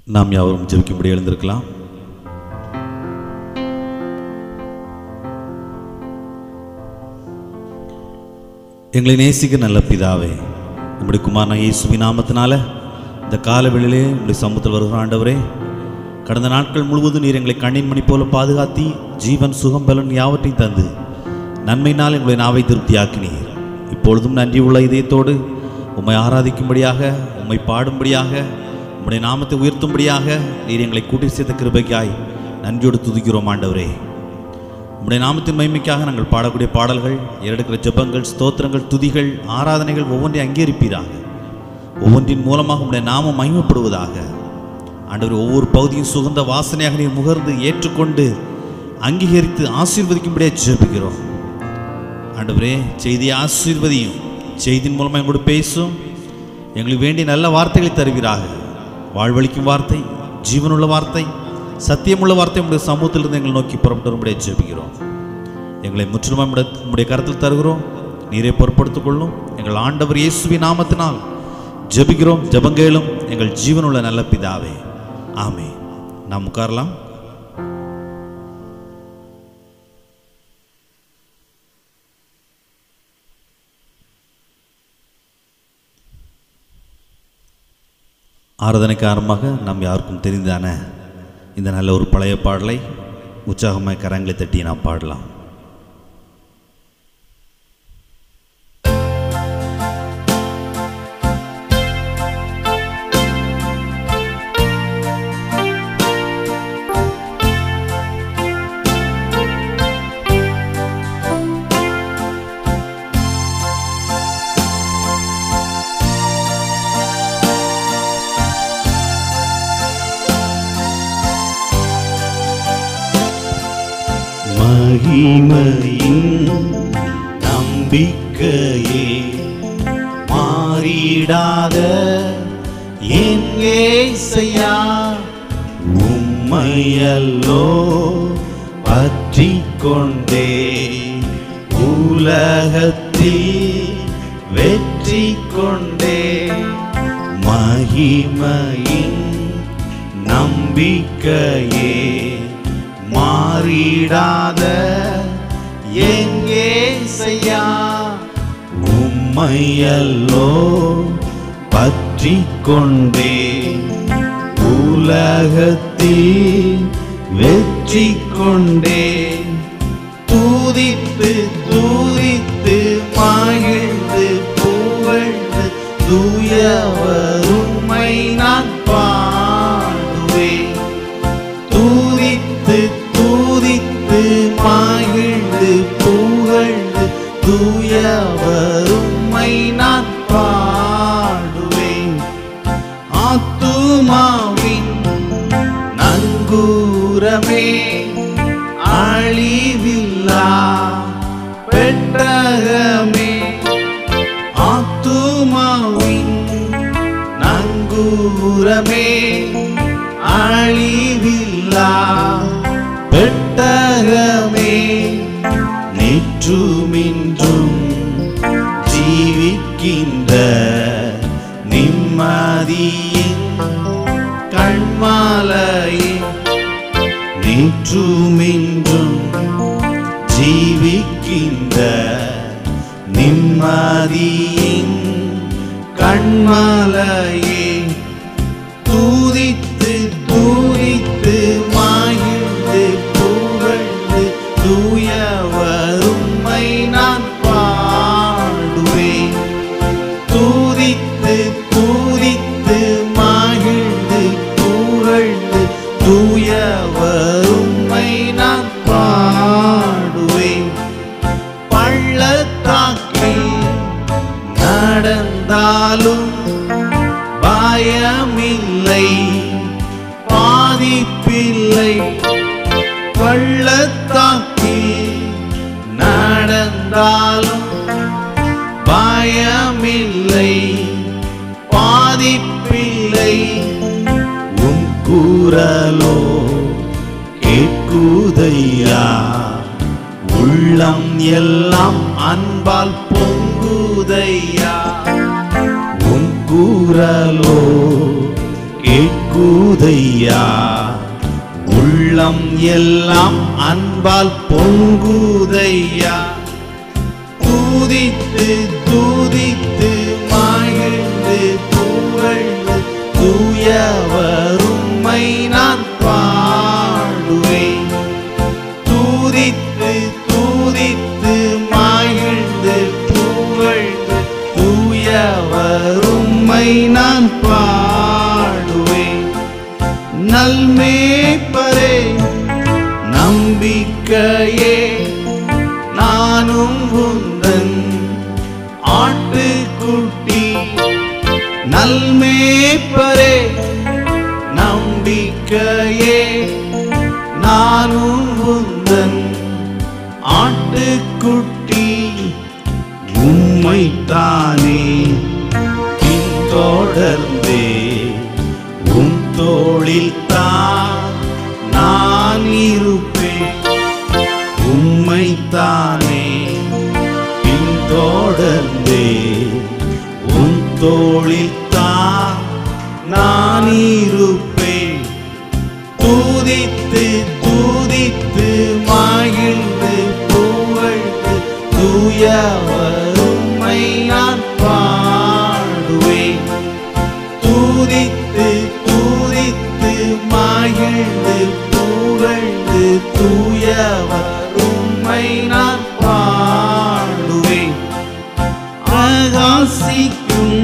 நாம் யாவரும் ஜெபிக்கும்படி எழுந்திருக்கலாம் எங்களை நேசிக்க நல்ல பிதாவே உம்முடைய குமாரன இயேசுவின் நாமத்தினால இந்த காலவெளியிலே உம்முடைய சமூகத்தில் வருகிற ஆண்டவரே கடந்த நாட்கள் முழுவதும் நீர் எங்களை கண்ணின் மணி போல பாதுகாத்தி ஜீவன் சுகம் பலன் யாவற்றையும் தந்து நன்மையினால் எங்களை நாவை திருப்தியாக்கினீர் இப்பொழுதும் நன்றி உள்ள இதயத்தோடு உம்மை ஆராதிக்கும்படியாக உம்மை பாடும்படியாக உம்முடைய நாமத்தை உயர்த்தும்படியாக நீர் எங்களை கூட்டி சேர்த்த கிருபைக்காய் நன்றியோடு துதிக்கிறோம் ஆண்டவரே உம்முடைய நாமத்தின் மகிமைக்காக நாங்கள் பாடக்கூடிய பாடல்கள் ஏறெடுக்கிற ஜெபங்கள் ஸ்தோத்திரங்கள் துதிகள் ஆராதனைகள் ஒவ்வொன்றையும் அங்கீகரிப்பீராக ஒவ்வொன்றின் மூலமாக உம்முடைய நாமம் மகிமைப்படுவதாக ஆண்டவர் ஒவ்வொரு பகுதியும் சுகந்த வாசனையாக நீர் முகர்ந்து ஏற்றுக்கொண்டு அங்கீகரித்து ஆசீர்வதிக்கும்படியாக ஜெபிக்கிறோம் ஆண்டவரே செய்தியை ஆசீர்வதியும் செய்தியின் மூலமாக எங்களோடு பேசும் எங்களுக்கு வேண்டிய நல்ல வார்த்தைகளை தருவீராக வாழ்வழிக்கும் வார்த்தை ஜீவனுள்ள வார்த்தை சத்தியமுள்ள வார்த்தை உங்களுடைய சமூகத்திலிருந்து எங்களை நோக்கி புறப்பட்டு வரும்படியாக ஜெபிக்கிறோம் எங்களை முற்றிலுமாக உம்முடைய உம்முடைய கருத்தில் தருகிறோம் நீரை பொறுப்படுத்திக் கொள்ளும் எங்கள் ஆண்டவர் இயேசுவின் நாமத்தினால் ஜெபிக்கிறோம் ஜெபங்கேளும் எங்கள் ஜீவனுள்ள நல்ல பிதாவே ஆமே நாம் உட்காரலாம் ஆராதனைக்கு ஆரம்பமாக நாம் யாருக்கும் தெரிந்தான இந்த நல்ல ஒரு பழைய பாடலை உற்சாகமாய் கரங்களை தட்டி நாம் பாடலாம் மகிமையின் நம்பிக்கையே மாறிடாத என் ஏசையா உம்மையல்லோ பற்றி கொண்டே உலகத்தில் வெற்றி கொண்டே மகிமையின் நம்பிக்கையே மாறிடாத எங்கே செய்யா உம்மையல்லோ பற்றி கொண்டே உலகத்தில் வெற்றி கொண்டே தூதித்து தூதித்து மகிழ்ந்து புகழ்ந்து தூயவர் உம்மை நான் பாடுவேன் தூதித்து தூதித்து மகிழ்ந்து புகழ்ந்து தூயவர் உம்மை நான் பாடுவேன் ஆத்துமாவின் நங்கூரமே அழிவில்லா பெட்டகமே ஆத்துமாவின் நங்கூரமே அழிவில்லா பெட்டகமே நேற்றுமின்றும் ஜீவிக்கின்ற நிம்மதியின் கண்மாலையின் நேற்றுமின்றும் ஜீவிக்கின்ற நிம்மதியின் கண்மாலையே தூதித்து தூதித்து மகிழ்ந்து புகழ்ந்து தூயவர் உம்மை நான் பாடுவேன் தூதித்து தூதித்து மகிழ்ந்து புகழ்ந்து தூயவர் உம்மை நான் பாடுவேன் பள்ளத்தாக்கில் நடந்தாலும் பயமில்லை பாதிப்பில்லை பள்ளத்தாக்கில் நடந்தாலும் பயமில்லை பாதிப்பில்லை உன் கூறலோ கேட்குதையா உள்ளம் எல்லாம் அன்பால் பொங்குதையா உன் கூறலோ கேட்கு கேட்குதையா உள்ளம் எல்லாம் அன்பால் பொங்குதையா தூதித்து தூதித்து மகிழ்ந்து புகழ்ந்து தூயவரும்மை நான் பாடுவேன் தூதித்து தூதித்து மகிழ்ந்து புகழ்ந்து தூயவரும்மை நான் பாடுவேன் நல்மேப்பரே நம்பிக்கையே நானும் உந்தன் ஆட்டுக்குட்டி நல்மேப்பரே நம்பிக்கையே நானும் உந்தன் ஆட்டுக்குட்டி உம்மைத்தானே பின்தொடர்ந்தே உம் தோளில் தான் நான் இருப்பேன் உம்மைத்தானே பின்தொடர்ந்தே உன் தோளில் தான் நான் இருப்பேன் தூதித்து தூதித்து மகிழ்ந்து புகழ்ந்து தூயவரும்மை நான் பாடுவேன் தூதித்து தூதித்து மகிழ்ந்து புகழ்ந்து தூயவர் உம்மை நான் பாடுவேன் பிரகாசிக்கும்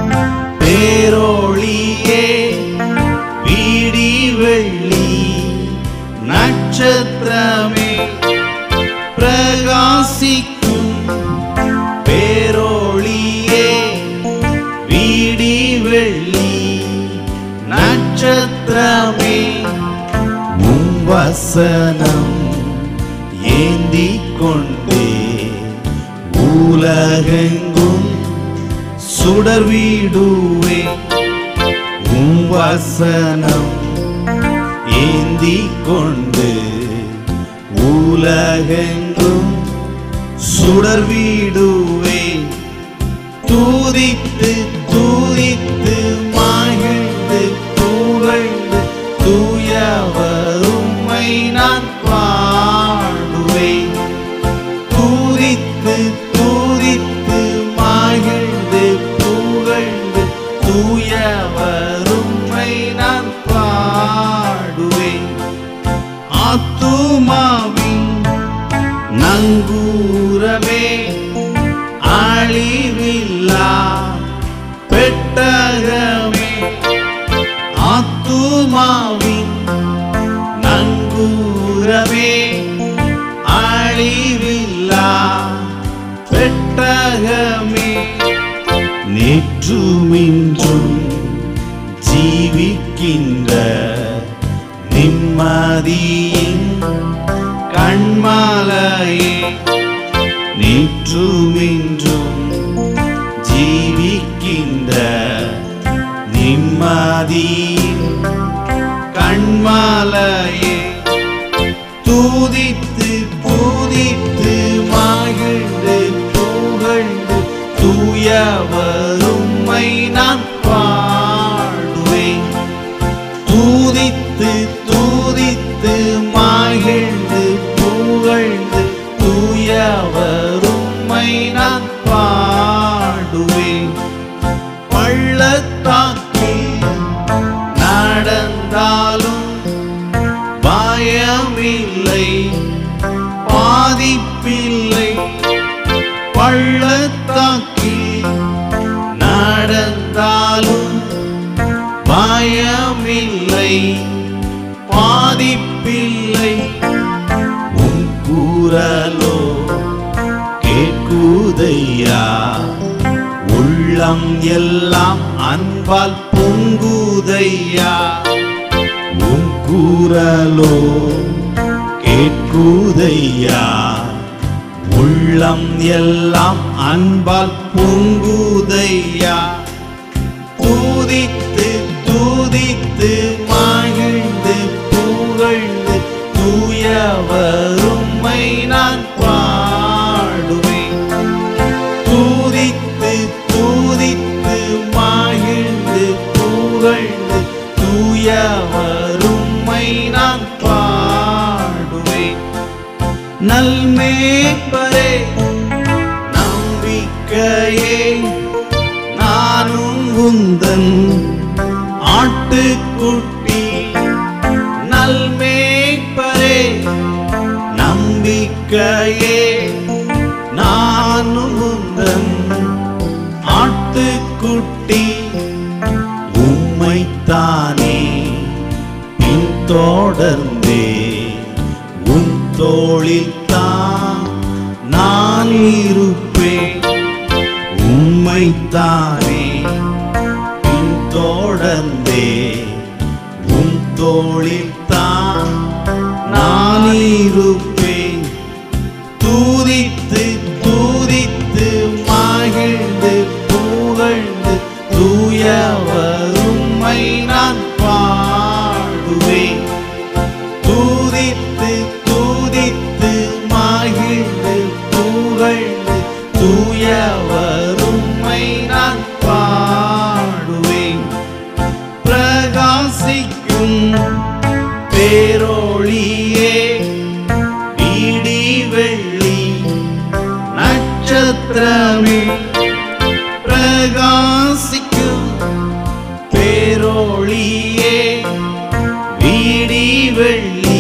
பேரொளியே வீடி வெள்ளி நட்சத்திரமே பிரகாசிக்கும் பேரொளியே வீடி வெள்ளி நட்சத்திரமே உம் வசனம் ஏந்தி கொண்டே உலகெங்கும் சுடர் வீடுவே உம் வசனம் ஏந்தி கொண்டு உலகெங்கும் சுடர் வீடுவே தூதித்து தூதித்து மகிழ்ந்து புகழ்ந்து தூயவரும்மை நான் பாடுவேன் தூதித்து தூதித்து மகிழ்ந்து புகழ்ந்து தூயவரும்மை நான் பாடுவேன் ஆத்துமாவின் நங்கூரமே அழிவில்லா பெட்டகமே ஆத்துமாவின் நங்கூரமே அழிவில்லா பெட்டகமே நேற்றுமின்றும் ஜீவிக்கின்ற நிம்மதியின் கண்மாலையே நேற்றுமின்றும் ஜீவிக்கின்ற நிம்மதியின் கண்மாலையே தூதித்து தூதித்து மகிழ்ந்து புகழ்ந்து தூயவரும்மை நான் பாடுவேன் தூதித்து தூதித்து மகிழ்ந்து புகழ்ந்து தூயவரும்மை நான் பாடுவேன் பள்ளத்தாக்கில் நடந்தாலும் பயமில்லை பாதிப்பில்லை பள்ளத்தாக்கில் நடந்தாலும் பயமில்லை பாதிப்பில்லை உன் கூறலோ கேட்குதையா உள்ளம் எல்லாம் அன்பால் பொங்குதையா உன் கூறலோ கேட்குதையா உள்ளம் எல்லாம் அன்பால் பொங்குதையா தூதித்து தூதித்து மகிழ்ந்து புகழ்ந்து தூயவரும்மை நான் பாடுவேன் தூதித்து தூதித்து மகிழ்ந்து புகழ்ந்து தூயவரும்மை நான் பாடுவேன் நல்மேப்பரே நம்பிக்கையே நானும் உந்தன் ஆட்டுக்குட்டி நல்மேப்பரே நம்பிக்கையே நானும் உந்தன் ஆட்டுக்குட்டி உம்மைத்தானே பின்தொடர்ந்தே உன் தோளில் தான் நான் இருப்பேன் உம்மைத்தானே பின்தொடர்ந்தே உன் தோளில் தான் நான் இருப்பேன் தூதித்து தூதித்து மகிழ்ந்து புகழ்ந்து தூயவரும்மை நான் பாடுவேன் தூதித்து தூதித்து மகிழ்ந்து புகழ்ந்து தூயவரும்மை நான் பாடுவேன் பிரகாசிக்கும் பேரொளியே இடி வெள்ளி நட்சத்திரமே பிரகாசிக்கும் பேரொளியே வீடி வெள்ளி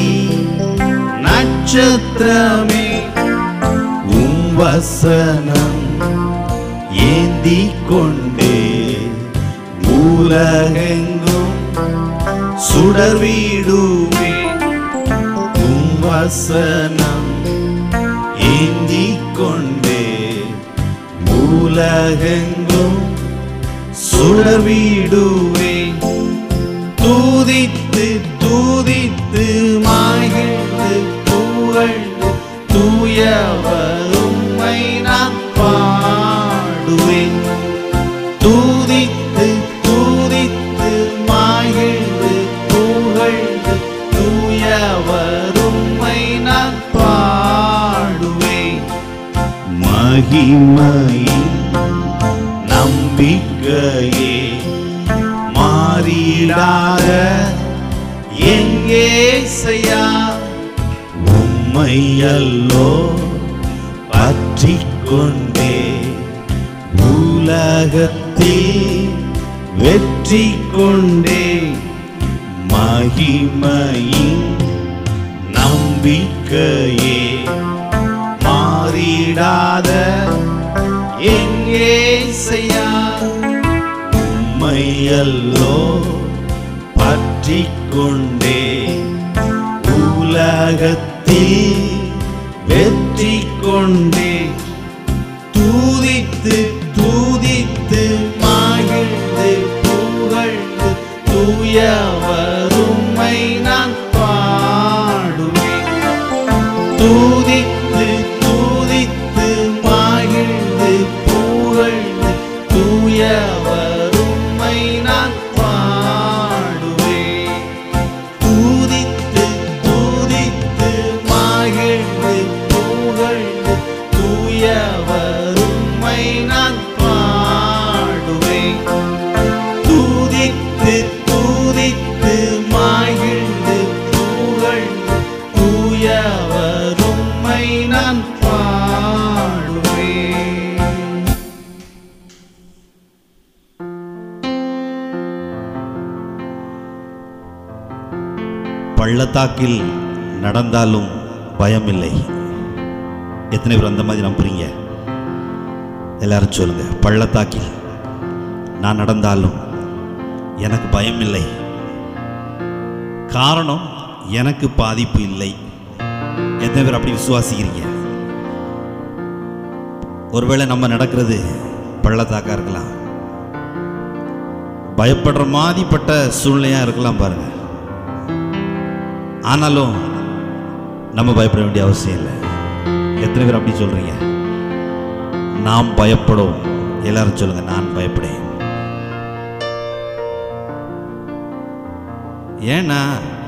நட்சத்திரமே உம் வசனம் ஏந்தி கொண்டே உலகெங்கும் சுடர் வீடுமே உம் வசனம் ஏந்தி கொண்டே உலகெங்கும் சுடர் வீடுவே தூதித்து தூதித்து மகிழ்ந்து புகழ்ந்து தூயவரும்மை நான் பாடுவேன் தூதித்து தூதித்து மகிழ்ந்து புகழ்ந்து தூயவரும்மை நான் பாடுவேன் மகிமையின் நம்பிக்கையே மாறிடாத எங்கே செய்யா உம்மையல்லோ பற்றி கொண்டே உலகத்தில் வெற்றி கொண்டே மகிமையின் நம்பிக்கையே மாறிடாத எங்கே செய்யா உம்மையல்லோ பற்றி கொண்டே உலகத்தில் வெற்றி கொண்டே தூதித்து தூதித்து மகிழ்ந்து புகழ்ந்து தூயவரும்மை நான் பாடுவேன் தூதித்து தூதித்து மகிழ்ந்து புகழ்ந்து தூயவரும்மை நான் பாடுவேன் தூதித்து தூதித்து மகிழ்ந்து புகழ்ந்து தூயவரும்மை நான் பாடுவேன் தூதித்து தூதித்து மகிழ்ந்து புகழ்ந்து தூயவரும்மை நான் பாடுவேன் பள்ளத்தாக்கில் நடந்தாலும் பயமில்லை எத்தனை பேர் அந்த மாதிரி நம்புறீங்க எல்லாரும் சொல்லுங்க பள்ளத்தாக்கில் நான் நடந்தாலும் எனக்கு பயம் இல்லை காரணம் எனக்கு பாதிப்பு இல்லை எத்தனை பேர் அப்படி விசுவாசிக்கிறீங்க ஒருவேளை நம்ம நடக்கிறது பள்ளத்தாக்கா இருக்கலாம் பயப்படுற மாதிரிப்பட்ட சூழ்நிலையா இருக்கலாம் பாருங்க ஆனாலும் நம்ம பயப்பட வேண்டிய அவசியம் இல்லை எத்தனை பேர் அப்படி சொல்றீங்க நாம் பயப்படும் எல்லாரும் சொல்லுங்க நான் பயப்படேன் ஏன்னா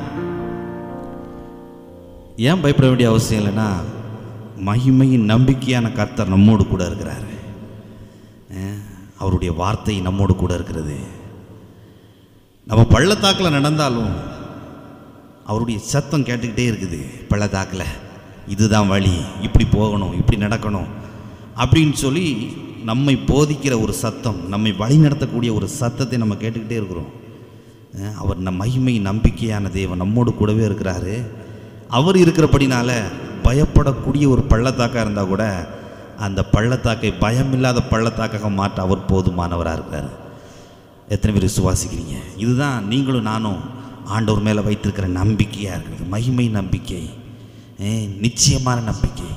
ஏன் பயப்பட வேண்டிய அவசியம் இல்லைன்னா மகிமையின் நம்பிக்கையான கர்த்தர் நம்மோடு கூட இருக்கிறாரு அஹ், அவருடைய வார்த்தை நம்மோடு கூட இருக்கிறது நம்ம பள்ளத்தாக்கில் நடந்தாலும் அவருடைய சத்தம் கேட்டுக்கிட்டே இருக்குது பள்ளத்தாக்கில் இதுதான் வழி இப்படி போகணும் இப்படி நடக்கணும் அப்படின்னு சொல்லி நம்மை போதிக்கிற ஒரு சத்தம் நம்மை வழி நடத்தக்கூடிய ஒரு சத்தத்தை நம்ம கேட்டுக்கிட்டே இருக்கிறோம் அஹ் அவர் நம் மகிமை நம்பிக்கையான தேவன் நம்மோடு கூடவே இருக்கிறாரு அவர் இருக்கிறபடினால பயப்படக்கூடிய ஒரு பள்ளத்தாக்காக இருந்தால் கூட அந்த பள்ளத்தாக்கை பயமில்லாத பள்ளத்தாக்காக மாற்ற அவர் போதுமானவராக இருக்கிறார் எத்தனை பேர் விசுவாசிக்கிறீங்க இதுதான் நீங்களும் நானும் ஆண்டவர் மேலே வைத்திருக்கிற நம்பிக்கையாக இருக்குது மகிமை நம்பிக்கை ஏ, நிச்சயமான நம்பிக்கை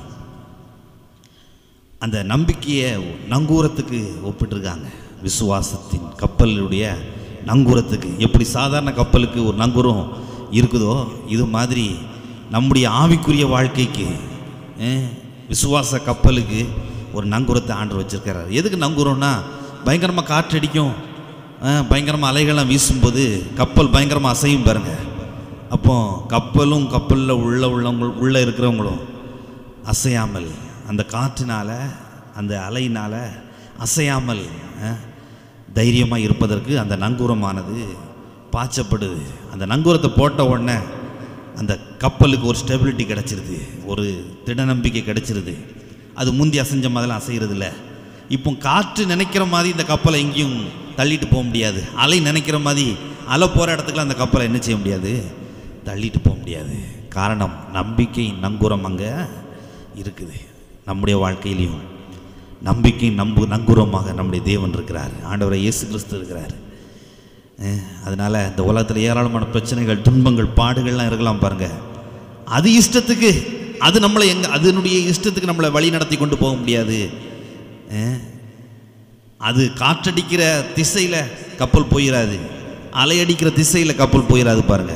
அந்த நம்பிக்கையை நங்கூரத்துக்கு ஒப்பிட்டிருக்காங்க விசுவாசத்தின் கப்பலுடைய நங்கூரத்துக்கு எப்படி சாதாரண கப்பலுக்கு ஒரு நங்கூரம் இருக்குதோ இது மாதிரி நம்முடைய ஆவிக்குரிய வாழ்க்கைக்கு அஹ், விசுவாச கப்பலுக்கு ஒரு நங்கூரத்தை ஆண்டு வச்சிருக்கிறார் எதுக்கு நங்கூரம்னா பயங்கரமாக காற்றடிக்கும் அஹ், பயங்கரமாக அலைகள்லாம் வீசும்போது கப்பல் பயங்கரமாக அசையும் பாருங்க அப்போ கப்பலும் கப்பலில் உள்ள உள்ளவங்க உள்ளே இருக்கிறவங்களும் அசையாமல் அந்த காற்றினால அந்த அலையினால் அசையாமல் தைரியமாக இருப்பதற்கு அந்த நங்கூரமானது பாய்ச்சப்படுது அந்த நங்கூரத்தை போட்ட உடனே அந்த கப்பலுக்கு ஒரு ஸ்டெபிலிட்டி கிடச்சிருது ஒரு திட நம்பிக்கை கிடச்சிருது அது முந்தி அசைஞ்ச மாதிரிலாம் அசைகிறதில்ல இப்போ காற்று நினைக்கிற மாதிரி இந்த கப்பலை எங்கேயும் தள்ளிட்டு போக முடியாது அலை நினைக்கிற மாதிரி அலை போகிற இடத்துக்குலாம் அந்த கப்பலை என்ன செய்ய முடியாது தள்ளிட்டு போக முடியாது காரணம் நம்பிக்கை நங்கூரம் அங்கே இருக்குது நம்முடைய வாழ்க்கையிலையும் நம்பிக்கை நம்பு நங்கூரமாக நம்முடைய தேவன் இருக்கிறார் ஆண்டவரை இயேசு கிறிஸ்து இருக்கிறார் அஹ், அதனால இந்த உலகத்தில் ஏராளமான பிரச்சனைகள் துன்பங்கள் பாடுகள்லாம் இருக்கலாம் பாருங்க அது இஷ்டத்துக்கு அது நம்மளை எங்க அதனுடைய இஷ்டத்துக்கு நம்மளை வழி நடத்தி கொண்டு போக முடியாது அஹ், அது காற்றடிக்கிற திசையில் கப்பல் போயிடாது அலையடிக்கிற திசையில் கப்பல் போயிடாது பாருங்க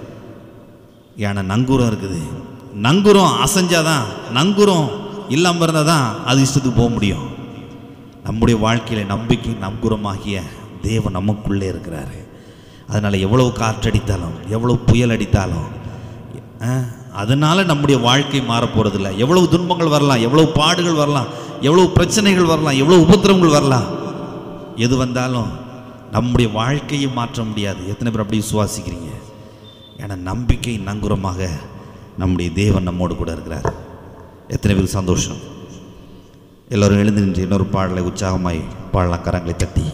ஏன்னா நங்கூரம் இருக்குது நங்கூரம் அசைஞ்சாதான் நங்கூரம் இல்லாமல் இருந்தால் தான் அது இஷ்டத்துக்கு போக முடியும் நம்முடைய வாழ்க்கையில் நம்பிக்கை நங்கூரமாகிய தேவன் நமக்குள்ளே இருக்கிறாரு அதனால் எவ்வளவு காற்றடித்தாலும் எவ்வளவு புயல் அடித்தாலும் அஹ், அதனால நம்முடைய வாழ்க்கை மாறப் போறதில்ல எவ்வளவு துன்பங்கள் வரலாம் எவ்வளவு பாடுகள் வரலாம் எவ்வளவு பிரச்சனைகள் வரலாம் எவ்வளவு உபத்திரவங்கள் வரலாம் எது வந்தாலும் நம்முடைய வாழ்க்கையை மாற்ற முடியாது எத்தனை பேர் அப்படி விசுவாசிக்கிறீங்க ஏன்னா நம்பிக்கை நங்குரமாக நம்முடைய தேவன் நம்மோடு கூட இருக்கிறார் எத்தனை பேருக்கு சந்தோஷம் எல்லோரும் எழுந்து நின்று இன்னொரு பாடலை உற்சாகமாய் பாடலாம் கரங்களை தட்டி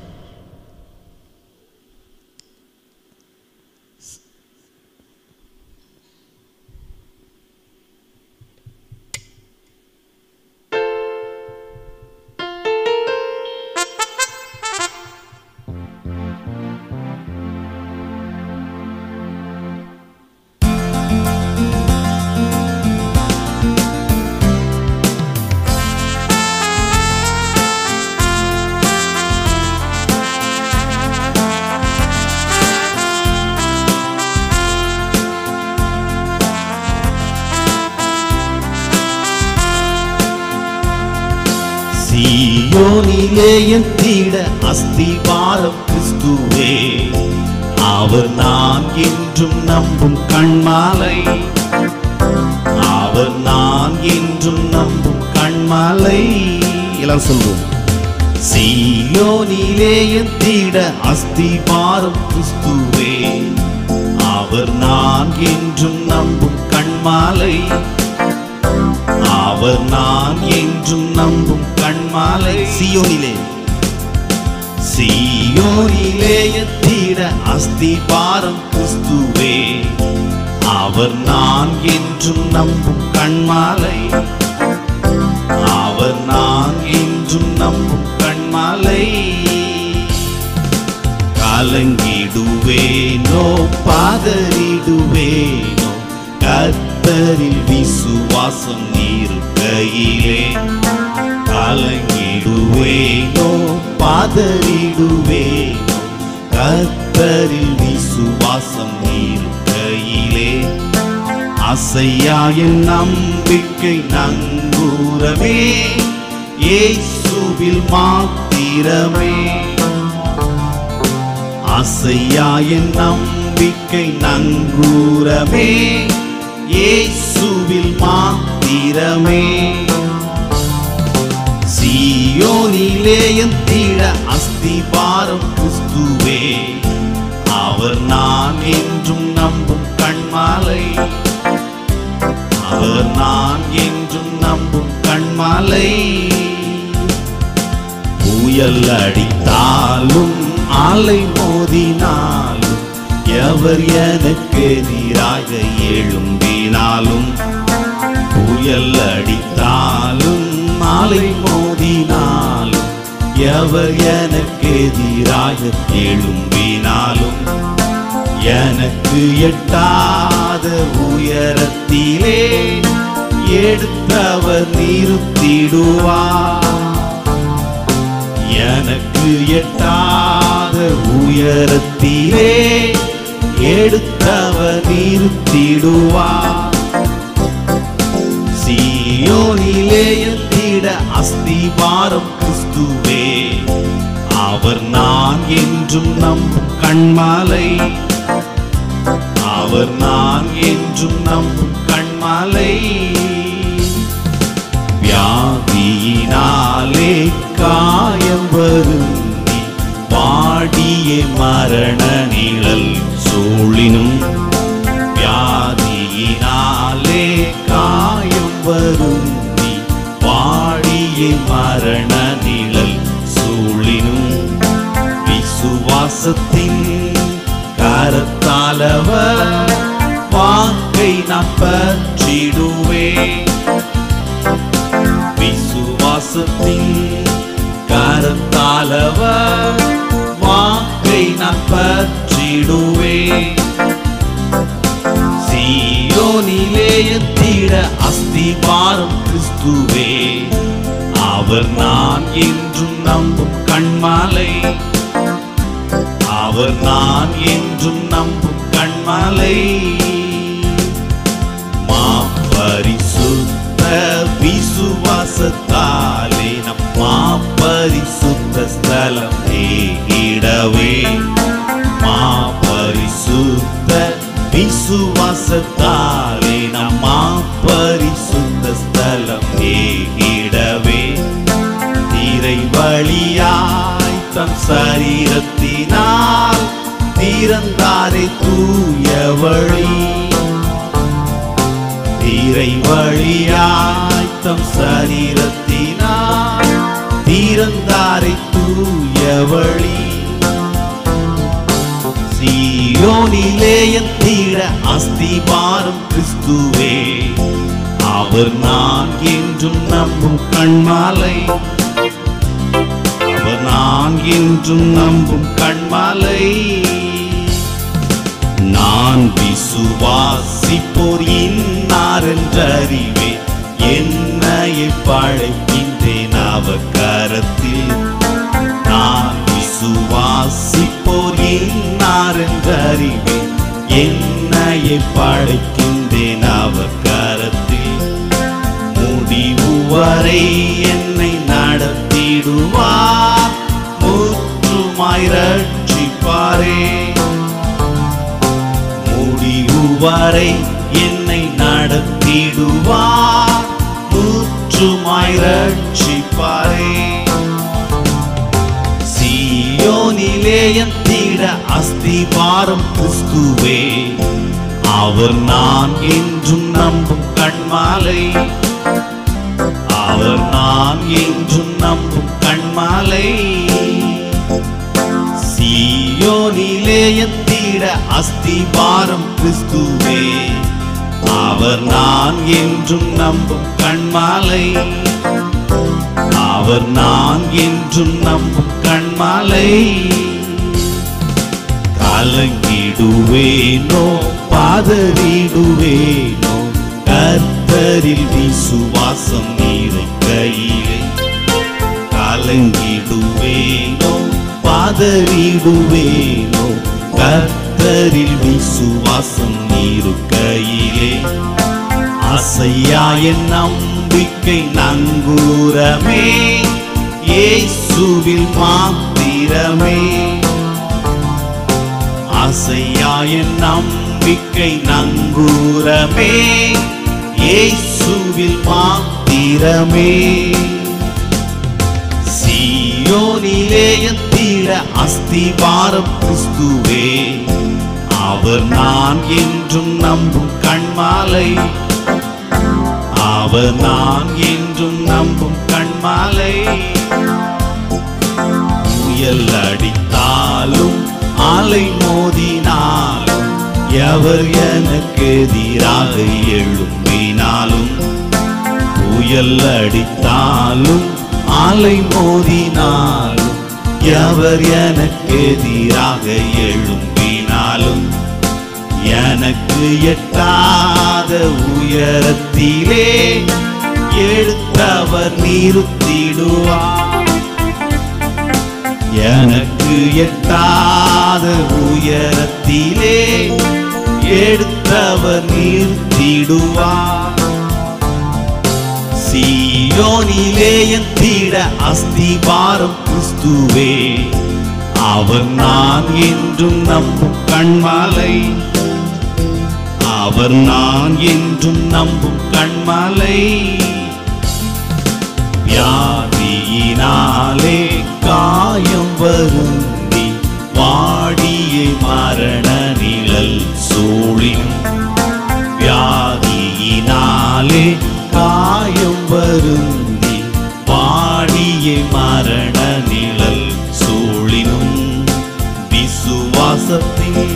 சீயோனிலே எத்திட அஸ்திவாரம் கிறிஸ்துவே அவர் நான் என்றும் நம்பும் கண்மாலை அவர் நான் என்றும் நம்பும் கண்மாலை எல்லாரும் சொல்லுவோம் சீயோனிலே எத்திட அஸ்திவாரம் கிறிஸ்துவே அவர் நான் என்றும் நம்பும் கண்மாலை அவர் நான் என்றும் நம்பும் கண்மாலை சியோனிலே சீயோனிலே எத்திட அஸ்திபாரம் கிறிஸ்துவே அவர் நான் என்றும் நம்பும் கண்மாலை அவர் நான் என்றும் நம்பும் கண்மாலை கலங்கிடுவேனோ பாதறிடுவேனோ கர்த்தரில் விசுவாசம் இருக்கையிலே கலங்கிடுவேனோ பாதறிடுவேனோ கர்த்தரில் விசுவாசம் இருக்கையிலே அசையா என் நம்பிக்கை நங்கூரமே இயேசுவில் மாத்திரமே அசையா என் நம்பிக்கை நங்கூரமே இயேசுவில் மாத்திரமே சீயோனிலே என் தீட அஸ்திபாரம் கிறிஸ்துவே அவர் நான் என்றும் நம்பும் கண்மாலை அவர் நான் என்றும் நம்பும் கண்மாலை புயல் அடித்தாலும் ஆலை மோதினாலும் எவர் எனக்கு எதிராக எழும்பினாலும் புயல் அடித்தாலும் மாலை மோதினாலும் எவர் எனக்கு எதிராக எழும்பினாலும் எனக்கு எட்டாத உயரத்திலே எடுத்தவர் நிறுத்திடுவார் எனக்கு எட்டாத உயரத்திலே எடுத்தவர் நிறுத்திடுவார் சீயோனிலே எத்திட அஸ்திபாரம் கிறிஸ்துவே அவர் நான் என்றும் நம்பும் கண்மாலை அவர் நான் என்றும் நம்பும் கண்மாலை வியாதியினாலே காயம் வருந்தி வாடிய மரண நிழல் சூழினும் வியாதியினாலே காயம் வருந்தி வாடிய மரண நிழல் சூழினும் விசுவாசத்தின் கரத்தாலவர் வாக்கை நான் பற்றிடுவேன் விசுவாசத்தின் கரத்தாலவர் வாக்கை நான் பற்றிடுவேன் சீயோனிலே எத்திட அஸ்திபாரம் கிறிஸ்துவே அவர் நான் என்றும் நம்பும் கண்மாலை அவர் நான் என்றும் நம்பும் கண்மாலை மாப்பரிசுத்த விசுவாசத்தாலே நம் மாப்பரிசுத்த ஸ்தலம் தேகிடவே மாப்பரிசுத்த விசுவாசத்தாலே நம் மாப்பரிசுத்த ஸ்தலம் தேகிடவே திரை வழியாய் தம் சரீரத்தினால் திறந்தாரை தூய வழி திரை வழியாய் தம் சரீரத்தினால் திறந்தாரை தூய வழி சீயோனிலே எத்திட அஸ்திபாரம் கிறிஸ்துவே அவர் நான் என்றும் நம்பும் கண்மாலை அவர் நான் என்றும் நம்பும் கண்மாலை நான் விசுவாசிப்போர் இன்னார் என்றறிவே என்னையை படைக்கின்றேன் அவர் கரத்தில் நான் விசுவாசிப்போர் இன்னார் என்றறிவே என்னையை படைக்கின்றேன் அவர் கரத்தில் முடிவு வரை என்னை நடத்திடுவார் முற்றுமாய் ரட்சிப்பாரே முடிவு வரை என்னை நடத்திடுவார் முற்றுமாய் ரட்சிப்பாரே சீயோனிலே எத்திட அஸ்திபாரம் கிறிஸ்துவே அவர் நான் என்றும் நம்பும் கண்மாலை அவர் நான் என்றும் நம்பும் கண்மாலை சீயோனிலே எத்திட அஸ்திபாரம் கிறிஸ்துவே அவர் நான் என்றும் நம்பும் கண்மாலை அவர் நான் என்றும் நம்பும் கண்மாலை கலங்கிடுவேனோ பாதறிடுவேனோ கர்த்தரில் விசுவாசம் கையிலே கலங்கிடுவேனோ பாதறிடுவேனோ கர்த்தரில் விசுவாசம் கையிலே அசையா என் நம்பிக்கை நங்கூரமே இயேசுவில் மாத்திரமே அசையா என் நம்பிக்கை நங்கூரமே இயேசுவில் மாத்திரமே சீயோனிலே எத்திட தீர அஸ்திவாரம் கிறிஸ்துவே அவர் நான் என்றும் நம்பும் கண்மாலை அவர் நான் என்றும் நம்பும் கண்மாலை புயல் அடித்தாலும் அலை மோதினாலும் எவர் எனக்கு எதிராக எழும்பினாலும் புயல் அடித்தாலும் அலை மோதினாலும் எவர் எனக்கு எதிராக எழும்பினாலும் எனக்கு எட்டாத உயரத்திலே எடுத்தவர் நிறுத்திடுவார் எனக்கு எட்டாத உயரத்திலே எடுத்தவர் நிறுத்திடுவார் சீயோனிலே என் தீட அஸ்திவாரம் கிறிஸ்துவே அவர் நான் என்றும் நம்பும் கண்மாலை அவர் நான் என்றும் நம்பும் கண்மாலை வியாதியினாலே காயம் வருந்தி வாடிய மரண நிழல் சூழினும் வியாதியினாலே காயம் வருந்தி வாடிய மரண நிழல் சூழினும் விசுவாசத்தின்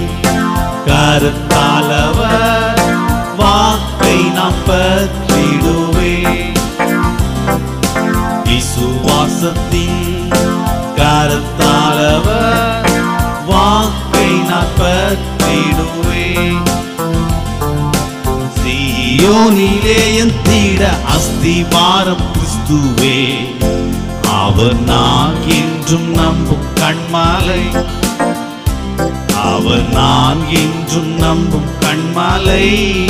கருத்தாலவர் வாக்கை நாம் பற்றிடுவே விசுவாசத்தின் கருத்தாலவர் வாக்கை நான் பற்றிடுவே சீயோனிலே என் தீட அஸ்திவாரம் கிறிஸ்துவே அவர் நான் என்றும் நம்பும் கண்மாலை அவர் நான் என்றும் நம்பும் கண்மாலை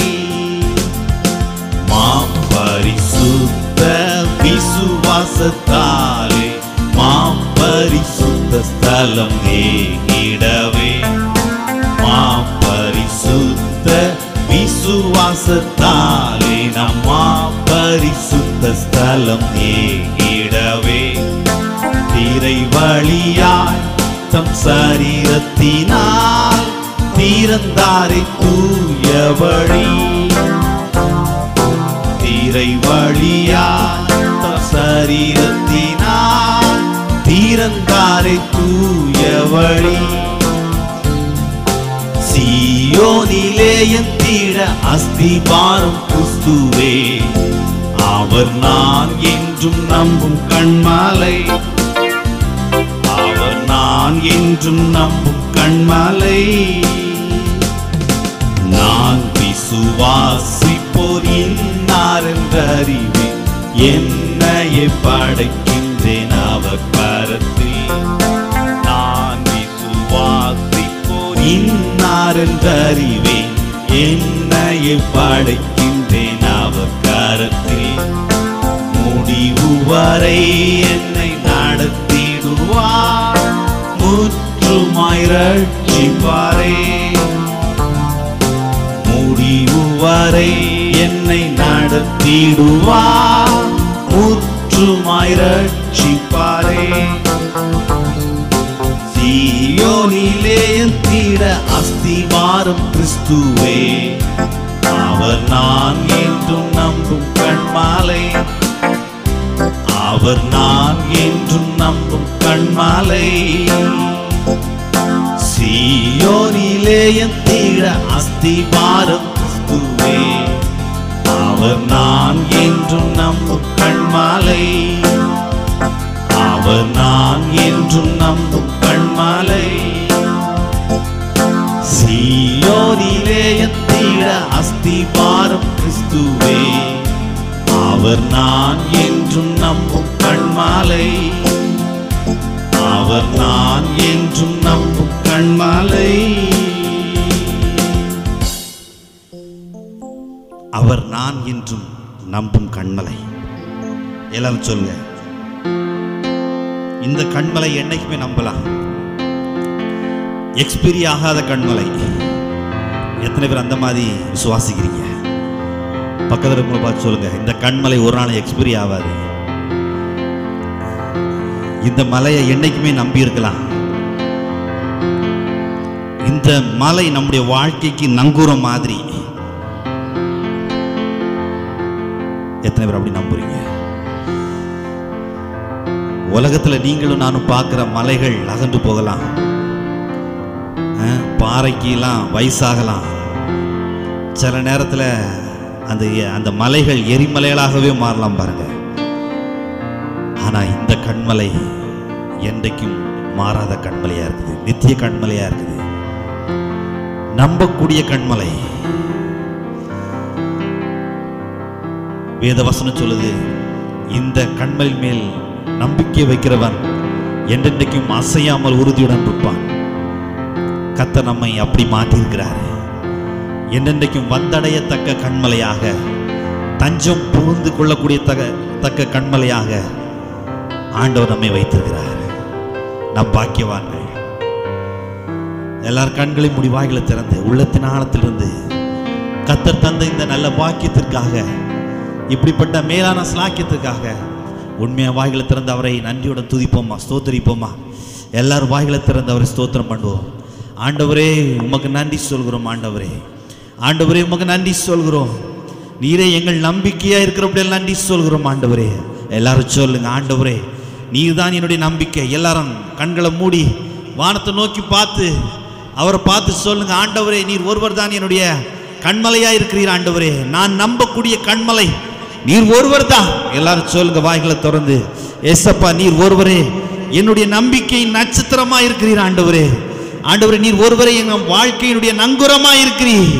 மாம் பரிசுத்த விசுவாசத்தாலே மாம் பரிசுத்த ஸ்தலம் நேகிடவே மாம் பரிசுத்த விசுவாசத்தாலே நம்மா பரிசுத்த ஸ்தலம் நேகிடவே திரை வழியாய் தம் சரீரத்தினால் தீரந்தாரை தூய வழி திரை வழியாய் தம் சரீரத்தினால் தீரந்தாரை தூய வழி சீயோனிலே என் தீட அஸ்திபாரம் கிறிஸ்துவே அவர் நான் என்றும் நம்பும் கண்மாலை அவர் நான் என்றும் நம்பும் கண்மாலை நான் விசுவாசிப்போர் இன்னார் என்றறிவேன் என்னையே படைக்கின்றேன் அவர் கரத்தில் நான் விசுவாசிப்போர் இன்னார் என்றறிவேன் என்னையே படைக்கின்றேன் அவர் கரத்தில் முடிவு வரை என்னை நடத்திடுவார் முற்றுமாய் ரட்சிப்பாரே முடிவு வரை என்னை நடத்திடுவார் முற்றுமாய் ரட்சிப்பாரே சீயோனிலே என் தீட அஸ்திவாரம் கிறிஸ்துவே அவர் நான் என்றும் நம்பும் கண்மாலை அவர் நான் என்றும் நம்பும் கண்மாலை சீயோனிலே என் தீட அஸ்திவாரம் கிறிஸ்துவே அவர் நான் என்றும் நம்பும் கண்மாலை அவர் நான் என்றும் நம்பும் கண்மாலை சீயோனிலே என் தீட அஸ்திவாரம் கிறிஸ்துவே அவர் நான் என்றும் நம்பும் கண்மாலை அவர் நான் என்றும் நம்பும் கண்மாலை அவர் நான் என்றும் நம்பும் கண்மலை எல்லாரும் சொல்லுங்க இந்த கண்மலை என்னைக்குமே நம்பலாம் எக்ஸ்பீரி ஆகாத கண்மலை எத்தனை பேர் அந்த மாதிரி விசுவாசிக்கிறீங்க பக்கத்தில் இருக்கவங்களை பார்த்து சொல்லுங்க இந்த கண்மலை ஒரு நாள் எக்ஸ்பீரி ஆகாது இந்த மலையை என்னைக்குமே நம்பி இருக்கலாம் இந்த மலை நம்முடைய வாழ்க்கைக்கு நங்கூரம் மாதிரி எத்தனை பேர் அப்படி நம்புறீங்க உலகத்துல நீங்களும் நானும் பார்க்குற மலைகள் அகன்று போகலாம் அஹ், பாறைக்கெல்லாம் வயசாகலாம் சில நேரத்தில் அந்த அந்த மலைகள் எரிமலைகளாகவே மாறலாம் பாருங்க ஆனா இந்த கண்மலை என்றைக்கும் மாறாத கண்மலையா இருக்குது நித்திய கண்மலையா இருக்குது நம்பக்கூடிய கண்மலை வேதவசனம் சொல்லுது இந்த கண்மலை மேல் நம்பிக்கை வைக்கிறவன் என்றென்றைக்கும் அசையாமல் உறுதியுடன் இருப்பான் கத்த நம்மை அப்படி மாற்றியிருக்கிறார் என்றென்றைக்கும் வந்தடையத்தக்க கண்மலையாக தஞ்சம் புகுந்து கொள்ளக்கூடிய தக தக்க கண்மலையாக ஆண்டவர் நம்மை வைத்திருக்கிறார் நம் பாக்கியவான்கள் எல்லார் கண்களையும் முடிவாய்களை திறந்து உள்ளத்தின் ஆழத்திலிருந்து கத்தர் தந்த இந்த நல்ல பாக்கியத்திற்காக இப்படிப்பட்ட மேலான ஸ்லாக்கியத்திற்காக உண்மையா வாய்களை திறந்து அவரை நன்றியுடன் துதிப்போமா ஸ்தோத்தரிப்போமா எல்லாரும் வாய்களை திறந்து அவரை ஸ்தோத்திரம் பண்ணுவோம் ஆண்டவரே உமக்கு நன்றி சொல்கிறோம் ஆண்டவரே ஆண்டவரே உமக்கு நன்றி சொல்கிறோம் நீரே எங்கள் நம்பிக்கையா இருக்கிறபடி நன்றி சொல்கிறோம் ஆண்டவரே எல்லாரும் சொல்லுங்க ஆண்டவரே நீர் தான் என்னுடைய நம்பிக்கை எல்லாரும் கண்களை மூடி வானத்தை நோக்கி பார்த்து அவரை பார்த்து சொல்லுங்க ஆண்டவரே நீர் ஒருவர் தான் என்னுடைய கண்மலையா இருக்கிறீர் ஆண்டவரே நான் நம்பக்கூடிய கண்மலை நீர் ஒருவர் தான் எல்லாரும் சொல்லுங்க வாய்களை திறந்து ஏசப்பா நீர் ஒருவரே என்னுடைய நம்பிக்கையின் நட்சத்திரமா இருக்கிறீர் ஆண்டவரே ஆண்டவரே நீர் ஒருவரே எங்க வாழ்க்கையினுடைய நங்குரமா இருக்கிறீர்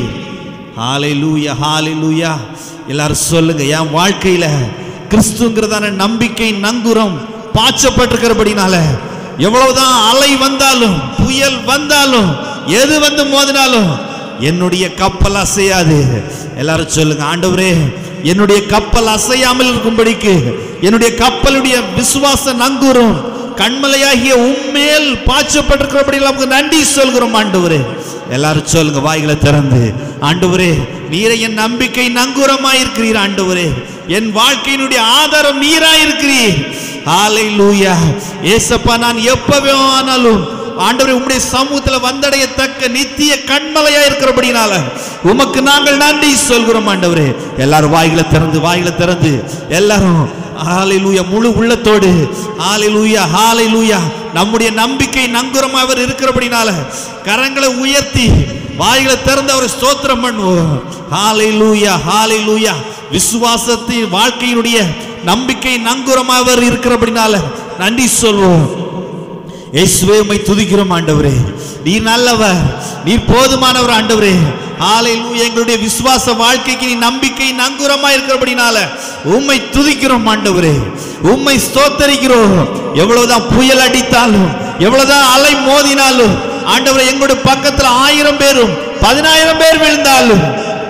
ஹாலை லூயா ஹாலை லூயா எல்லாரும் சொல்லுங்க என் வாழ்க்கையில கிறிஸ்துங்கிறதான நம்பிக்கை நங்குரம் பாய்ச்சப்பட்டிருக்கிறபடினால எவ்வளவுதான் அலை வந்தாலும் புயல் வந்தாலும் எது வந்து மோதினாலும் என்னுடைய கப்பல் அசையாது எல்லாரும் சொல்லுங்க ஆண்டவரே என்னுடைய கப்பல் அசையாமல் இருக்கும்படிக்கு என்னுடைய கப்பலுடைய விசுவாச நங்கூரம் கண்மலையாகிய உண்மையில் பாய்ச்சப்பட்டிருக்கிறபடி நமக்கு நன்றி சொல்கிறோம் ஆண்டவரே எல்லாரும் சொல்லுங்க வாய்களை திறந்து ஆண்டவரே நீரை என் நம்பிக்கை நங்கூரமாய் இருக்கிறீர் ஆண்டவரே என் வாழ்க்கையினுடைய ஆதாரம் நீராய் இருக்கிறீர் ஹாலை லூயா ஏசப்பா நான் எப்பவே ஆனாலும் ஆண்டவரே உம்முடைய சமூகத்துல வந்தடையத்தக்க நித்திய கண்மலையா இருக்கிறபடினால உமக்கு நாங்கள் நன்றி சொல்கிறோம் ஆண்டவரே எல்லாரும் வாய்களை திறந்து வாய்களை திறந்து எல்லாரும் ஹalleluya முழு உள்ளத்தோடு ஹalleluya ஹalleluya நம்முடைய நம்பிக்கை நங்குரமா அவர் இருக்கிறபடினால கரங்களை உயர்த்தி வாய்களை திறந்து அவரை ஸ்தோத்திரம் பண்ணுவோம் ஹalleluya ஹalleluya விசுவாசத்தின் வாழ்க்கையினுடைய நம்பிக்கை நங்குரமா அவர் இருக்கிறபடினால நன்றி சொல்வோம் இயேசுவே உம்மை துதிக்கிறோம் ஆண்டவரே நீர் நல்லவர் நீர் போதுமானவர் ஆண்டவரே ஹalleluya எங்களுடைய விசுவாச வாழ்க்கைக்கு நீ நம்பிக்கை நங்குரமா இருக்கிறபடினால உம்மை துதிக்கிறோம் ஆண்டவரே உம்மை ஸ்தோத்தரிக்கிறோம் எவ்வளவுதான் புயல் அடித்தாலும் எவ்வளவுதான் அலை மோதினாலும் ஆண்டவரே எங்களுடைய பக்கத்துல ஆயிரம் பேரும் பதினாயிரம் பேர் விழுந்தாலும்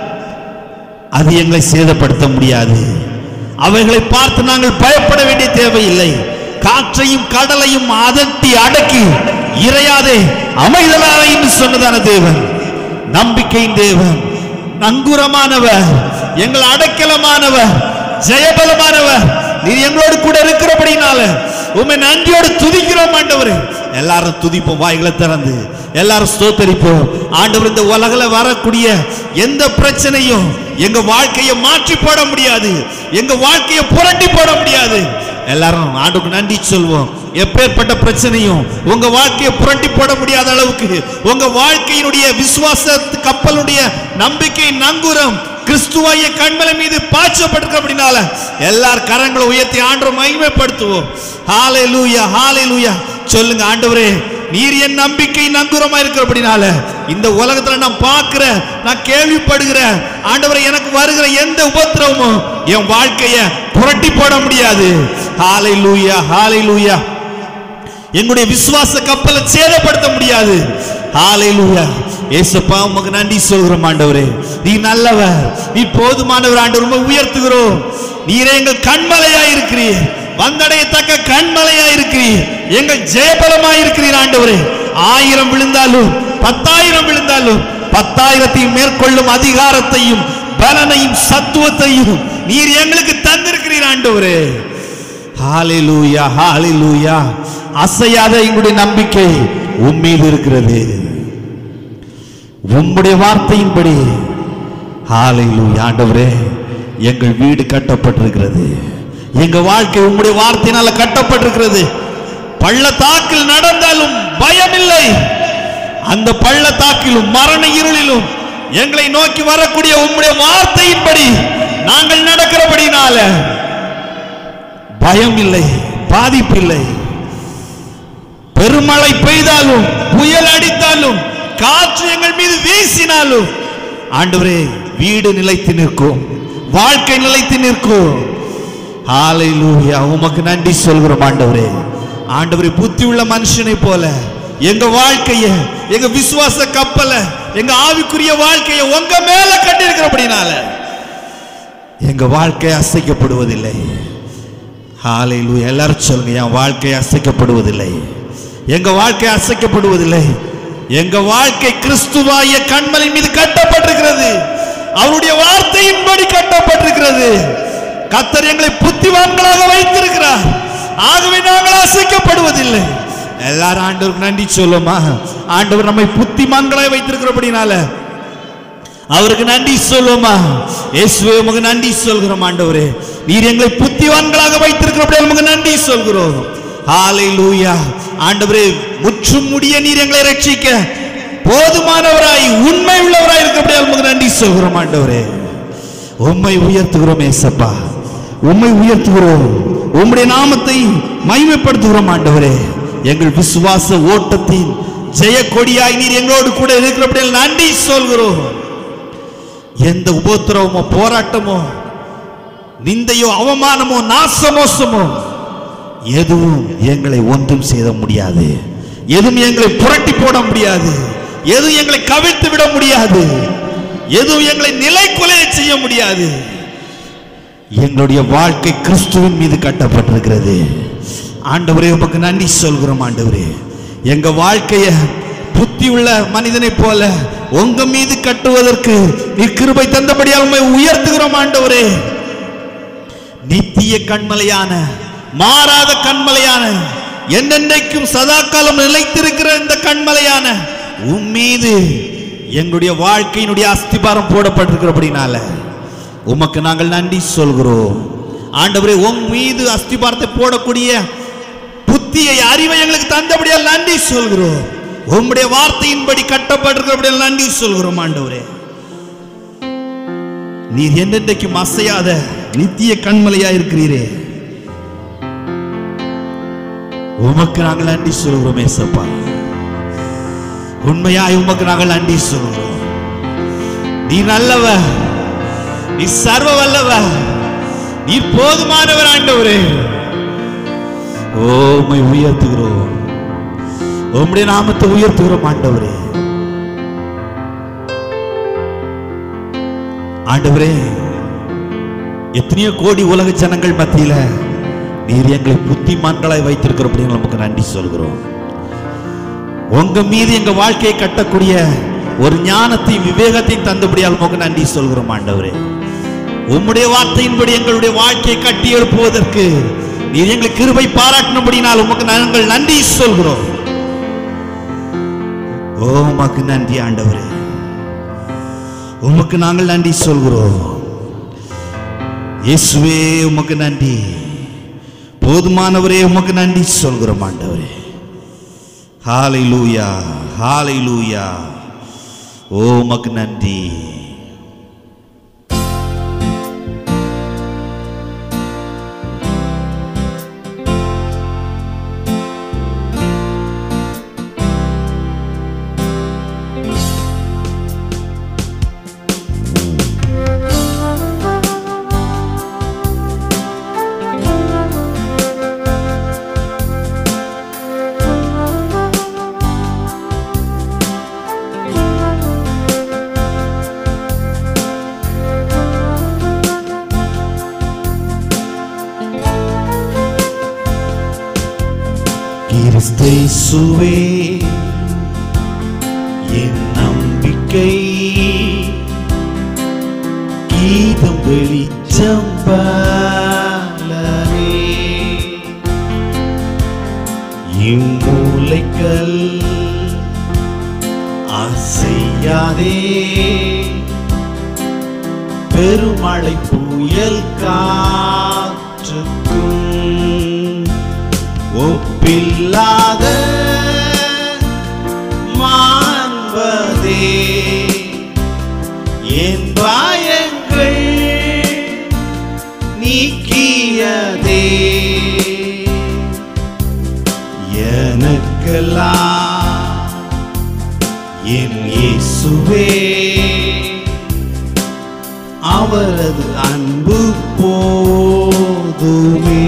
அது எங்களை சேதப்படுத்த முடியாது அவைகளை பார்த்து நாங்கள் பயப்பட வேண்டிய தேவையில்லை காற்றையும் கடலையும் அதட்டி அடக்கி இறையாதே அமைதலாக என்று சொன்னதான தேவன் நம்பிக்கையின் தேவன் நங்குரமானவர் எங்கள் அடைக்கலமானவர் ஜெயபலமானவர் நீர் எங்களோடு கூட இருக்கிறபடினால உண்மை நன்றியோடு துதிக்கிறோம் ஆண்டவரே எல்லாரும் துதிப்போம் வாய்களை திறந்து எல்லாரும் ஸ்தோத்தரிப்போம் ஆண்டவர் இந்த உலகில வரக்கூடிய எந்த பிரச்சனையும் எங்க வாழ்க்கையை மாற்றி போட முடியாது எங்க வாழ்க்கையை புரட்டி போட முடியாது எல்லாரும் ஆண்டுக்கு நன்றி சொல்வோம் எப்பேற்பட்ட பிரச்சனையும் உங்க வாழ்க்கையை புரட்டி போட முடியாத அளவுக்கு உங்க வாழ்க்கையினுடைய விசுவாச கப்பலுடைய நம்பிக்கை நங்குரம் கிறிஸ்துவாய கண்மலை மீது பாய்ச்சப்பட்டிருக்கிறபடினால எல்லார் கரங்களை உயர்த்தி ஆண்டவர் மகிமைப்படுத்துவோம் ஹாலே லூயா ஹாலே லூயா சொல்லுங்க ஆண்டவரே நீர் என் நம்பிக்கை நங்குரமா இருக்கிறபடினால இந்த உலகத்துல நான் பார்க்கிற நான் கேள்விப்படுகிற ஆண்டவரே எனக்கு வருகிற எந்த உபத்திரவமும் என் வாழ்க்கைய புரட்டி போட முடியாது ஹாலை லூயா ஹாலை லூயா எங்களுடைய விசுவாச கப்பலை சேதப்படுத்த முடியாது ஹalleluya ஏசப்பா உமக்கு நன்றி சொல்கிறோம் ஆண்டவரே நீ நல்லவர் நீ போதுமானவர் ஆண்டவர் உம்மை உயர்த்துகிறோம் நீரே எங்கள் கண்மலையா இருக்கிறீர் வந்தடையத்தக்க கண்மலையா இருக்கிறீர் எங்கள் ஜெயபலமா இருக்கிறீர் ஆண்டவரே ஆயிரம் விழுந்தாலும் பத்தாயிரம் விழுந்தாலும் பத்தாயிரத்தையும் மேற்கொள்ளும் அதிகாரத்தையும் பலனையும் சத்துவத்தையும் நீர் எங்களுக்கு தந்திருக்கிறீர் ஆண்டவரே ஹalleluya ஹalleluya அசையாத எங்களுடைய நம்பிக்கை உம்மீது இருக்கிறது உம்முடைய வார்த்தையின்படி ஹalleluya ஆண்டவரே எங்கள் வீடு கட்டப்பட்டிருக்கிறது எங்க வாழ்க்கை உம்முடைய வார்த்தையினால கட்டப்பட்டிருக்கிறது பள்ளத்தாக்கில் நடந்தாலும் பயமில்லை அந்த பள்ளத்தாக்கிலும் மரண இருளிலும் எங்களை நோக்கி வரக்கூடிய உம்முடைய வார்த்தையின்படி நாங்கள் நடக்கிறபடினால பயம் இல்லை பாதிப்பில்லை பெருமழை பெய்தாலும் புயல் அடித்தாலும் காற்று எங்கள் மீது வீசினாலும் ஆண்டவரே வீடு நிலைத்து நிற்கும் வாழ்க்கை நிலைத்து நிற்கும் ஹalleluya உமக்கு நன்றி சொல்கிறோம் ஆண்டவரே ஆண்டவரே புத்தி உள்ள மனுஷனை போல எங்க வாழ்க்கைய எங்க விசுவாச கப்பலை எங்க ஆவிக்குரிய வாழ்க்கையை உங்க மேல கட்டிருக்கிறபடினால எங்க வாழ்க்கை அசைக்கப்படுவதில்லை ஹalleluya எல்லாரும் சொல்லுங்க என் வாழ்க்கை அசைக்கப்படுவதில்லை எங்க வாழ்க்கை அசைக்கப்படுவதில்லை எங்க வாழ்க்கை கிறிஸ்துவாய கண்மலை மீது கட்டப்பட்டிருக்கிறது அவருடைய வார்த்தையின்படி கட்டப்பட்டிருக்கிறது கத்தர் எங்களை புத்திவான்களாக வைத்திருக்கிறார் ஆகவே நாங்கள் அசைக்கப்படுவதில்லை எல்லாரும் ஆண்டவருக்கு நன்றி சொல்லுமா ஆண்டவர் நம்மை புத்திமான்களாய் வைத்திருக்கிறபடினால அவருக்கு நன்றி சொல்லுமா இயேசுவே உமக்கு நன்றி சொல்கிறோம் ஆண்டவரே நீர் எங்களை புத்திவான்களாக வைத்திருக்கிறபடியால் உமக்கு நன்றி சொல்கிறோம் ஹalleluya ஆண்டவரே முற்றும் முடிய நீர் எங்களை ரட்சிக்க போதுமானவராய் உண்மை உள்ளவராய் இருக்கிறபடியால் உமக்கு நன்றி சொல்கிறோம் ஆண்டவரே உம்மை உயர்த்துகிறோம் ஏசப்பா உம்மை உயர்த்துகிறோம் உம்முடைய நாமத்தை மகிமைப்படுத்துகிறோம் ஆண்டவரே எங்கள் விசுவாச ஓட்டத்தின் ஜெய கொடியாய் நீர் எங்களோடு கூட இருக்கிறபடியால் நன்றி சொல்கிறோம் எந்த உபத்திரவமோ போராட்டமோ நிந்தையோ அவமானமோ நாசமோசமோ எதுவும் எங்களை ஒன்றும் செய்த முடியாது எதுவும் எங்களை புரட்டி போட முடியாது எதுவும் எங்களை கவிழ்த்து விட முடியாது எதுவும் எங்களை நிலை கொலைய செய்ய முடியாது எங்களுடைய வாழ்க்கை கிறிஸ்துவின் மீது கட்டப்பட்டிருக்கிறது ஆண்டவரே உமக்கு நன்றி சொல்கிறோம் ஆண்டவரே எங்க வாழ்க்கைய புத்தி உள்ள மனிதனைப் போல உங்க மீது கட்டுவதற்கு நீ கிருபை தந்தபடியால் உம்மை உயர்த்துகிறோம் ஆண்டவரே நித்திய கண்மலையான மாறாத கண்மலையான என்னென்றைக்கும் சதாகாலம் நிலைத்திருக்கிற இந்த கண்மலையான உன் மீது எங்களுடைய வாழ்க்கையினுடைய அஸ்திபாரம் போடப்பட்டிருக்கிறபடினால உமக்கு நாங்கள் நன்றி சொல்கிறோம் ஆண்டவரே உன் மீது அஸ்திபாரத்தை போடக்கூடிய புத்தியை அறிவை எங்களுக்கு தந்தபடியால் நன்றி சொல்கிறோம் உம்முடைய வார்த்தையின்படி கட்டப்பட்டிருக்கிறபடியால் நன்றி சொல்கிறோம் ஆண்டவரே நீர் என்றென்றைக்கும் அசையாத நித்திய கண்மலையா இருக்கிறீரே உமக்கு நாங்கள் நன்றி சொல்கிறோம் ஏசப்பா உண்மையாய் உமக்கு நாங்கள் நன்றி சொல்கிறோம் நீ நல்லவ நீ சர்வ வல்லவ நீ போதுமானவர் ஆண்டவரே ஓமை உயர்த்துகிறோம் உம்முடைய நாமத்தை உயர்த்துகிறோம் ஆண்டவரே ஆண்டவரே எத்தனையோ கோடி உலக ஜனங்கள் மத்தியில நீர் எங்களை புத்திமான்களாய் வைத்திருக்கிறபடி நமக்கு நன்றி சொல்கிறோம் உங்க மீது எங்க வாழ்க்கையை கட்டக்கூடிய ஒரு ஞானத்தையும் விவேகத்தையும் தந்தபடியால் உமக்கு நன்றி சொல்கிறோம் ஆண்டவரே உம்முடைய வார்த்தையின்படி எங்களுடைய வாழ்க்கையை கட்டி எழுப்புவதற்கு நீர் எங்களுக்கு கிருபை பாராட்டினபடினால் உமக்கு நாங்கள் நன்றி சொல்கிறோம் ஓ உமக்கு நன்றி ஆண்டவரே உமக்கு நாங்கள் நன்றி சொல்கிறோம் இயேசுவே உமக்கு நன்றி போதுமானவரே உமக்கு நன்றி சொல்கிறோம் ஆண்டவரே ஹாலை லூயா ஹாலை லூயா ஓ உமக்கு நன்றி கிறிஸ்தேசுவே என் நம்பிக்கை கீதம் வெளிச்சம் பாலனே இம்மூலைக்கல் அசையாதே காண்பதே பெருமழை புயல் காற்றுக்கும் ஒப்பில்லாத மாண்பதே என் பயங்கள் நீக்கியதே எனக்கெல்லாம் என் இயேசுவே அவரது அன்பு போதுமே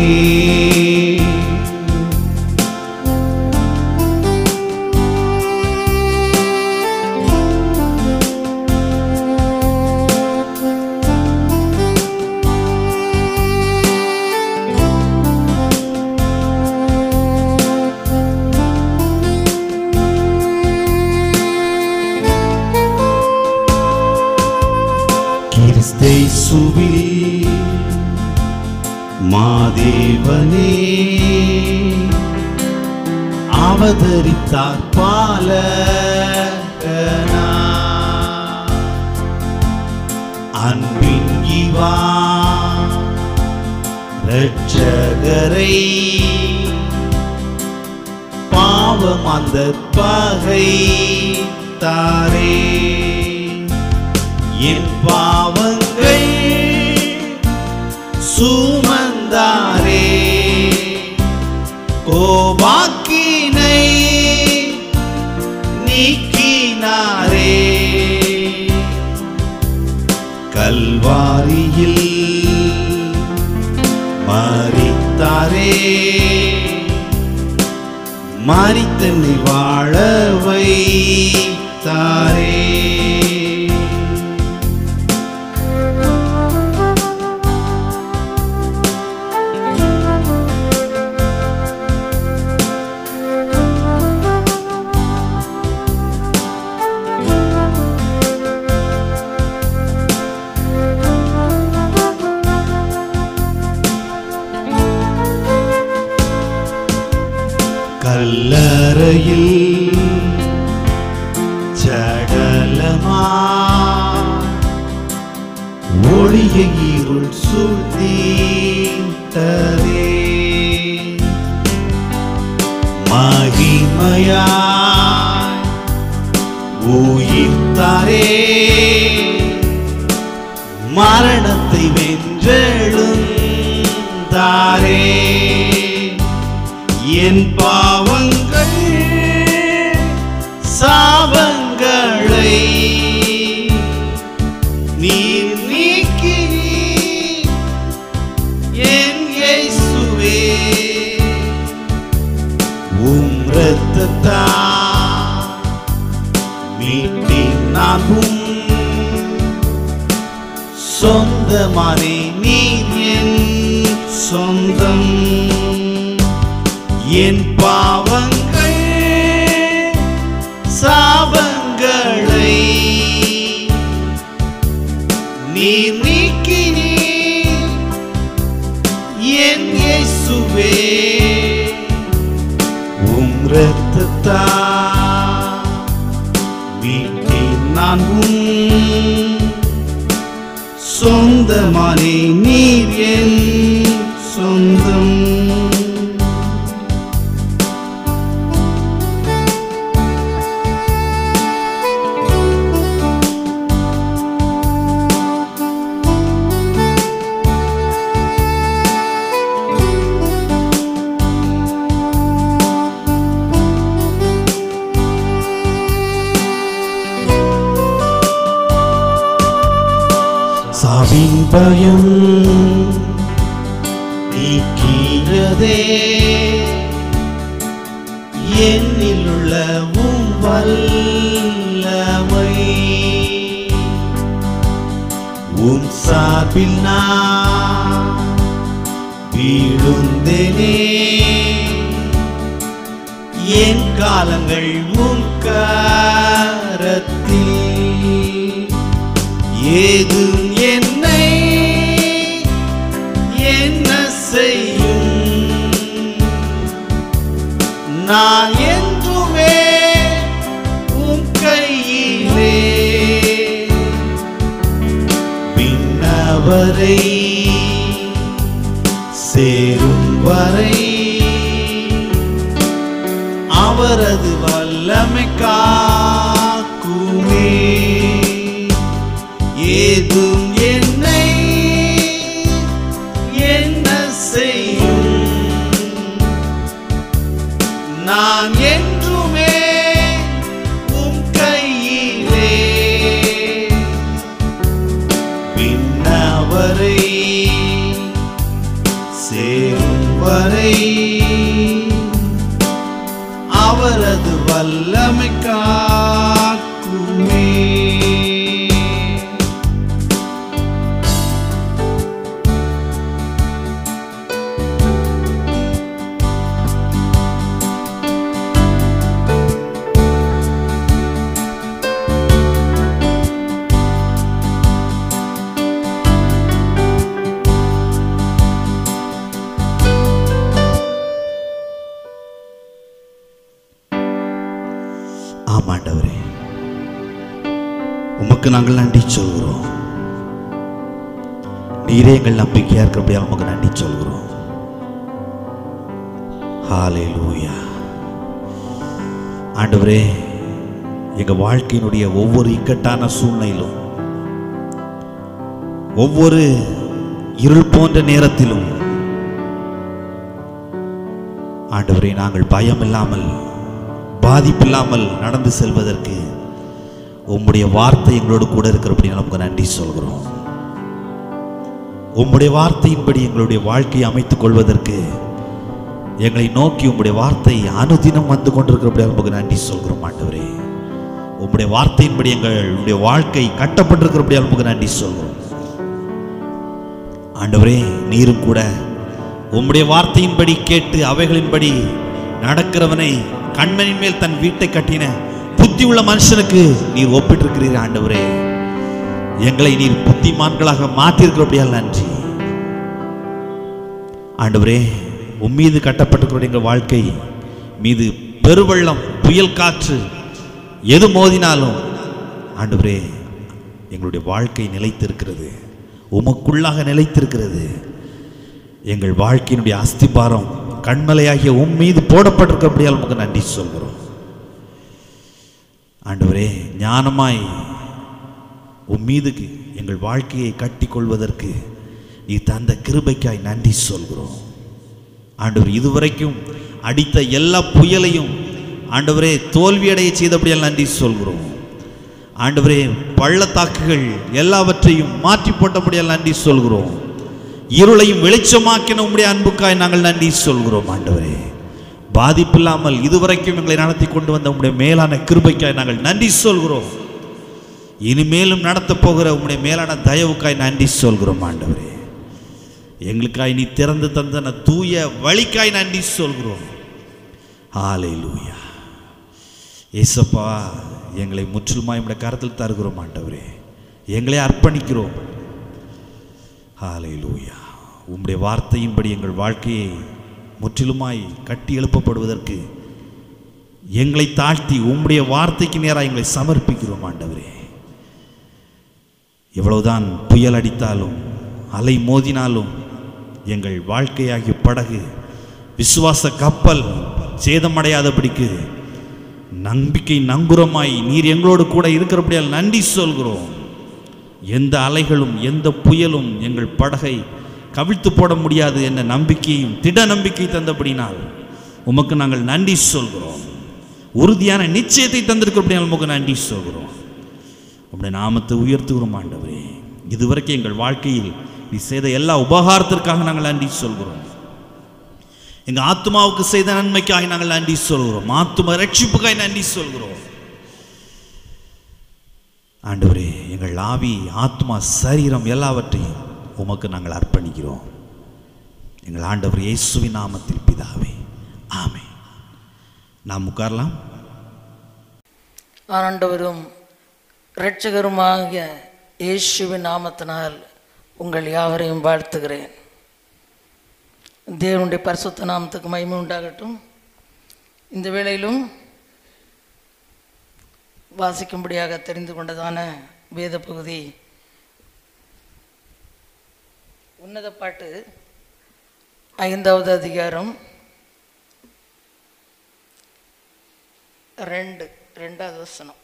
கிறிஸ்தேசுவில் மாதேவனே அவதரித்தார் பாலகனா அன்பின் இவா ரட்சகரை பாவம் அந்த பகை தாரே என் பாவங்கள் சுமந்தாரே கோபாக்கினை நீக்கினாரே கல்வாரியில் மறித்தாரே மறித்தனை வாழ வைத்தாரே கல்லறையில் ஜடலமா ஒளிய இருள் சூழ்ந்தீட்டதே மகிமையா உயிர்த்தாரே மரணத்தை வென்றெழுந்தாரே என் பாவங்கள் சாபங்களை நீர் நீக்கினீர் என் இயேசுவே உம் இரத்தத்தா மீட்டின் நான் உம் சொந்தமானே நீர் என் சொந்தம் என் பாவங்கள் சாபங்களை நீர் நீக்கினீர் என் இயேசுவே உம் இரத்தத்தா மீட்டேன் நான் உம் சொந்தமானே நீர் என் சொந்தம் சாவின் பயம் நீக்கியதே என்னில் உள்ள உம் வல்லமை உம் சார்பில் நான் வீழுந்தேனே என் காலங்கள் உம் கரத்தில் ஏதும் என்னை என்ன செய்யும் நான் என்றுமே உம் கையிலே விண்ணவரை சேரும் வரை அவரது வல்லமை காக்குமே ஏதும் என்னை என்ன செய்யும் நான் என்றுமே உம் கையிலே விண்ணவரை சேரும் வரை அவரது வல்லமை காக்குமே ஆமாண்டவரே உமக்கு நாங்கள் நன்றி சொல்கிறோம் நீரே எங்கள் நம்பிக்கையா இருக்கிறபடியாக உமக்கு நன்றி சொல்கிறோம் ஹalleluya ஆண்டவரே எங்க வாழ்க்கையினுடைய ஒவ்வொரு இக்கட்டான சூழ்நிலையிலும் ஒவ்வொரு இருள் போன்ற நேரத்திலும் ஆண்டவரே நாங்கள் பயம் இல்லாமல் பாதிப்பில்லாமல் நடந்து செல்வதற்கு உம்முடைய வார்த்தை எங்களோடு கூட இருக்கிறபடி நமக்கு நன்றி சொல்கிறோம் உம்முடைய வார்த்தையின்படி எங்களுடைய வாழ்க்கையை அமைத்துக் கொள்வதற்கு எங்களை நோக்கி உம்முடைய வார்த்தை அனுதினம் வந்து கொண்டிருக்கிறபடி நமக்கு நன்றி சொல்கிறோம் ஆண்டவரே உம்முடைய வார்த்தையின்படி எங்களுடைய வாழ்க்கை கட்டப்பட்டிருக்கிறபடி நமக்கு நன்றி சொல்கிறோம் ஆண்டவரே நீரும் கூட உம்முடைய வார்த்தையின்படி கேட்டு அவைகளின்படி நடக்கிறவனை கண்மனின் மேல் தன் வீட்டை கட்டின புத்தி உள்ள மனுஷனுக்கு நீர் ஒப்பிட்டிருக்கிறீர் ஆண்டவரே எங்களை நீர் புத்திமான்களாக மாற்றிருக்கிறபடியால் நன்றி ஆண்டவரே உம் மீது கட்டப்பட்டிருக்கிற எங்கள் வாழ்க்கை மீது பெருவெள்ளம் புயல் காற்று எது மோதினாலும் ஆண்டவரே எங்களுடைய வாழ்க்கை நிலைத்திருக்கிறது உமக்குள்ளாக நிலைத்திருக்கிறது எங்கள் வாழ்க்கையினுடைய அஸ்திபாரம் கண்மலையாகிய உம் மீது போடப்பட்டிருக்கிறபடியால் உமக்கு நன்றி சொல்கிறோம் ஆண்டவரே ஞானமாய் உம் மீது எங்கள் வாழ்க்கையை கட்டி கொள்வதற்கு நீ தந்த கிருபைக்காய் நன்றி சொல்கிறோம் ஆண்டவர் இதுவரைக்கும் அடித்த எல்லா புயலையும் ஆண்டவரே தோல்வியடைய செய்தபடியால் நன்றி சொல்கிறோம் ஆண்டவரே பள்ளத்தாக்குகள் எல்லாவற்றையும் மாற்றி போட்டபடியால் நன்றி சொல்கிறோம் இருளையும் வெளிச்சமாக்கின உம்முடைய அன்புக்காய் நாங்கள் நன்றி சொல்கிறோம் ஆண்டவரே பாதிப்பில்லாமல் இதுவரைக்கும் எங்களை நடத்தி கொண்டு வந்த உம்முடைய மேலான கிருபைக்காய் நாங்கள் நன்றி சொல்கிறோம் இனிமேலும் நடத்தப் போகிற உம்முடைய மேலான தயவுக்காய் நன்றி சொல்கிறோம் ஆண்டவரே எங்களுக்காய் நீ திறந்து தந்தன தூய வழிக்காய் நன்றி சொல்கிறோம் ஆலை லூயா ஏசப்பா எங்களை முற்றிலுமாய் உம்முடைய கரத்தில் தருகிறோம் ஆண்டவரே எங்களை அர்ப்பணிக்கிறோம் ஆலை லூயா உம்முடைய வார்த்தையின்படி எங்கள் வாழ்க்கையை முற்றிலுமாய் கட்டி எழுப்பப்படுவதற்கு எங்களை தாழ்த்தி உம்முடைய வார்த்தைக்கு நேராக எங்களை சமர்ப்பிக்கிறோம் ஆண்டவரே எவ்வளவுதான் புயல் அடித்தாலும் அலை மோதினாலும் எங்கள் வாழ்க்கையாகிய படகு விசுவாச கப்பல் சேதமடையாதபடிக்கு நம்பிக்கை நங்குரமாய் நீர் எங்களோடு கூட இருக்கிறபடியால் நன்றி சொல்கிறோம் எந்த அலைகளும் எந்த புயலும் எங்கள் படகை கவிழ்த்து போட முடியாது என்ற நம்பிக்கையும் திட நம்பிக்கை தந்தபடினால் உமக்கு நாங்கள் நன்றி சொல்கிறோம் உறுதியான நிச்சயத்தை தந்திருக்கிறபடியால் உமக்கு நன்றி சொல்கிறோம் உம்முடைய நாமத்தை உயர்த்துகிறோம் ஆண்டவரே இதுவரைக்கும் எங்கள் வாழ்க்கையில் நீ செய்த எல்லா உபகாரத்திற்காக நாங்கள் நன்றி சொல்கிறோம் எங்க ஆத்மாவுக்கு செய்த நன்மைக்காக நாங்கள் நன்றி சொல்கிறோம் ஆத்ம ரட்சிப்புக்காக நன்றி சொல்கிறோம் ஆண்டவரே எங்கள் ஆவி ஆத்மா சரீரம் எல்லாவற்றையும் உமக்கு நாங்கள் அர்ப்பணிக்கிறோம் எங்கள் ஆண்டவர் இயேசுவின் நாமத்தில் பிதாவே ஆமே நாம் உட்காரலாம் ஆண்டவரும் இரட்சகருமாகிய இயேசுவின் நாமத்தினால் உங்கள் யாவரையும் வாழ்த்துகிறேன் தேவனுடைய பரிசுத்த நாமத்துக்கு மகிமை உண்டாகட்டும் இந்த வேளையிலும் வாசிக்கும்படியாக தெரிந்து கொண்டதான வேத பகுதி உன்னத பாட்டு ஐந்தாவது அதிகாரம் ரெண்டு ரெண்டாவது வசனம்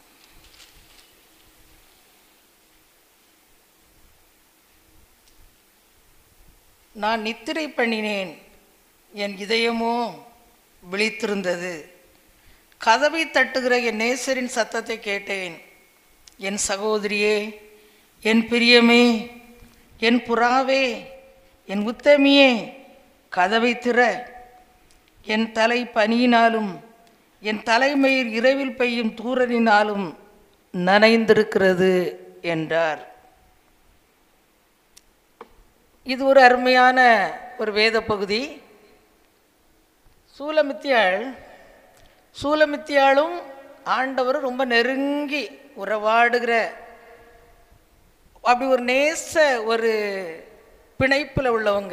நான் நித்திரை பண்ணினேன் என் இதயமோ விழித்திருந்தது கதவை தட்டுகிற என் நேசரின் சத்தத்தை கேட்டேன் என் சகோதரியே என் பிரியமே என் புறாவே என் உத்தமியே கதவை திற என் தலை பனியினாலும் என் தலைமயிர் இரவில் பெய்யும் தூரலினாலும் நனைந்திருக்கிறது என்றார் இது ஒரு அருமையான ஒரு வேத பகுதி சூலமித்தியாள் சூலமித்தியாளும் ஆண்டவரும் ரொம்ப நெருங்கி உறவாடுகிற அப்படி ஒரு நேச ஒரு பிணைப்பில் உள்ளவங்க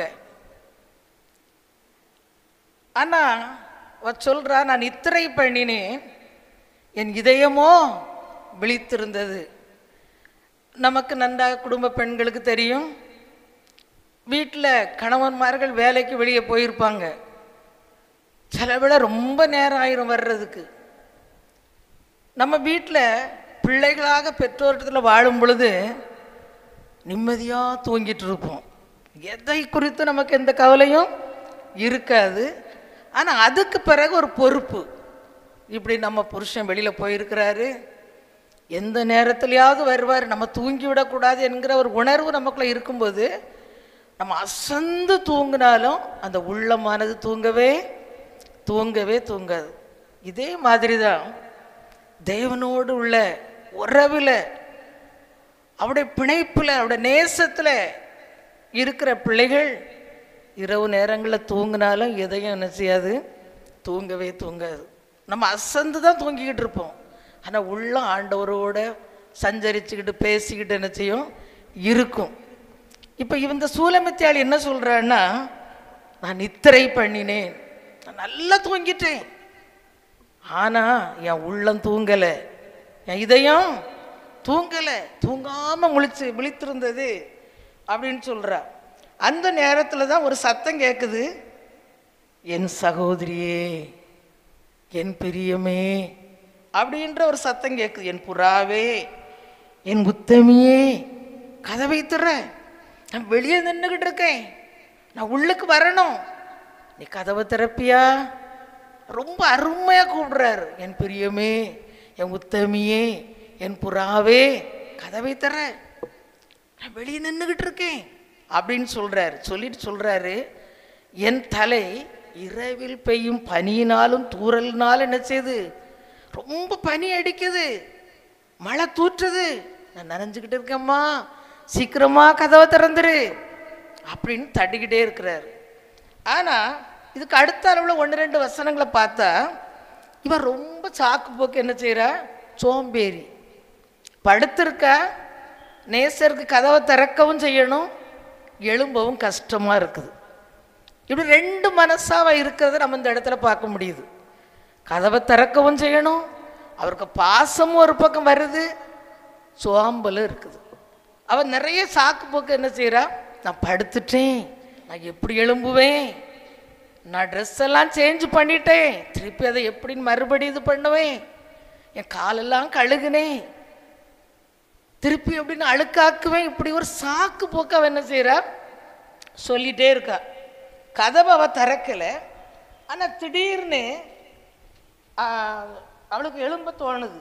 ஆனால் அவ சொல்கிறா நான் நித்திரை பண்ணினேன் என் இதயமோ விழித்திருந்தது நமக்கு நன்றாக குடும்ப பெண்களுக்கு தெரியும் வீட்டில் கணவன்மார்கள் வேலைக்கு வெளியே போயிருப்பாங்க சில விட ரொம்ப நேரம் ஆயிரும் வர்றதுக்கு நம்ம வீட்டில் பிள்ளைகளாக பெற்றோரிடத்தில் வாழும் பொழுது நிம்மதியாக தூங்கிட்டு இருப்போம் எதை குறித்து நமக்கு எந்த கவலையும் இருக்காது ஆனால் அதுக்கு பிறகு ஒரு பொறுப்பு இப்படி நம்ம புருஷன் வெளியில் போயிருக்கிறாரு எந்த நேரத்துலையாவது வருவார் நம்ம தூங்கி விடக்கூடாது என்கிற ஒரு உணர்வு நமக்குள்ளே இருக்கும்போது நம்ம அசந்து தூங்கினாலும் அந்த உள்ளமானது தூங்கவே தூங்கவே தூங்காது இதே மாதிரி தான் தேவனோடு உள்ள உறவில் அவருடைய பிணைப்பில் அவருடைய நேசத்தில் இருக்கிற பிள்ளைகள் இரவு நேரங்களில் தூங்கினாலும் எதையும் என்ன செய்யாது தூங்கவே தூங்காது நம்ம அசந்து தான் தூங்கிக்கிட்டு இருப்போம் ஆனால் உள்ள ஆண்டவரோட சஞ்சரிச்சுக்கிட்டு பேசிக்கிட்டு என்ன செய்யும் இருக்கும் இப்போ இந்த சூலமித்தியாள் என்ன சொல்கிறான்னா நான் நித்திரை பண்ணினேன் நான் நல்லா தூங்கிட்டேன் ஆனால் என் உள்ளம் தூங்கலை என் இதயம் தூங்கலை தூங்காமல் முழிச்சு விழித்திருந்தது அப்படின்னு சொல்கிறா அந்த நேரத்தில் தான் ஒரு சத்தம் கேட்குது என் சகோதரியே என் பிரியமே அப்படின்ற ஒரு சத்தம் கேட்குது என் புறாவே என் உத்தமியே கதவை திற நான் வெளியே நின்றுக்கிட்டு இருக்கேன் நான் உள்ளுக்கு வரணும் நீ கதவை திறப்பியா ரொம்ப அருமையாக கூப்பிடுறாரு என் பிரியமே என் உத்தமியே என் புறாவே கதவை திற நான் வெளியே நின்றுக்கிட்டு இருக்கேன் அப்படின்னு சொல்கிறாரு சொல்லிட்டு சொல்கிறாரு என் தலை இரவில் பெய்யும் பனியினாலும் தூறலினாலும் என்ன செய்யுது ரொம்ப பனி அடிக்குது மழை தூற்றுது நான் நனைஞ்சுக்கிட்டு இருக்கேம்மா சீக்கிரமா கதவை திறந்துரு அப்படின்னு தட்டிக்கிட்டே இருக்கிறாரு ஆனால் இதுக்கு அடுத்த அளவில் ஒன்று ரெண்டு வசனங்களை பார்த்தா இவன் ரொம்ப சாக்கு போக்கு என்ன செய்கிறா சோம்பேறி படுத்திருக்கா நேசருக்கு கதவை திறக்கவும் செய்யணும் எழும்பவும் கஷ்டமாக இருக்குது இப்படி ரெண்டு மனசாவ இருக்கிறத நம்ம இந்த இடத்துல பார்க்க முடியுது கதவை திறக்கவும் செய்யணும் அவருக்கு பாசமும் ஒரு பக்கம் வருது சோம்பலும் இருக்குது அவன் நிறைய சாக்கு போக்கு என்ன செய்கிறா நான் படுத்துட்டேன் நான் எப்படி எழும்புவேன் நான் ட்ரெஸ் எல்லாம் சேஞ்ச் பண்ணிட்டேன் திருப்பி அதை எப்படின்னு மறுபடி இது பண்ணுவேன் என் காலெல்லாம் கழுகுனேன் திருப்பி எப்படின்னு அழுக்காக்குவேன் இப்படி ஒரு சாக்கு போக்கு அவன் என்ன செய்கிறா சொல்லிட்டே இருக்கா கதவை அவ திறக்கலை ஆனால் திடீர்னு ஆ, அவளுக்கு எழும்ப தோணுது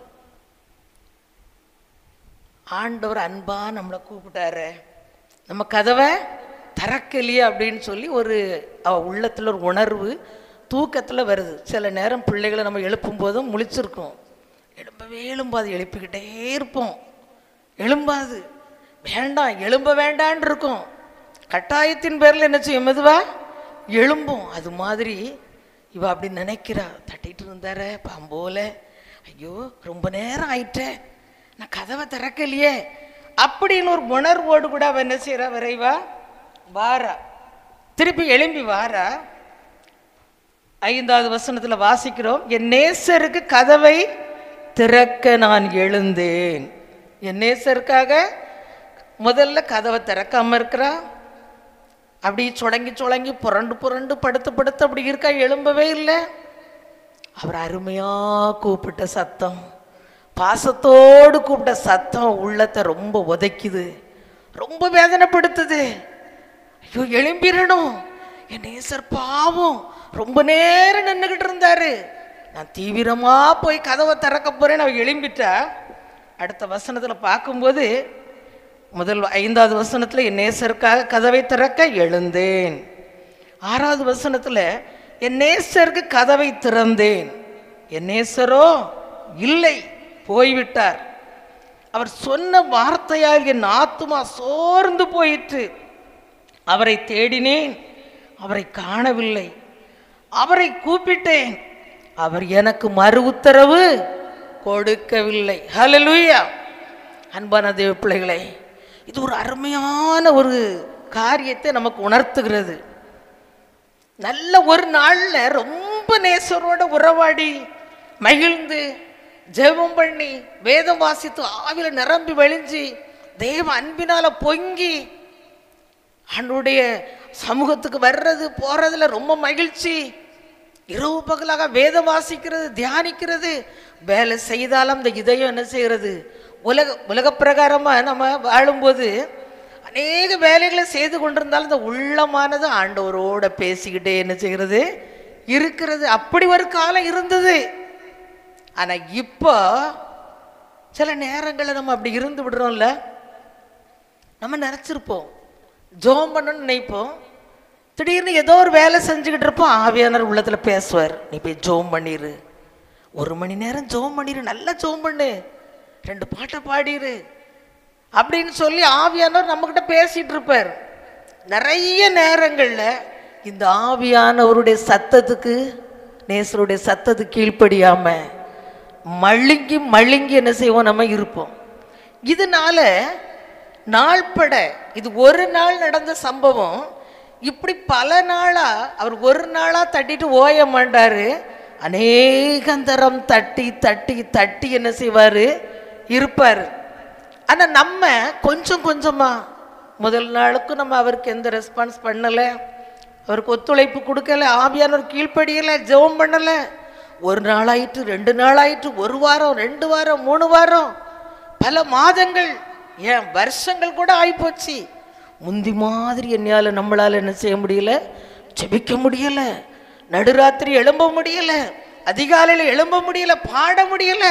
ஆண்டவர் அன்பா நம்மளை கூப்பிட்டாரு நம்ம கதவை திறக்கலையே அப்படின்னு சொல்லி ஒரு அவ உள்ளத்தில் ஒரு உணர்வு தூக்கத்தில் வருது சில நேரம் பிள்ளைகளை நம்ம எழுப்பும் போதும் முழிச்சிருக்கோம் எழும்பவே எழும்பாது எழுப்பிக்கிட்டே இருப்போம் எழும்பாது வேண்டாம் எழும்ப வேண்டான் இருக்கும் கட்டாயத்தின் பேரில் என்ன செய்யும் மெதுவா எழும்பும் அது மாதிரி இவ அப்படி நினைக்கிறா தட்டிட்டு இருந்தார பாம்போல ஐயோ ரொம்ப நேரம் ஆயிட்டே நான் கதவை திறக்கலையே அப்படின்னு ஒரு உணர்வோடு கூட அவ என்ன செய்றா விரைவா வாரா திருப்பி எழும்பி வாரா ஐந்தாவது வசனத்தில் வாசிக்கிறோம் என் நேசருக்கு கதவை திறக்க நான் எழுந்தேன் என் நேசருக்காக முதல்ல கதவை திறக்காம இருக்கிறா அப்படி சுடங்கி சுடங்கி புரண்டு புரண்டு படுத்து படுத்து அப்படி இருக்கா எழும்பவே இல்லை அவர் அருமையா கூப்பிட்ட சத்தம் பாசத்தோடு கூப்பிட்ட சத்தம் உள்ளத்தை ரொம்ப உதைக்குது ரொம்ப வேதனைப்படுத்துது ஐயோ எழும்பிடணும் என் நேசர் பாவம் ரொம்ப நேரம் நின்றுக்கிட்டு இருந்தாரு நான் தீவிரமா போய் கதவை திறக்க போறேன் அவர் எழும்பிட்டா அடுத்த வசனத்துல பார்க்கும்போது முதல் ஐந்தாவது வசனத்துல என் நேசருக்காக கதவை திறக்க எழுந்தேன் ஆறாவது வசனத்துல என் நேசருக்கு கதவை திறந்தேன் என் நேசரோ இல்லை போய்விட்டார் அவர் சொன்ன வார்த்தையால் என் ஆத்துமா சோர்ந்து போயிற்று அவரை தேடினேன் அவரை காணவில்லை அவரை கூப்பிட்டேன் அவர் எனக்கு மறு உத்தரவு கொடுக்கவில்லை ஹalleluya அன்பான தேவ பிள்ளைகளே இது ஒரு அருமையான ஒரு காரியத்தை நமக்கு உணர்த்துகிறது நல்ல ஒரு நாள்ல ரொம்ப நேசரோட உறவாடி மகிழ்ந்து ஜெபம் பண்ணி வேதம் வாசித்து ஆவில நிரம்பி வழிஞ்சு தேவ அன்பினால பொங்கி அவனுடைய சமூகத்துக்கு வர்றது போறதுல ரொம்ப மகிழ்ச்சி இரவு பகலாக வேதம் வாசிக்கிறது தியானிக்கிறது வேலை செய்தாலும் அந்த இதயம் என்ன செய்கிறது உலக உலக பிரகாரமா நம்ம வாழும்போது அநேக வேலைகளை செய்து கொண்டிருந்தாலும் இந்த உள்ளமானது ஆண்டவரோட பேசிக்கிட்டே என்ன செய்கிறது இருக்கிறது அப்படி ஒரு காலம் இருந்தது ஆனா இப்போ சில நேரங்களில் நம்ம அப்படி இருந்து விடுறோம்ல நம்ம நினச்சிருப்போம் ஜோம் பண்ணணும்னு நினைப்போம் திடீர்னு ஏதோ ஒரு வேலை செஞ்சுக்கிட்டு இருப்போம் ஆவியானவர் உள்ளத்தில் பேசுவார் நீ போய் ஜோம் பண்ணிரு ஒரு மணி நேரம் ஜோம் பண்ணிரு நல்லா ஜோம் பண்ணு ரெண்டு பாட்டை பாடிரு அப்படின்னு சொல்லி ஆவியானவர் நம்மக்கிட்ட பேசிட்டு இருப்பார் நிறைய நேரங்களில் இந்த ஆவியானவருடைய சத்தத்துக்கு நேசருடைய சத்தத்துக்கு கீழ்ப்படியாம மழுங்கி மழுங்கி என்ன செய்வோம் நம்ம இருப்போம் இதனால நாள்பட இது ஒரு நாள் நடந்த சம்பவம் இப்படி பல நாளா அவர் ஒரு நாளா தட்டிட்டு ஓய மாட்டாரு அநேகந்தரம் தட்டி தட்டி தட்டி என்ன செய்வாரு இருப்பார் ஆனா நம்ம கொஞ்சம் கொஞ்சமா முதல் நாளுக்கும் நம்ம அவருக்கு எந்த ரெஸ்பான்ஸ் பண்ணல அவருக்கு ஒத்துழைப்பு கொடுக்கல ஆவியானவர் கீழ்ப்படியல ஜெபம் பண்ணல ஒரு நாள் ஆயிட்டு ரெண்டு நாள் ஆயிட்டு ஒரு வாரம் ரெண்டு வாரம் மூணு வாரம் பல மாதங்கள் ஏன் வருஷங்கள் கூட ஆயிப்போச்சு முந்தி மாதிரி என்னால நம்மளால என்ன செய்ய முடியல ஜெபிக்க முடியல நடுராத்திரி எழும்ப முடியல அதிகாலையில் எழும்ப முடியல பாட முடியல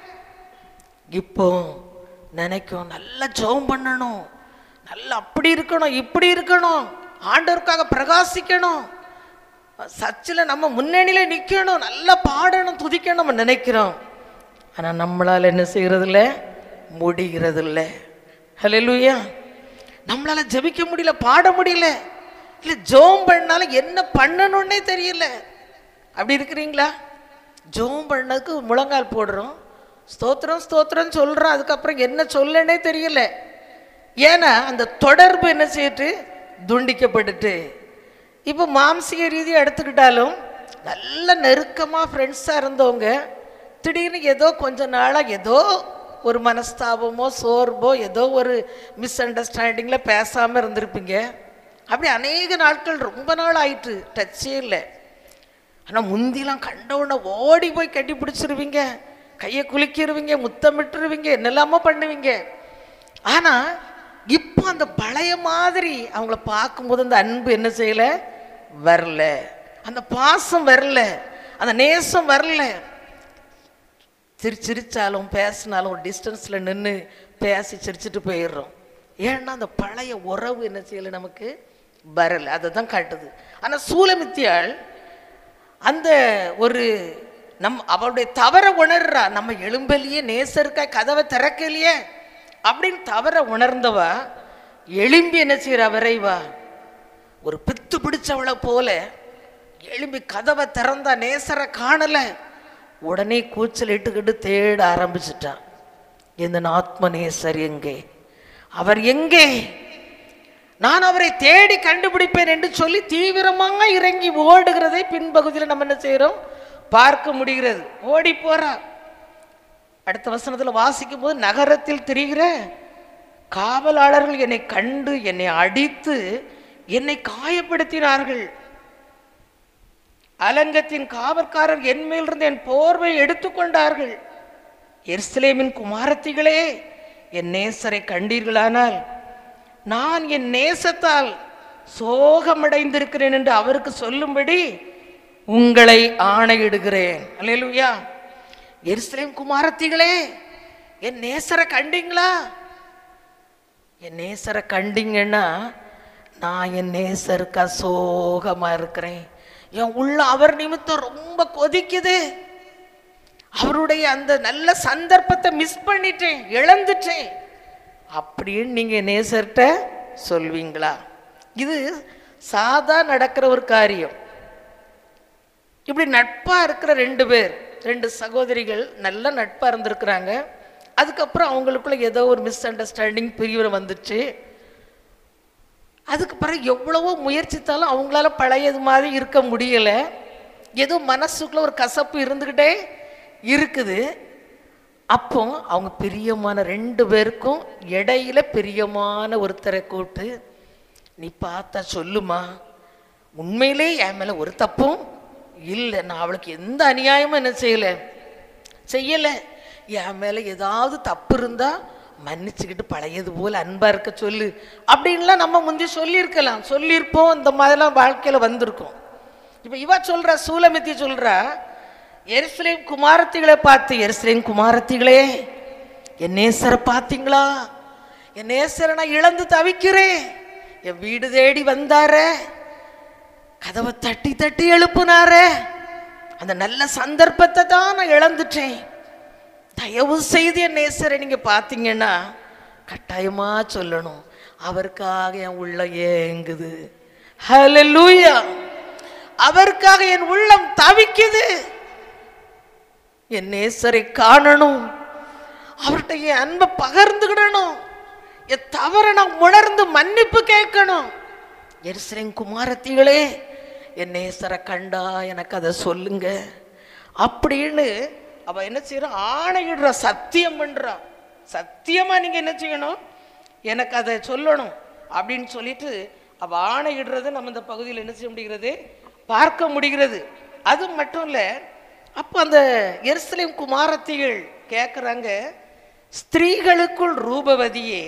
இப்போ நினைக்கும் நல்லா ஜெபம் பண்ணணும் நல்லா அப்படி இருக்கணும் இப்படி இருக்கணும் ஆண்டவருக்காக பிரகாசிக்கணும் சர்ச்சில் நம்ம முன்னணியில் நிற்கணும் நல்லா பாடணும் துதிக்கணும் நம்ம நினைக்கிறோம் ஆனால் நம்மளால் என்ன செய்யறதில்ல முடிகிறதில்ல ஹalleluya நம்மளால ஜெபிக்க முடியல பாட முடியல இல்லை ஜோம் பண்ணாலும் என்ன பண்ணணும்னே தெரியல அப்படி இருக்கிறீங்களா ஜோம் பண்ணதுக்கு முழங்கால் போடுறோம் ஸ்தோத்திரம் ஸ்தோத்திரம் சொல்கிறோம் அதுக்கப்புறம் என்ன சொல்லனே தெரியல ஏன்னா அந்த தொடர்பு என்ன செய்யிட்டு துண்டிக்கப்பட்டுட்டு இப்போ மாம்சீக ரீதியாக எடுத்துக்கிட்டாலும் நல்ல நெருக்கமாக ஃப்ரெண்ட்ஸாக இருந்தவங்க திடீர்னு ஏதோ கொஞ்ச நாளாக ஏதோ ஒரு மனஸ்தாபமோ சோர்வோ ஏதோ ஒரு மிஸ் அண்டர்ஸ்டாண்டிங்கில் பேசாமல் இருந்திருப்பீங்க அப்படி அநேக நாட்கள் ரொம்ப நாள் ஆயிட்டு டச்சே இல்லை ஆனால் முந்திலாம் கண்ட உடனே ஓடி போய் கட்டி பிடிச்சிருவீங்க கையை குலுக்கிடுவீங்க முத்தமிட்டுருவீங்க என்னெல்லாமோ பண்ணுவீங்க ஆனால் இப்போ அந்த பழைய மாதிரி அவங்கள பார்க்கும்போது அந்த அன்பு என்ன செய்யலை வரல அந்த பாசம் வரல அந்த நேசம் வரல சிரி சிரிச்சாலும் பேசினாலும் ஒரு டிஸ்டன்ஸில் நின்று பேசி சிரிச்சிட்டு போயிடுறோம் ஏன்னா அந்த பழைய உறவு என்ன செய்யலை நமக்கு வரல அதை தான் காட்டுது ஆனால் சூலமித்தியாள் அந்த ஒரு நம் அவளுடைய தவற உணர்றா நம்ம எலும்பலியே நேசருக்கா கதவை திறக்கலையே அப்படின்னு தவற உணர்ந்தவா எலும்பி என்ன செய்யறா விரைவா ஒரு பித்து பிடிச்சவளை போல எழும்பி கதவை திறந்தா நேசரை காணல உடனே கூச்சல் இட்டுக்கிட்டு தேட ஆரம்பிச்சிட்டான் இந்த ஆத்ம நேசர் எங்கே அவர் எங்கே நான் அவரை தேடி கண்டுபிடிப்பேன் என்று சொல்லி தீவிரமாக இறங்கி ஓடுகிறதை பின்பகுதியில் நம்ம என்ன செய்கிறோம் பார்க்க முடிகிறது ஓடி போறா அடுத்த வசனத்தில் வாசிக்கும் போது நகரத்தில் திரிகிற காவலாளர்கள் என்னை கண்டு என்னை அடித்து என்னை காயப்படுத்தினார்கள் அலங்கத்தின் காவற்காரர் என் மேலிருந்து என் போர்வை எடுத்துக்கொண்டார்கள் எருசலேமின் குமாரத்திகளே என் நேசரை கண்டீர்களானால் நான் என் நேசத்தால் சோகமடைந்திருக்கிறேன் என்று அவருக்கு சொல்லும்படி உங்களை ஆணையிடுகிறேன் அல்லேலூயா எருசலேம் குமாரத்திகளே என் நேசரை கண்டீங்களா என் நேசரை கண்டீங்கன்னா நான் என் நேசருக்கு அசோகமா இருக்கிறேன் என் உள்ள அவர் நிமித்தம் ரொம்ப கொதிக்குது அவருடைய அந்த நல்ல சந்தர்ப்பத்தை மிஸ் பண்ணிட்டேன் இழந்துட்டேன் அப்படின்னு நீங்க நேசர்கிட்ட சொல்வீங்களா இது சாதா நடக்கிற ஒரு காரியம் இப்படி நட்பா இருக்கிற ரெண்டு பேர் ரெண்டு சகோதரிகள் நல்ல நட்பா இருந்திருக்கிறாங்க அதுக்கப்புறம் அவங்களுக்குள்ள ஏதோ ஒரு மிஸ் அண்டர்ஸ்டாண்டிங் பிரிவு வந்துச்சு அதுக்கு பிறகு எவ்வளவோ முயற்சித்தாலும் அவங்களால பழையது மாதிரி இருக்க முடியல ஏதோ மனசுக்குள்ள ஒரு கசப்பு இருந்துக்கிட்டே இருக்குது அப்போ அவங்க பிரியமான ரெண்டு பேருக்கும் இடையில பிரியமான ஒருத்தரை கூப்பிட்டு நீ பார்த்தா சொல்லுமா உண்மையிலே என் மேல ஒரு தப்பும் இல்லை நான் அவளுக்கு எந்த அநியாயமும் என்ன செய்யலை செய்யலை என் மேலே ஏதாவது தப்பு இருந்தா மன்னிச்சுக்கிட்டு பழையது போல் அன்பா இருக்க சொல்லு அப்படின்லாம் நம்ம முந்தி சொல்லியிருக்கலாம் சொல்லியிருப்போம் இந்த மாதிரிலாம் வாழ்க்கையில வந்திருக்கும் இப்போ இவ சொல்றா சூலமித்தி சொல்றா எருசலேம் குமாரத்திகளை பார்த்து எருசலேம் குமாரத்திகளே என் நேசரை பார்த்தீங்களா என் நேசரை நான் இழந்து தவிக்கிறேன் என் வீடு தேடி வந்தாரே கதவை தட்டி தட்டி எழுப்புனாரே அந்த நல்ல சந்தர்ப்பத்தை தான் நான் இழந்துட்டேன் தயவு செய்து என் நேசரை நீங்க பார்த்தீங்கன்னா கட்டாயமா சொல்லணும் அவருக்காக என் உள்ளம் ஏங்குது ஹalleluya அவருக்காக என் உள்ளம் தவிக்குது என் நேசரை காணணும் அவர்கிட்ட என் அன்பை பகிர்ந்துக்கிடணும் என் தவறை நான் உணர்ந்து மன்னிப்பு கேட்கணும் எருசலேம் குமாரத்திகளே என் நேசரை கண்டா எனக்கு அதை சொல்லுங்க அப்படின்னு அவ என்ன செய்யறா ஆணையிடுற சத்தியம் பண்றா சத்தியமா நீங்க என்ன செய்யணும் எனக்கு அதை சொல்லணும் அப்படின்னு சொல்லிட்டு அவ ஆணையிடுறதை நம்ம இந்த பகுதியில் என்ன செய்ய முடிகிறது பார்க்க முடிகிறது அது மட்டும் இல்லை அப்போ அந்த எருசலேம் குமாரத்திகள் கேட்குறாங்க ஸ்திரீகளுக்குள் ரூபவதியே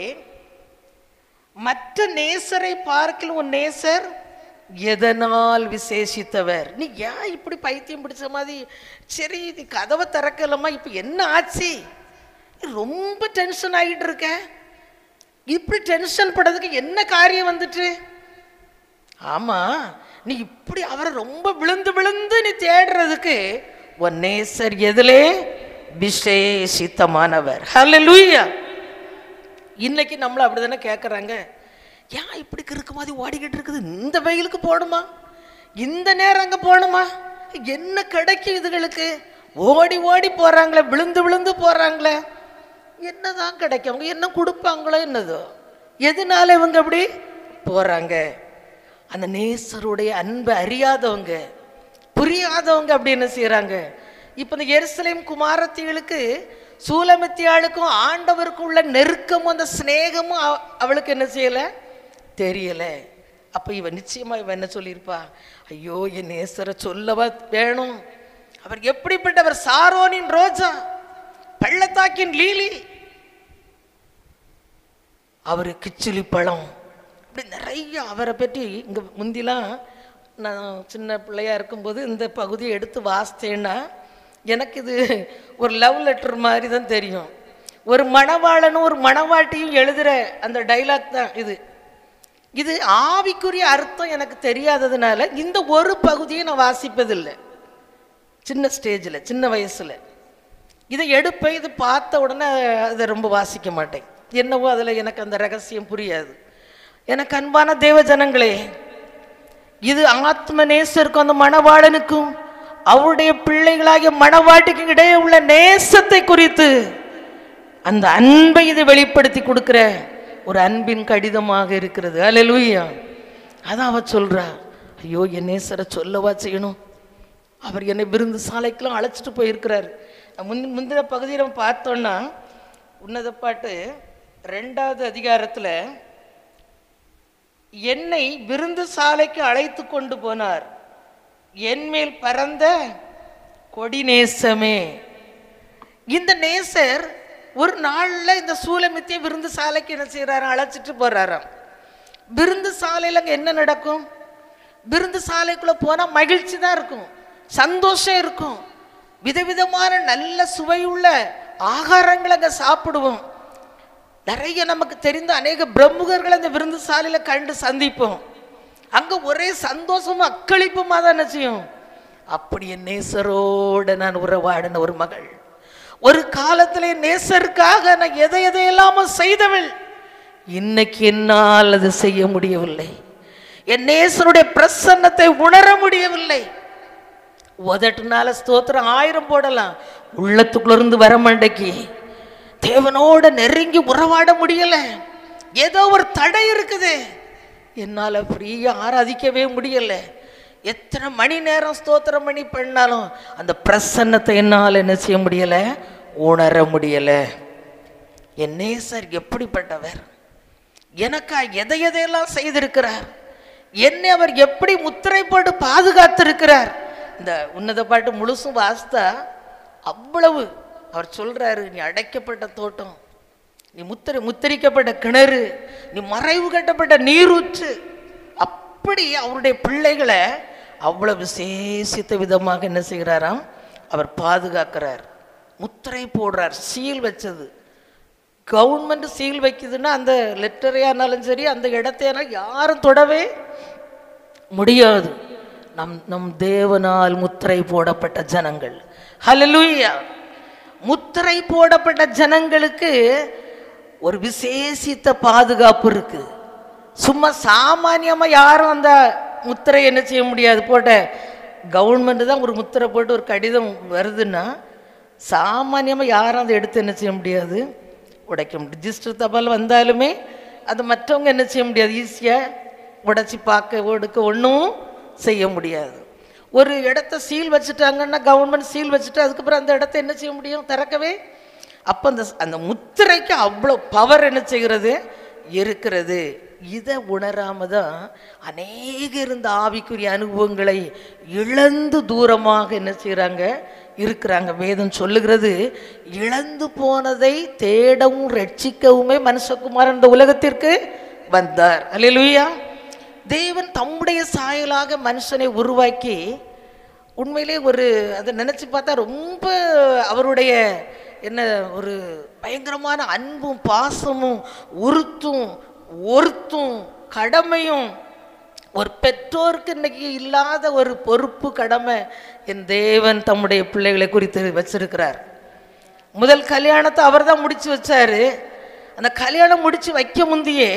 மற்ற நேசரை பார்க்கல உன் நேசர் எதனால் விசேஷித்தவர் நீ ஏன் இப்படி பைத்தியம் பிடிச்ச மாதிரி சரி நீ கதவை திறக்கலமா இப்போ என்ன ஆச்சு நீ ரொம்ப டென்ஷன் ஆகிட்டு இருக்க இப்படி டென்ஷன் படுறதுக்கு என்ன காரியம் வந்துட்டு ஆமா நீ இப்படி அவரை ரொம்ப விழுந்து விழுந்து நீ தேடுறதுக்கு உன் நேசர் எதிலே விசேஷித்தமானவர் ஹalleluya இன்னைக்கு நம்மள அப்படிதானே கேட்குறாங்க ஏன் இப்படி கிறுக்கு மாதிரி ஓடிக்கிட்டு இருக்குது இந்த வெயிலுக்கு போகணுமா இந்த நேரம் அங்கே போகணுமா என்ன கிடைக்கும் இதுகளுக்கு ஓடி ஓடி போறாங்களே விழுந்து விழுந்து போறாங்களே என்னதான் கிடைக்கும் அவங்க என்ன கொடுப்பாங்களோ என்னதோ எதனால இவங்க அப்படி போறாங்க அந்த நேசருடைய அன்பை அறியாதவங்க புரியாதவங்க அப்படி என்ன செய்றாங்க இப்போ இந்த எருசலேம் குமாரத்திகளுக்கு சூலமித்தியாளுக்கும் ஆண்டவருக்கும் உள்ள நெருக்கமும் அந்த சிநேகமும் அவ- அவளுக்கு என்ன செய்யல தெரியல அப்ப இவன் நிச்சயமா இவன் என்ன சொல்லியிருப்பா ஐயோ என் நேசரை சொல்லவா வேணும் அவர் எப்படிப்பட்டவர் சாரோனின் ரோஜா பள்ளத்தாக்கின் லீலி அவர் கிச்சிலி பழம் இப்படி நிறைய அவரை பற்றி இங்கே முந்திலாம் நான் சின்ன பிள்ளையா இருக்கும்போது இந்த பகுதியை எடுத்து வாசித்தேன்னா எனக்கு இது ஒரு லவ் லெட்டர் மாதிரி தான் தெரியும் ஒரு மணவாளனும் ஒரு மணவாட்டியும் எழுதுகிற அந்த டைலாக் தான் இது இது ஆவிக்குரிய அர்த்தம் எனக்கு தெரியாததுனால இந்த ஒரு பகுதியை நான் வாசிப்பதில்லை சின்ன ஸ்டேஜில் சின்ன வயசில் இதை எடுப்பேன் இது பார்த்த உடனே அதை ரொம்ப வாசிக்க மாட்டேன் என்னவோ அதில் எனக்கு அந்த ரகசியம் புரியாது எனக்கு அன்பான தேவ ஜனங்களே இது ஆத்ம நேசருக்கும் அந்த மணவாளனுக்கும் அவருடைய பிள்ளைகளாகிய மணவாட்டிக்கும் இடையே உள்ள நேசத்தை குறித்து அந்த அன்பை இது வெளிப்படுத்தி கொடுக்கிற ஒரு அன்பின் கடிதமாக இருக்கிறது அல்லேலூயா அதான் அவ சொல்றா ஐயோ என் நேசரை சொல்லவா செய்யணும் அவர் என்னை விருந்து சாலைக்கெல்லாம் அழைச்சிட்டு போயிருக்கிறார் முன் முந்தின பகுதியை நம்ம பார்த்தோன்னா உன்னத பாட்டு ரெண்டாவது அதிகாரத்தில் என்னை விருந்து சாலைக்கு அழைத்து கொண்டு போனார் என் மேல் பறந்த கொடி நேசமே இந்த நேசர் ஒரு நாள்ல இந்த சூலமித்திய விருந்து சாலைக்கு என்ன செய்யறாரு அழைச்சிட்டு போறாராம் விருந்து சாலையில் அங்கே என்ன நடக்கும் விருந்து சாலைக்குள்ள போனா மகிழ்ச்சி தான் இருக்கும் சந்தோஷம் இருக்கும் விதவிதமான நல்ல சுவையுள்ள ஆகாரங்களை அங்கே சாப்பிடுவோம் நிறைய நமக்கு தெரிந்த அநேக பிரமுகர்களை அந்த விருந்து சாலையில கண்டு சந்திப்போம் அங்க ஒரே சந்தோஷமும் அக்களிப்புமா தான் என்ன செய்யும் அப்படி என் நேசரோட நான் உறவாடின ஒரு மகள் ஒரு காலத்துல என் நேசருக்காக நான் எதை எதையெல்லாமோ செய்தவள் இன்னைக்கு என்னால் அது செய்ய முடியவில்லை என் நேசருடைய பிரசன்னத்தை உணர முடியவில்லை உதட்டுனால ஸ்தோத்திரம் ஆயிரம் போடலாம் உள்ளத்துக்குள்ள இருந்து வர மண்டைக்கு தேவனோட நெருங்கி உறவாட முடியல ஏதோ ஒரு தடை இருக்குது என்னால் ஃப்ரீயா ஆராதிக்கவே முடியல எத்தனை மணி நேரம் ஸ்தோத்திரம் பண்ணி பண்ணாலும் அந்த பிரசன்னத்தை என்னால் என்ன செய்ய முடியல உணர முடியல என் நேசர் எப்படிப்பட்டவர் எனக்கா எதை எதையெல்லாம் செய்திருக்கிறார் என்னை அவர் எப்படி முத்திரை போட்டு பாதுகாத்திருக்கிறார் இந்த உன்னத பாட்டு முழுசும் வாசித்தா அவ்வளவு அவர் சொல்றாரு நீ அடைக்கப்பட்ட தோட்டம் நீ முத்திரை முத்திரிக்கப்பட்ட கிணறு நீ மறைவு கட்டப்பட்ட நீரூற்று அப்படி அவருடைய பிள்ளைகளை அவ்வளவு விசேஷித்த விதமாக என்ன செய்கிறாராம் அவர் பாதுகாக்கிறார் முத்திரை போடுறார் சீல் வச்சது கவர்மெண்ட் சீல் வைக்குதுன்னா அந்த லெட்டரையா இருந்தாலும் சரி அந்த இடத்தையானாலும் யாரும் தொடவே முடியாது நம் நம் தேவனால் முத்திரை போடப்பட்ட ஜனங்கள் ஹalleluya முத்திரை போடப்பட்ட ஜனங்களுக்கு ஒரு விசேஷித்த பாதுகாப்பு இருக்கு சும்மா சாமானியமா யாரும் அந்த முத்திரை என்ன செய்ய முடியாது போட்ட கவர்மெண்ட் தான் ஒரு முத்திரை போட்டு ஒரு கடிதம் வருதுன்னா சாமானியமா யாரும் அதை எடுத்து என்ன செய்ய முடியாது உடைக்க முடியும் ரிஜிஸ்டர் தபால் வந்தாலுமே அது மற்றவங்க என்ன செய்ய முடியாது ஈஸியாக உடைச்சி பார்க்க ஒடுக்க ஒன்றும் செய்ய முடியாது ஒரு இடத்த சீல் வச்சுட்டாங்கன்னா கவர்மெண்ட் சீல் வச்சுட்டு அதுக்கப்புறம் அந்த இடத்த என்ன செய்ய முடியும் திறக்கவே அப்போ அந்த அந்த முத்திரைக்கு அவ்வளோ பவர் என்ன செய்கிறது இருக்கிறது இதை உணராம தான் அநேக இருந்த ஆவிக்குரிய அனுபவங்களை இழந்து தூரமாக என்ன செய்கிறாங்க இருக்கிறாங்க வேதம் சொல்லுகிறது இழந்து போனதை தேடவும் ரட்சிக்கவுமே மனுஷகுமாரன் இந்த உலகத்திற்கு வந்தார் அல்லேலூயா தேவன் தம்முடைய சாயலாக மனுஷனை உருவாக்கி உண்மையிலே ஒரு அதை நினச்சி பார்த்தா ரொம்ப அவருடைய என்ன ஒரு பயங்கரமான அன்பும் பாசமும் உறுத்தும் ஒருத்தும் கடமையும் ஒரு பெற்றோருக்கு இன்னைக்கு இல்லாத ஒரு பொறுப்பு கடமை என் தேவன் தம்முடைய பிள்ளைகளை குறித்து வச்சிருக்கிறார் முதல் கல்யாணத்தை அவர் தான் முடிச்சு வச்சாரு அந்த கல்யாணம் முடிச்சு வைக்க முந்தையே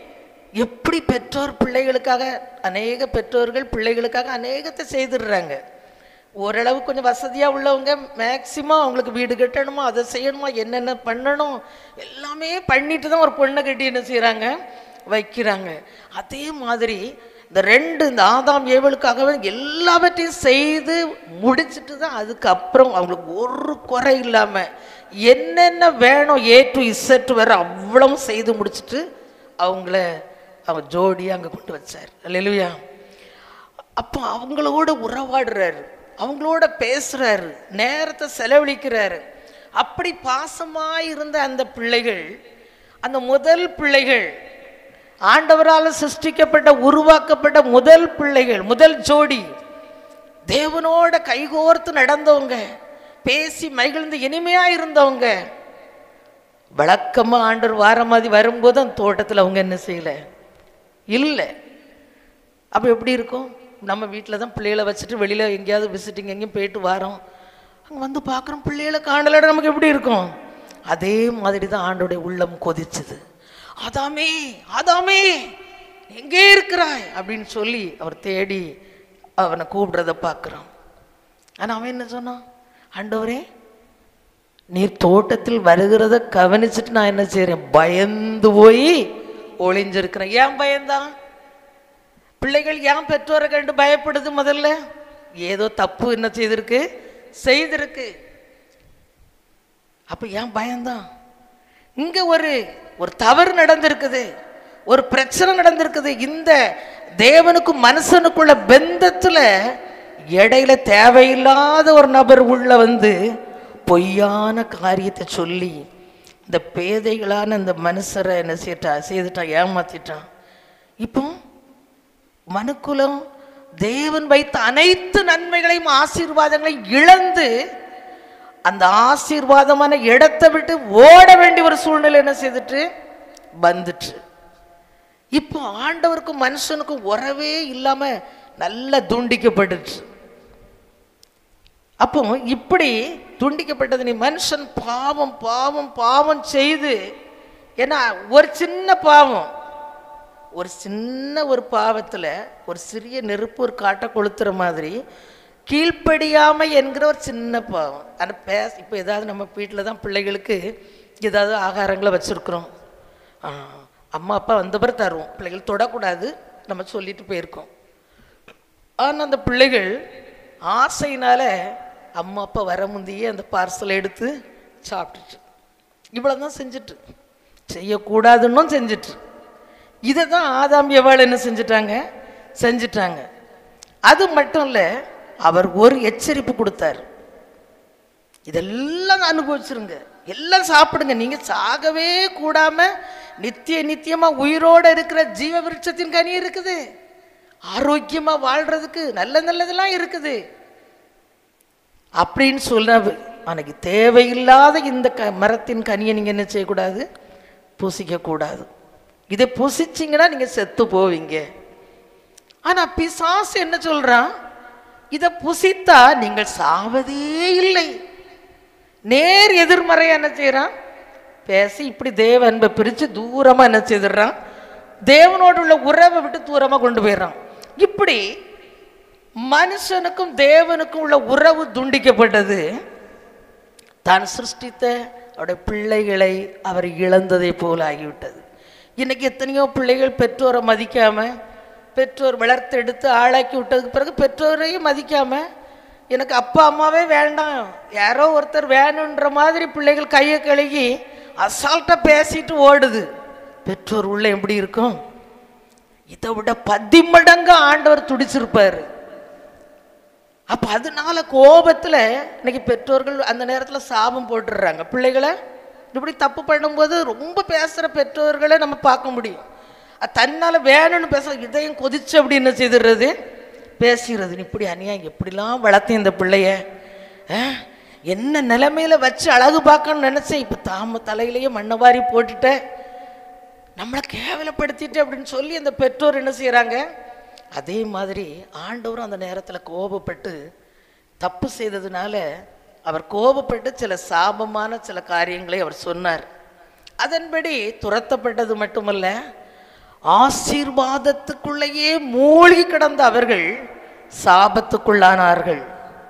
எப்படி பெற்றோர் பிள்ளைகளுக்காக அநேக பெற்றோர்கள் பிள்ளைகளுக்காக அநேகத்தை செய்துடுறாங்க ஓரளவு கொஞ்சம் வசதியாக உள்ளவங்க மேக்சிமம் அவங்களுக்கு வீடு கட்டணுமா அதை செய்யணுமா என்னென்ன பண்ணணும் எல்லாமே பண்ணிட்டு தான் ஒரு பொண்ணை கட்டி என்ன செய்கிறாங்க வைக்கிறாங்க அதே மாதிரி இந்த ரெண்டு இந்த ஆதாம் ஏவலுக்காகவே எல்லாவற்றையும் செய்து முடிச்சிட்டு தான் அதுக்கப்புறம் அவங்களுக்கு ஒரு குறை இல்லாமல் என்னென்ன வேணும் ஏ டு இசட் வர அவ்வளவும் செய்து முடிச்சிட்டு அவங்கள அவங்க ஜோடியாக அங்கே கொண்டு வச்சார் அல்லையா அப்போ அவங்களோட உறவாடுறாரு அவங்களோட பேசுறாரு நேரத்தை செலவழிக்கிறாரு அப்படி பாசமாக இருந்த அந்த பிள்ளைகள் அந்த முதல் பிள்ளைகள் ஆண்டவரால் சிருஷ்டிக்கப்பட்ட உருவாக்கப்பட்ட முதல் பிள்ளைகள் முதல் ஜோடி தேவனோட கைகோர்த்து நடந்தவங்க பேசி மகிழ்ந்து இனிமையா இருந்தவங்க வழக்கமா ஆண்டவர் வார மாதிரி வரும்போது அந்த தோட்டத்தில் அவங்க என்ன செய்யல இல்லை அப்போ எப்படி இருக்கும் நம்ம வீட்டில் தான் பிள்ளைகளை வச்சுட்டு வெளியில் எங்கேயாவது விசிட்டிங் எங்கேயும் போயிட்டு வரோம் அங்கே வந்து பார்க்குறோம் பிள்ளைகளை காணலட நமக்கு எப்படி இருக்கும் அதே மாதிரி தான் ஆண்டோடைய உள்ளம் கொதிச்சுது ஆதாமே ஆதாமே எங்கே இருக்கிறாய் அப்படின்னு சொல்லி அவர் தேடி அவனை கூப்பிடுறத பார்க்குறான் ஆனால் அவன் என்ன சொன்னான் ஆண்டவரே நீர் தோட்டத்தில் வருகிறத கவனிச்சுட்டு நான் என்ன செய்றேன் பயந்து போய் ஒளிஞ்சிருக்கிறேன் ஏன் பயந்தான் பிள்ளைகள் ஏன் பெற்றோரை கண்டு பயப்படுது முதல்ல ஏதோ தப்பு என்ன செய்திருக்கு செய்திருக்கு அப்ப ஏன் பயந்தான் இங்க ஒரு ஒரு தவறு நடந்திருக்குது ஒரு பிரச்சனை நடந்திருக்குது இந்த தேவனுக்கும் மனுஷனுக்குள்ள பெந்தத்துல இடையில தேவையில்லாத ஒரு நபர் உள்ள வந்து பொய்யான காரியத்தை சொல்லி இந்த பேதைகளான இந்த மனுஷரை என்ன செய்யட்டா செய்துட்டான் ஏமாத்திட்டான் இப்போ மனுக்குலம் தேவன் வைத்த அனைத்து நன்மைகளையும் ஆசீர்வாதங்களையும் இழந்து அந்த ஆசீர்வாதமான இடத்தை விட்டு ஓட வேண்டிய ஒரு சூழ்நிலை என்ன செய்துட்டு வந்துட்டு இப்போ ஆண்டவருக்கும் மனுஷனுக்கும் உறவே இல்லாம நல்லா துண்டிக்கப்பட்டுச்சு அப்போ இப்படி துண்டிக்கப்பட்டது நீ மனுஷன் பாவம் பாவம் பாவம் செய்து ஏன்னா ஒரு சின்ன பாவம் ஒரு சின்ன ஒரு பாவத்தில் ஒரு சிறிய நெருப்பு ஒரு காட்டை கொளுத்துற மாதிரி கீழ்ப்படியாமை என்கிற ஒரு சின்ன பாவம் ஆனால் பேச இப்போ ஏதாவது நம்ம வீட்டில் தான் பிள்ளைகளுக்கு ஏதாவது ஆகாரங்களை வச்சுருக்குறோம் அம்மா அப்பா வந்த பிறகு தருவோம் பிள்ளைகள் தொடக்கூடாது நம்ம சொல்லிட்டு போயிருக்கோம் ஆனால் அந்த பிள்ளைகள் ஆசையினால அம்மா அப்பா வர முந்தையே அந்த பார்சலை எடுத்து சாப்பிட்டுச்சு இவ்வளோ தான் செஞ்சுட்டு செய்யக்கூடாதுன்னும் செஞ்சுட்டு இதை தான் ஆதாம் எவாள் என்ன செஞ்சிட்டாங்க செஞ்சிட்டாங்க அது மட்டும் இல்லை அவர் ஒரு எச்சரிப்பு கொடுத்தார் இதெல்லாம் அனுபவிச்சிருங்க எல்லாம் சாப்பிடுங்க நீங்க சாகவே கூடாம நித்திய நித்தியமா உயிரோட இருக்கிற ஜீவ விருட்சத்தின் கனி இருக்குது ஆரோக்கியமா வாழ்றதுக்கு நல்ல நல்லதெல்லாம் இருக்குது அப்படின்னு சொல்ல அன்னைக்கு தேவையில்லாத இந்த க மரத்தின் கனியை நீங்க என்ன செய்யக்கூடாது பூசிக்க கூடாது இதை புசிச்சிங்கன்னா நீங்க செத்து போவீங்க ஆனா பிசாசு என்ன சொல்றான் இதை புசித்தா நீங்கள் சாவதே இல்லை நேர் எதிர்மறை என்ன செய்யறான் பேசி இப்படி தேவ அன்பை பிரித்து தூரமாக என்ன செய்திடுறான் தேவனோடு உள்ள உறவை விட்டு தூரமாக கொண்டு போயிடுறான் இப்படி மனுஷனுக்கும் தேவனுக்கும் உள்ள உறவு துண்டிக்கப்பட்டது தான் சிருஷ்டித்த அவருடைய பிள்ளைகளை அவர் இழந்ததை போல ஆகிவிட்டது இன்னைக்கு எத்தனையோ பிள்ளைகள் பெற்றோரை மதிக்காம பெற்றோர் வளர்த்தெடுத்து ஆளாக்கி விட்டதுக்கு பிறகு பெற்றோரையும் மதிக்காம எனக்கு அப்பா அம்மாவே வேண்டாம் யாரோ ஒருத்தர் வேணுன்ற மாதிரி பிள்ளைகள் கையை கழுகி அசால்ட்டாக பேசிட்டு ஓடுது பெற்றோர் உள்ள எப்படி இருக்கும் இதை விட பதிமடங்கு ஆண்டவர் துடிச்சிருப்பாரு அப்ப அதனால கோபத்துல இன்னைக்கு பெற்றோர்கள் அந்த நேரத்துல சாபம் போட்டுடுறாங்க பிள்ளைகளை இப்படி தப்பு பண்ணும்போது ரொம்ப பேசுற பெற்றோர்களை நம்ம பார்க்க முடியும் அது தன்னால வேணும்னு பேச இதையும் கொதிச்சு அப்படி என்ன செய்துடுறது பேசிடுறது நீ இப்படி அநியாயம் எப்படிலாம் வளர்த்தேன் இந்த பிள்ளைய ஆ? என்ன நிலைமையில வச்சு அழகு பார்க்கணும்னு நினைச்சேன் இப்ப தாம தலையிலேயே மண்ணை வாரி போட்டுட்ட நம்மளை கேவலப்படுத்திட்டு அப்படின்னு சொல்லி அந்த பெற்றோர் என்ன செய்றாங்க அதே மாதிரி ஆண்டவரும் அந்த நேரத்தில் கோபப்பட்டு தப்பு செய்ததுனால அவர் கோபப்பட்டு சில சாபமான சில காரியங்களை அவர் சொன்னார் அதன்படி துரத்தப்பட்டது மட்டுமல்ல ஆசீர்வாதத்துக்குள்ளேயே மூழ்கி கிடந்த அவர்கள் சாபத்துக்குள்ளானார்கள்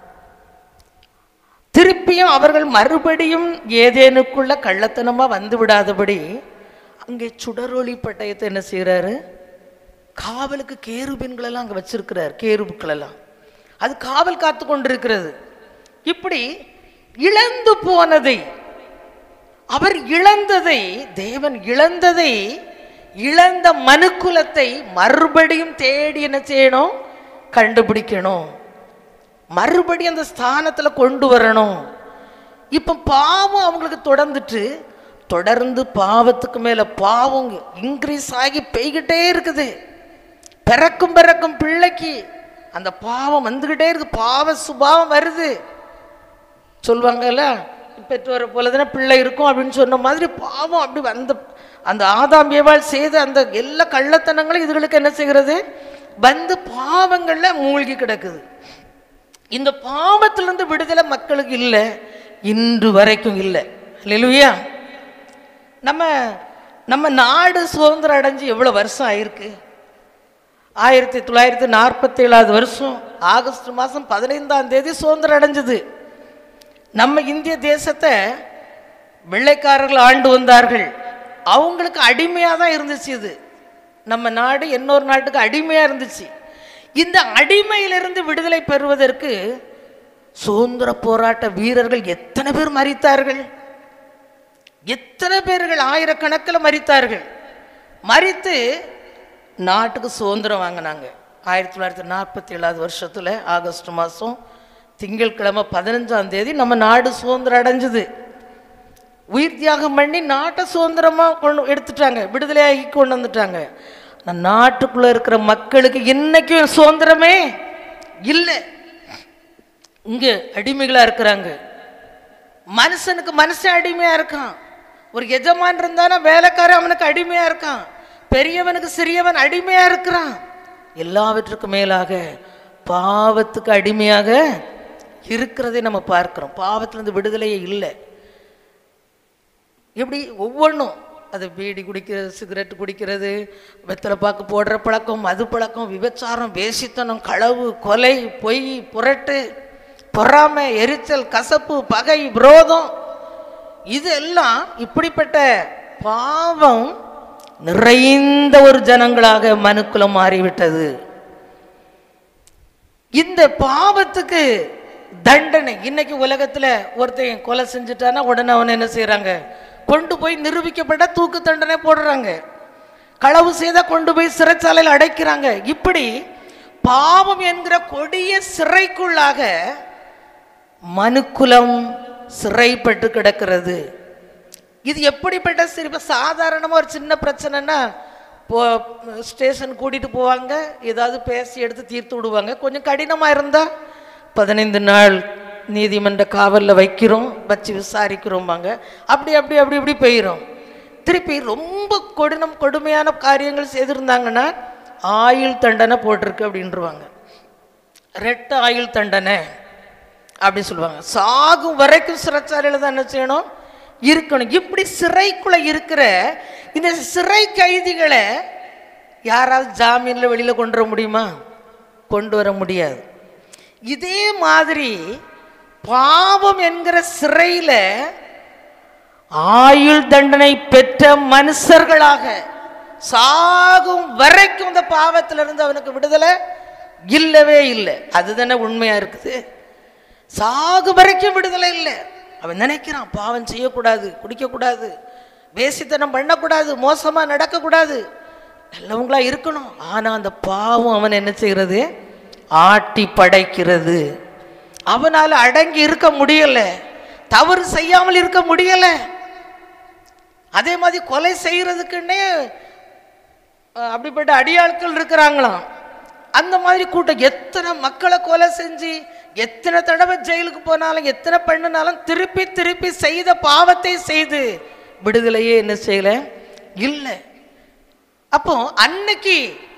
திருப்பியும் அவர்கள் மறுபடியும் ஏதேனுக்குள்ள கள்ளத்தனமா வந்து விடாதபடி அங்கே சுடரொளி பட்டயத்தை என்ன செய்றாரு காவலுக்கு கேருபின்களெல்லாம் அங்கே வச்சிருக்கிறார் கேருபுக்களெல்லாம் அது காவல் காத்து கொண்டிருக்கிறது இப்படி இழந்து போனதை அவர் இழந்ததை தேவன் இழந்ததை இழந்த மனுக்குலத்தை மறுபடியும் தேடி என்ன செய்யணும் கண்டுபிடிக்கணும் மறுபடியும் அந்த ஸ்தானத்துல கொண்டு வரணும் இப்ப பாவம் அவங்களுக்கு தொடர்ந்துட்டு தொடர்ந்து பாவத்துக்கு மேல பாவம் இன்க்ரீஸ் ஆகி பெய்கிட்டே இருக்குது பிறக்கும் பிறக்கும் பிள்ளைக்கு அந்த பாவம் வந்துகிட்டே இருக்கு பாவ சுபாவம் வருது சொல்லுவாங்கல்ல பெற்றோரை போல தானே பிள்ளை இருக்கும் அப்படின்னு சொன்ன மாதிரி பாவம் அப்படி வந்த அந்த ஆதாம் ஏவாள் செய்த அந்த எல்லா கள்ளத்தனங்களும் இதுகளுக்கு என்ன செய்கிறது வந்து பாவங்கள்ல மூழ்கி கிடக்குது இந்த பாவத்திலிருந்து விடுதலை மக்களுக்கு இல்லை இன்று வரைக்கும் இல்லை இல்லையா நம்ம நம்ம நாடு சுதந்திரம் அடைஞ்சு எவ்வளோ வருஷம் ஆயிருக்கு ஆயிரத்தி தொள்ளாயிரத்தி நாற்பத்தி ஏழாவது வருஷம் ஆகஸ்ட் மாதம் பதினைந்தாம் தேதி சுதந்திரம் அடைஞ்சது நம்ம இந்திய தேசத்தை வெள்ளைக்காரர்கள் ஆண்டு வந்தார்கள் அவங்களுக்கு அடிமையாக தான் இருந்துச்சு இது நம்ம நாடு இன்னொரு நாட்டுக்கு அடிமையாக இருந்துச்சு இந்த அடிமையிலிருந்து விடுதலை பெறுவதற்கு சுதந்திர போராட்ட வீரர்கள் எத்தனை பேர் மறித்தார்கள் எத்தனை பேர்கள் ஆயிரக்கணக்கில் மறித்தார்கள் மறித்து நாட்டுக்கு சுதந்திரம் வாங்கினாங்க ஆயிரத்தி தொள்ளாயிரத்தி நாற்பத்தி ஏழாவது வருஷத்தில் ஆகஸ்ட் மாதம் திங்கட்கிழமை பதினஞ்சாம் தேதி நம்ம நாடு சுதந்திரம் அடைஞ்சுது உயிர் தியாகம் பண்ணி நாட்டை சுதந்திரமாக கொண்டு எடுத்துட்டாங்க விடுதலையாகி கொண்டு வந்துட்டாங்க அந்த நாட்டுக்குள்ளே இருக்கிற மக்களுக்கு இன்னைக்கும் சுதந்திரமே இல்லை இங்கே அடிமைகளாக இருக்கிறாங்க மனுஷனுக்கு மனுஷன் அடிமையாக இருக்கான் ஒரு எஜமான் இருந்தானா வேலைக்காரன் அவனுக்கு அடிமையாக இருக்கான் பெரியவனுக்கு சிறியவன் அடிமையாக இருக்கிறான் எல்லாவற்றுக்கும் மேலாக பாவத்துக்கு அடிமையாக இருக்கிறதை நம்ம பார்க்கிறோம் பாவத்திலிருந்து விடுதலையே இல்லை எப்படி ஒவ்வொன்றும் அது பீடி குடிக்கிறது சிகரெட் குடிக்கிறது வெத்தலை பாக்கு போடுற பழக்கம் மது பழக்கம் விபச்சாரம் வேசித்தனம் களவு கொலை பொய் புரட்டு பொறாமை எரிச்சல் கசப்பு பகை விரோதம் இதெல்லாம் இப்படிப்பட்ட பாவம் நிறைந்த ஒரு ஜனங்களாக மனுக்குலம் மாறிவிட்டது இந்த பாவத்துக்கு தண்டனை இன்னைக்கு உலகத்துல ஒருத்தன் கொலை செஞ்சுட்டானா உடனே அவனை என்ன செய்றாங்க கொண்டு போய் நிரூபிக்கப்பட்ட தூக்கு தண்டனை போடுறாங்க களவு செய்தா கொண்டு போய் சிறைச்சாலையில் அடைக்கிறாங்க இப்படி பாவம் என்கிற கொடிய சிறைக்குள்ளாக மனுக்குலம் சிறைப்பட்டு கிடக்கிறது இது எப்படிப்பட்ட சிறு இப்போ சாதாரணமாக ஒரு சின்ன பிரச்சனைனா போ ஸ்டேஷன் கூட்டிகிட்டு போவாங்க ஏதாவது பேசி எடுத்து தீர்த்து விடுவாங்க கொஞ்சம் கடினமாக இருந்தால் பதினைந்து நாள் நீதிமன்ற காவலில் வைக்கிறோம் வச்சு விசாரிக்கிறோம்பாங்க அப்படி அப்படி அப்படி இப்படி போயிடும் திருப்பி ரொம்ப கொடினம் கொடுமையான காரியங்கள் செய்திருந்தாங்கன்னா ஆயுள் தண்டனை போட்டிருக்கு அப்படின்றவாங்க ரெட்ட ஆயுள் தண்டனை அப்படி சொல்லுவாங்க சாகும் வரைக்கும் சிறைச்சாலையில் தான் என்ன செய்யணும் இருக்கணும் இப்படி சிறைக்குள்ள இருக்கிற இந்த சிறை கைதிகளை யாராவது ஜாமீனில் வெளியில் கொண்டு வர முடியுமா கொண்டு வர முடியாது இதே மாதிரி பாவம் என்கிற சிறையில் ஆயுள் தண்டனை பெற்ற மனுஷர்களாக சாகும் வரைக்கும் இந்த பாவத்திலிருந்து அவனுக்கு விடுதலை இல்லவே இல்லை அதுதானே உண்மையா இருக்குது சாகு வரைக்கும் விடுதலை இல்லை அவன் நினைக்கிறான் பாவம் செய்யக்கூடாது குடிக்கக்கூடாது வேசித்தனம் பண்ணக்கூடாது மோசமாக நடக்கக்கூடாது நல்லவங்களா இருக்கணும் ஆனால் அந்த பாவம் அவன் என்ன செய்கிறது ஆட்டி படைக்கிறது அவனால் அடங்கி இருக்க முடியல தவறு செய்யாமல் இருக்க முடியல அதே மாதிரி கொலை செய்யறதுக்குன்னே அஹ், அப்படிப்பட்ட அடியாட்கள் இருக்கிறாங்களாம் அந்த மாதிரி கூட்டம் எத்தனை மக்களை கொலை செஞ்சு எத்தனை தடவை ஜெயிலுக்கு போனாலும் எத்தனை பண்ணினாலும் திருப்பி திருப்பி செய்த பாவத்தை செய்து விடுதலையே என்ன செய்யல இல்லை அப்போ அன்னைக்கு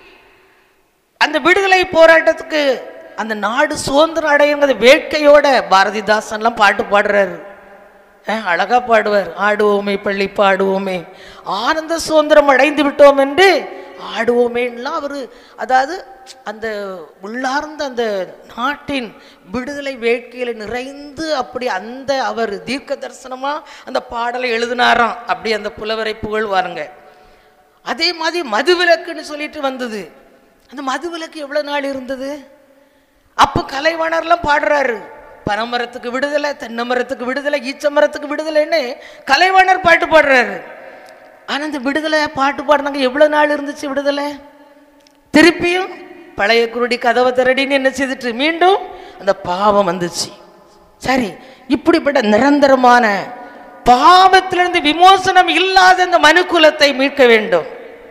அந்த விடுதலை போராட்டத்துக்கு அந்த நாடு சுதந்திரம் அடையுங்கிறது வேட்கையோட பாரதிதாசன்லாம் பாட்டு பாடுறாரு அஹ், அழகா பாடுவார் ஆடுவோமே பள்ளி பாடுவோமே ஆனந்த சுதந்திரம் அடைந்து விட்டோம் என்று ஆடுவோமேலாம் அவர் அதாவது அந்த உள்ளார்ந்த அந்த நாட்டின் விடுதலை வேட்கையில் நிறைந்து அப்படி அந்த அவர் தீர்க்க தரிசனமா அந்த பாடலை எழுதினாராம் அப்படி அந்த புலவரை புகழ்வாருங்க அதே மாதிரி மதுவிலக்குன்னு சொல்லிட்டு வந்தது அந்த மதுவிலக்கு எவ்வளவு நாள் இருந்தது அப்போ கலைவாணர்லாம் பாடுறாரு பனைமரத்துக்கு விடுதலை தென்னை மரத்துக்கு விடுதலை ஈச்ச மரத்துக்கு விடுதலைன்னு கலைவாணர் பாட்டு பாடுறாரு ஆனா இந்த விடுதலை பாட்டு பாடினாங்க எவ்வளவு நாள் இருந்துச்சு விடுதலை திருப்பியும் பழைய குருடி கதவை திரடின்னு என்ன செய்துட்டு மீண்டும் அந்த பாவம் வந்துச்சு சரி இப்படிப்பட்ட நிரந்தரமான பாவத்திலிருந்து விமோசனம் இல்லாத இந்த மனுக்குலத்தை மீட்க வேண்டும்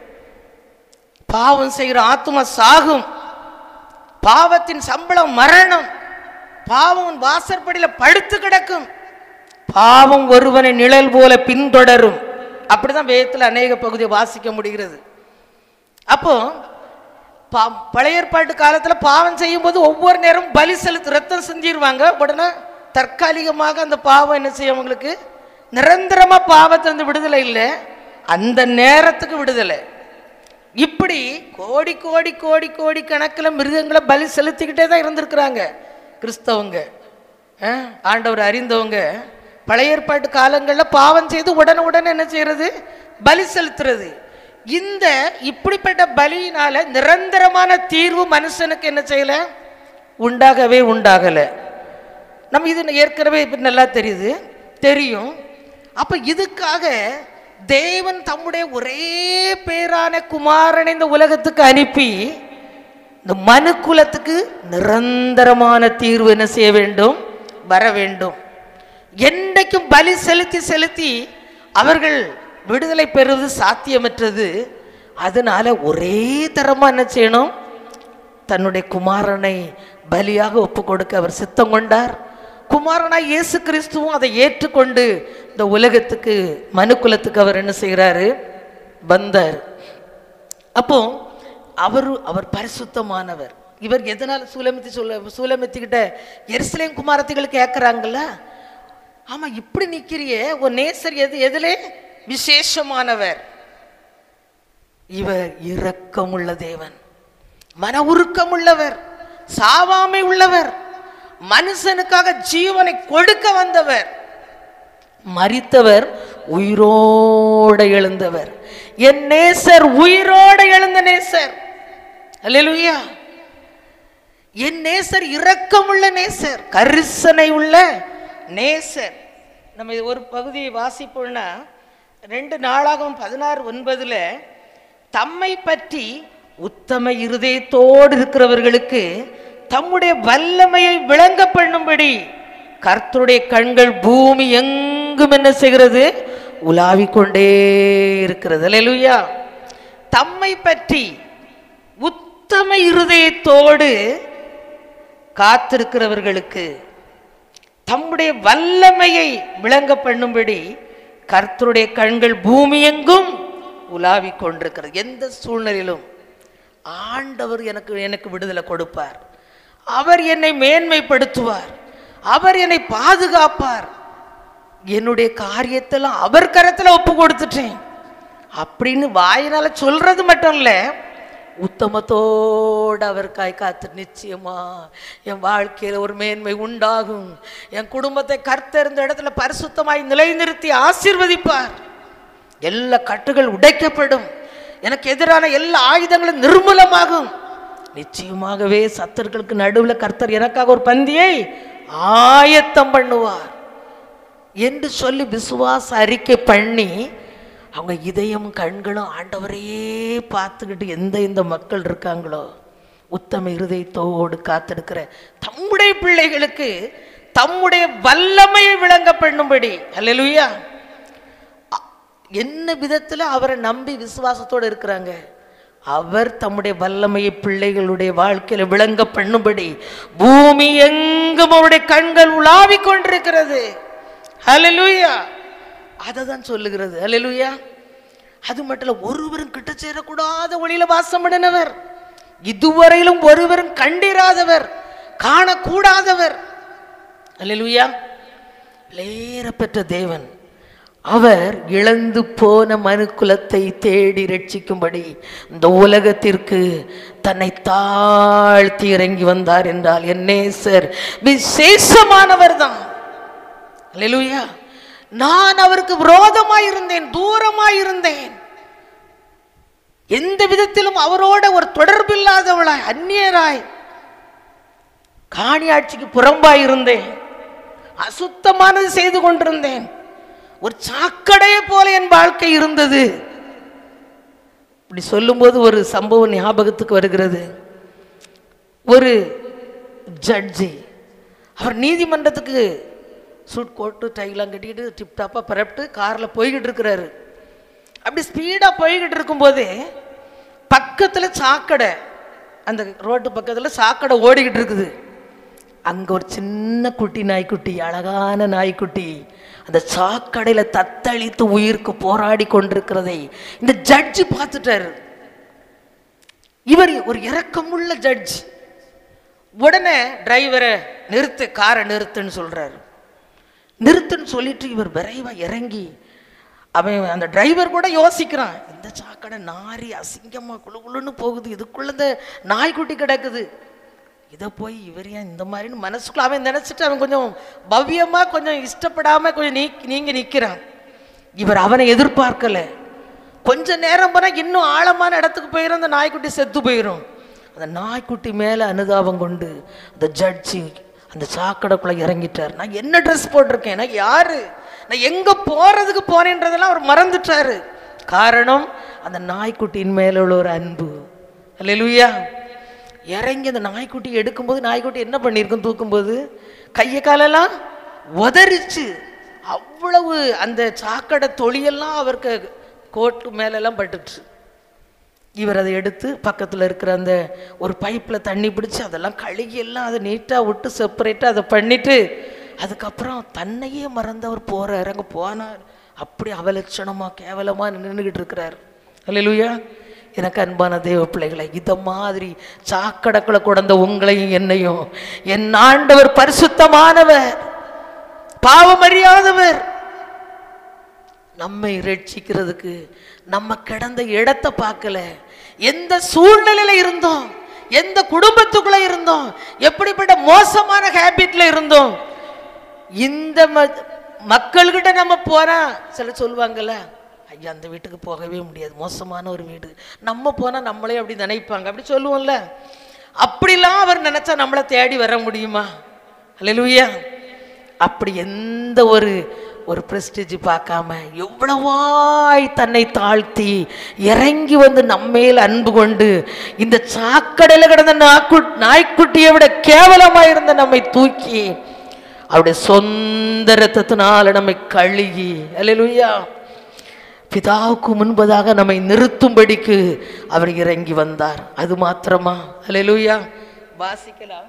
பாவம் செய்கிற ஆத்மா சாகும் பாவத்தின் சம்பளம் மரணம் பாவம் வாசற்படியில் படுத்து கிடக்கும் பாவம் ஒருவனை நிழல் போல பின்தொடரும் அப்படிதான் வேதத்தில் அநேக பகுதியை வாசிக்க முடிகிறது அப்போ பா- பழைய ஏற்பாட்டு காலத்தில் பாவம் செய்யும்போது ஒவ்வொரு நேரம் பலி செலுத்து ரத்தம் செஞ்சிருவாங்க உடனே தற்காலிகமாக அந்த பாவம் என்ன செய்யும் அவங்களுக்கு நிரந்தரமா பாவத்திலிருந்து விடுதலை இல்லை அந்த நேரத்துக்கு விடுதலை இப்படி கோடி கோடி கோடி கோடி கணக்கில் மிருகங்களை பலி செலுத்திக்கிட்டே தான் இருந்திருக்கிறாங்க கிறிஸ்தவங்க அஹ், ஆண்டவர் அறிந்தவங்க பழைய ஏற்பாட்டு காலங்களில் பாவம் செய்து உடனே உடனே என்ன செய்யறது பலி செலுத்துறது இந்த இப்படிப்பட்ட பலியினால நிரந்தரமான தீர்வு மனுஷனுக்கு என்ன செய்யல உண்டாகவே உண்டாகலை நம்ம இது ஏற்கனவே இப்போ நல்லா தெரியுது தெரியும் அப்போ இதுக்காக தேவன் தம்முடைய ஒரே பேரான குமாரனை இந்த உலகத்துக்கு அனுப்பி இந்த மனு குலத்துக்கு நிரந்தரமான தீர்வு என்ன செய்ய வேண்டும் வர வேண்டும் என்றைக்கும் பலி செலுத்தி செலுத்தி அவர்கள் விடுதலை பெறுவது சாத்தியமற்றது அதனால ஒரே தரமா என்ன செய்யணும் தன்னுடைய குமாரனை பலியாக ஒப்பு கொடுக்க அவர் சித்தம் கொண்டார் குமாரனாய் இயேசு கிறிஸ்துவும் அதை ஏற்றுக்கொண்டு இந்த உலகத்துக்கு மனுக்குலத்துக்கு அவர் என்ன செய்கிறாரு வந்தார் அப்போ அவர் அவர் பரிசுத்தமானவர் இவர் எதனால சூலமித்தி சொல்ல சூலமித்திக்கிட்ட எருசலேம் குமாரத்திகள் கேட்குறாங்கல்ல ஆமா இப்படி நிக்கிறியே உன் நேசர் எது எதிலே விசேஷமானவர் இவர் இரக்கமுள்ள தேவன் மன உருக்கமுள்ளவர் சாவாமை உள்ளவர் மனுஷனுக்காக ஜீவனை கொடுக்க வந்தவர் மரித்தவர் உயிரோட எழுந்தவர் என் நேசர் உயிரோட எழுந்த நேசர் அல்லேலூயா என் நேசர் இரக்கமுள்ள நேசர் கரிசனை உள்ள நேசர் நம்ம இது ஒரு பகுதியை வாசிப்போம்னா ரெண்டு நாளாகவும் பதினாறு ஒன்பதுல தம்மை பற்றி உத்தம இருதயத்தோடு இருக்கிறவர்களுக்கு தம்முடைய வல்லமையை விளங்க பண்ணும்படி கர்த்தருடைய கண்கள் பூமி எங்கும் என்ன செய்கிறது உலாவிக் கொண்டே இருக்கிறது அல்லேலூயா தம்மை பற்றி உத்தம இருதயத்தோடு காத்திருக்கிறவர்களுக்கு தம்முடைய வல்லமையை விளங்க பண்ணும்படி கர்த்தருடைய கண்கள் பூமி எங்கும் உலாவிக் கொண்டிருக்கிறது எந்த சூழ்நிலையிலும் ஆண்டவர் எனக்கு எனக்கு விடுதலை கொடுப்பார் அவர் என்னை மேன்மைப்படுத்துவார் அவர் என்னை பாதுகாப்பார் என்னுடைய காரியத்தெல்லாம் அவர் கரத்துல ஒப்பு கொடுத்துட்டேன் அப்படின்னு வாயினால சொல்றது மட்டும் இல்ல உத்தமத்தோடு அவர் காய் காத்து நிச்சயமா என் வாழ்க்கையில் ஒரு மேன்மை உண்டாகும் என் குடும்பத்தை கர்த்தர் இந்த இடத்துல பரிசுத்தமாய் நிலைநிறுத்தி ஆசீர்வதிப்பார் எல்லா கட்டுகள் உடைக்கப்படும் எனக்கு எதிரான எல்லா ஆயுதங்களும் நிர்மூலமாகும் நிச்சயமாகவே சத்தர்களுக்கு நடுவில் கர்த்தர் எனக்காக ஒரு பந்தியை ஆயத்தம் பண்ணுவார் என்று சொல்லி விசுவாச அறிக்கை பண்ணி அவங்க இதயம் கண்களும் ஆண்டவரையே பார்த்துக்கிட்டு எந்த இந்த மக்கள் இருக்காங்களோ உத்தம இருதயத்தோடு காத்திருக்கிற தம்முடைய பிள்ளைகளுக்கு தம்முடைய வல்லமையை விளங்க பண்ணும்படி அல்லேலூயா அ- என்ன விதத்தில் அவரை நம்பி விசுவாசத்தோடு இருக்கிறாங்க அவர் தம்முடைய வல்லமையை பிள்ளைகளுடைய வாழ்க்கையில விளங்க பண்ணும்படி பூமி எங்கும் அவருடைய கண்கள் உலாவிக் கொண்டிருக்கிறது ஹalleluya அதை தான் சொல்லுகிறது ஹalleluya அது மட்டும் இல்ல ஒருவரும் கிட்ட சேரக்கூடாத ஒளியில வாசம் பண்ணினவர் இதுவரையிலும் ஒருவரும் கண்டிராதவர் காணக்கூடாதவர் ஹalleluya லேற பெற்ற தேவன் அவர் இழந்து போன மனுக்குலத்தை தேடி ரட்சிக்கும்படி இந்த உலகத்திற்கு தன்னை தாழ்த்தி இறங்கி வந்தார் என்றால் என் நேசர் விசேஷமானவர் தான் அல்லேலூயா நான் அவருக்கு விரோதமாய் இருந்தேன் தூரமாய் இருந்தேன் எந்த விதத்திலும் அவரோட ஒரு தொடர்பில்லாதவளாய் அந்நியராய் காணியாட்சிக்கு புறம்பாய் இருந்தேன் அசுத்தமானது செய்து கொண்டிருந்தேன் ஒரு சாக்கடையை போல என் வாழ்க்கை இருந்தது இப்படி சொல்லும்போது ஒரு சம்பவம் ஞாபகத்துக்கு வருகிறது ஒரு ஜட்ஜி அவர் நீதிமன்றத்துக்கு சூட் கோட்டு டைலாம் கட்டிக்கிட்டு டிப்டாப்பாக பரப்பிட்டு காரில் போய்கிட்டு இருக்கிறாரு அப்படி ஸ்பீடாக போய்கிட்டு இருக்கும்போது பக்கத்தில் சாக்கடை அந்த ரோட்டு பக்கத்தில் சாக்கடை ஓடிக்கிட்டு இருக்குது அங்கே ஒரு சின்ன குட்டி நாய்க்குட்டி அழகான நாய்க்குட்டி அந்த சாக்கடையில் தத்தளித்து உயிருக்கு போராடி கொண்டிருக்கிறதை இந்த ஜட்ஜி பார்த்துட்டாரு இவர் ஒரு இரக்கமுள்ள ஜட்ஜ் உடனே டிரைவரை நிறுத்து காரை நிறுத்துன்னு சொல்றாரு நிறுத்துன்னு சொல்லிட்டு இவர் விரைவா இறங்கி அவன் அந்த டிரைவர் கூட யோசிக்கிறான் இந்த சாக்கடை நாரி அசிங்கமா குளு குளுன்னு போகுது இதுக்குள்ள இந்த நாய்க்குட்டி கிடக்குது இதை போய் இவர் ஏன் இந்த மாதிரின்னு மனசுக்குள்ள அவன் நினைச்சிட்டு அவன் கொஞ்சம் பவ்யமா கொஞ்சம் இஷ்டப்படாம கொஞ்சம் நீ நீங்க நிக்கிறான் இவர் அவனை எதிர்பார்க்கல கொஞ்ச நேரம் போனா இன்னும் ஆழமான இடத்துக்கு போயிடும் அந்த நாய்க்குட்டி செத்து போயிடும் அந்த நாய்க்குட்டி மேல அனுதாபம் கொண்டு அந்த ஜட்ஜி அந்த சாக்கடைக்குள்ள இறங்கிட்டார் நான் என்ன ட்ரெஸ் போட்டிருக்கேன் நான் யாரு நான் எங்க போறதுக்கு போனேன்றதெல்லாம் அவர் மறந்துட்டாரு காரணம் அந்த நாய்க்குட்டியின் மேல உள்ள ஒரு அன்பு அல்லேலூயா இறங்கி அந்த நாய்க்குட்டி எடுக்கும்போது நாய்க்குட்டி என்ன பண்ணியிருக்கும் தூக்கும்போது கையை காலெல்லாம் உதறிச்சு அவ்வளவு அந்த சாக்கடை தொழியெல்லாம் அவருக்கு கோட்டு மேலெல்லாம் பட்டுச்சு இவர் அதை எடுத்து பக்கத்தில் இருக்கிற அந்த ஒரு பைப்பில் தண்ணி பிடிச்சி அதெல்லாம் கழுகி எல்லாம் அதை நீட்டாக விட்டு செப்பரேட்டாக அதை பண்ணிட்டு அதுக்கப்புறம் தன்னையே மறந்து அவர் போகிறார் அங்கே போனார் அப்படி அவலட்சணமாக கேவலமாக நின்றுக்கிட்டு இருக்கிறார் அல்லேலூயா எனக்கு அன்பான தேவ பிள்ளைகளை இத மாதிரி சாக்கடைக்குள்ள குடந்த உங்களையும் என்னையும் என் ஆண்டவர் பரிசுத்தமானவர் பாவமறியாதவர் நம்மை ரட்சிக்கிறதுக்கு நம்ம கிடந்த இடத்தை பார்க்கல எந்த சூழ்நிலையில இருந்தோம் எந்த குடும்பத்துக்குள்ள இருந்தோம் எப்படிப்பட்ட மோசமான ஹேபிட்ல இருந்தோம் இந்த ம- மக்கள்கிட்ட நம்ம போனா சில சொல்லுவாங்கல்ல ஐயா அந்த வீட்டுக்கு போகவே முடியாது மோசமான ஒரு வீடு நம்ம போனா நம்மளே அப்படி நினைப்பாங்க அப்படி சொல்லுவோம்ல அப்படிலாம் அவர் நினைச்சா நம்மளை தேடி வர முடியுமா அல்லேலூயா அப்படி எந்த ஒரு ஒரு பிரஸ்டேஜ் பார்க்காம எவ்வளவாய் தன்னை தாழ்த்தி இறங்கி வந்து நம்மேல் அன்பு கொண்டு இந்த சாக்கடையில் கிடந்த நாக்கு நாய்க்குட்டியை விட கேவலமாக இருந்த நம்மை தூக்கி அவருடைய சொந்த ரத்தத்தினால நம்மை கழுகி அல்லேலூயா பிதாவுக்கு முன்பதாக நம்மை நிறுத்தும்படிக்கு அவர் இறங்கி வந்தார் அது மாத்திரமா அல்லேலூயா வாசிக்கலாம்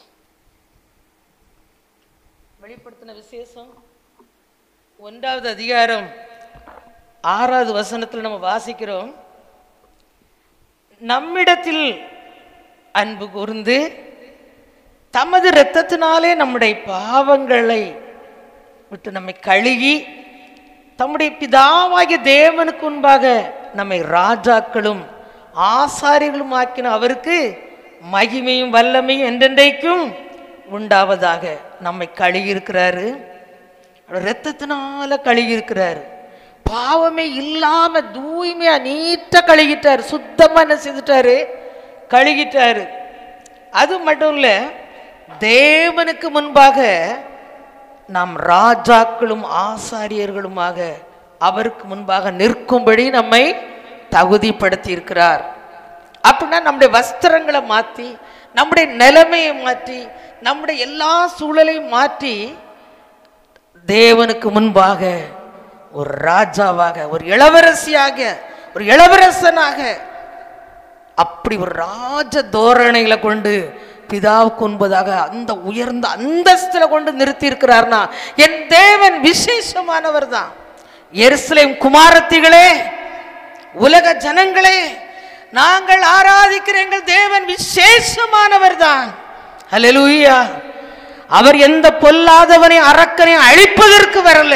வெளிப்படுத்தின விசேஷம் ஒன்றாவது அதிகாரம் ஆறாவது வசனத்தில் நம்ம வாசிக்கிறோம் நம்மிடத்தில் அன்பு கூர்ந்து தமது இரத்தத்தினாலே நம்முடைய பாவங்களை விட்டு நம்மை கழுகி தம்முடைய பிதாவாகிய தேவனுக்கு முன்பாக நம்மை ராஜாக்களும் ஆசாரிகளும் ஆக்கின அவருக்கு மகிமையும் வல்லமையும் என்றென்றைக்கும் உண்டாவதாக நம்மை கழுகியிருக்கிறாரு அவர் ரத்தத்தினால கழுகியிருக்கிறாரு பாவமே இல்லாம தூய்மையா நீட்டா கழுகிட்டாரு சுத்தமா என்ன செஞ்சுட்டாரு கழுகிட்டாரு அது மட்டும் இல்ல தேவனுக்கு முன்பாக நாம் ராஜாக்களும் ஆசாரியர்களுமாக அவருக்கு முன்பாக நிற்கும்படி நம்மை தகுதிப்படுத்தி இருக்கிறார் அப்படின்னா நம்முடைய வஸ்திரங்களை மாற்றி நம்முடைய நிலைமையை மாற்றி நம்முடைய எல்லா சூழலையும் மாற்றி தேவனுக்கு முன்பாக ஒரு ராஜாவாக ஒரு இளவரசியாக ஒரு இளவரசனாக அப்படி ஒரு ராஜ தோரணைகளை கொண்டு பிதாவுக்கு முன்பதாக அந்த உயர்ந்த அந்தஸ்துல கொண்டு நிறுத்தி இருக்கிறார்னா என் தேவன் விசேஷமானவர் தான் எருசலேம் குமாரத்திகளே உலக ஜனங்களே நாங்கள் ஆராதிக்கிற எங்கள் தேவன் விசேஷமானவர் தான் அல்லேலூயா அவர் எந்த பொல்லாதவனை அரக்கனை அழிப்பதற்கு வரல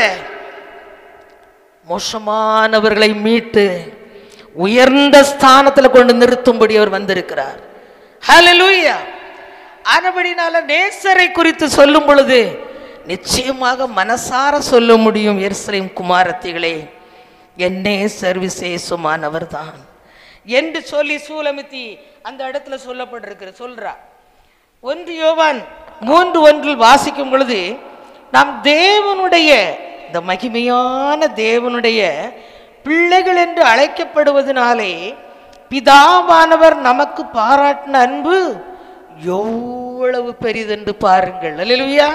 மோசமானவர்களை மீட்டு உயர்ந்த ஸ்தானத்துல கொண்டு நிறுத்தும்படி அவர் வந்திருக்கிறார் ஹalleluya ஆனபடினால நேசரை குறித்து சொல்லும் பொழுது நிச்சயமாக மனசார சொல்ல முடியும் எருசலேம் குமாரத்திகளே என் நேசர் விசேஷமானவர் தான் என்று சொல்லி சூலமித்தி அந்த இடத்துல சொல்லப்பட்டிருக்கிற சொல்றா ஒன்று யோவான் மூன்று ஒன்றில் வாசிக்கும் பொழுது நாம் தேவனுடைய இந்த மகிமையான தேவனுடைய பிள்ளைகள் என்று அழைக்கப்படுவதனாலே பிதாவானவர் நமக்கு பாராட்டின அன்பு எவ்வளவு பெரிதென்று பாருங்கள் அல்லேலூயா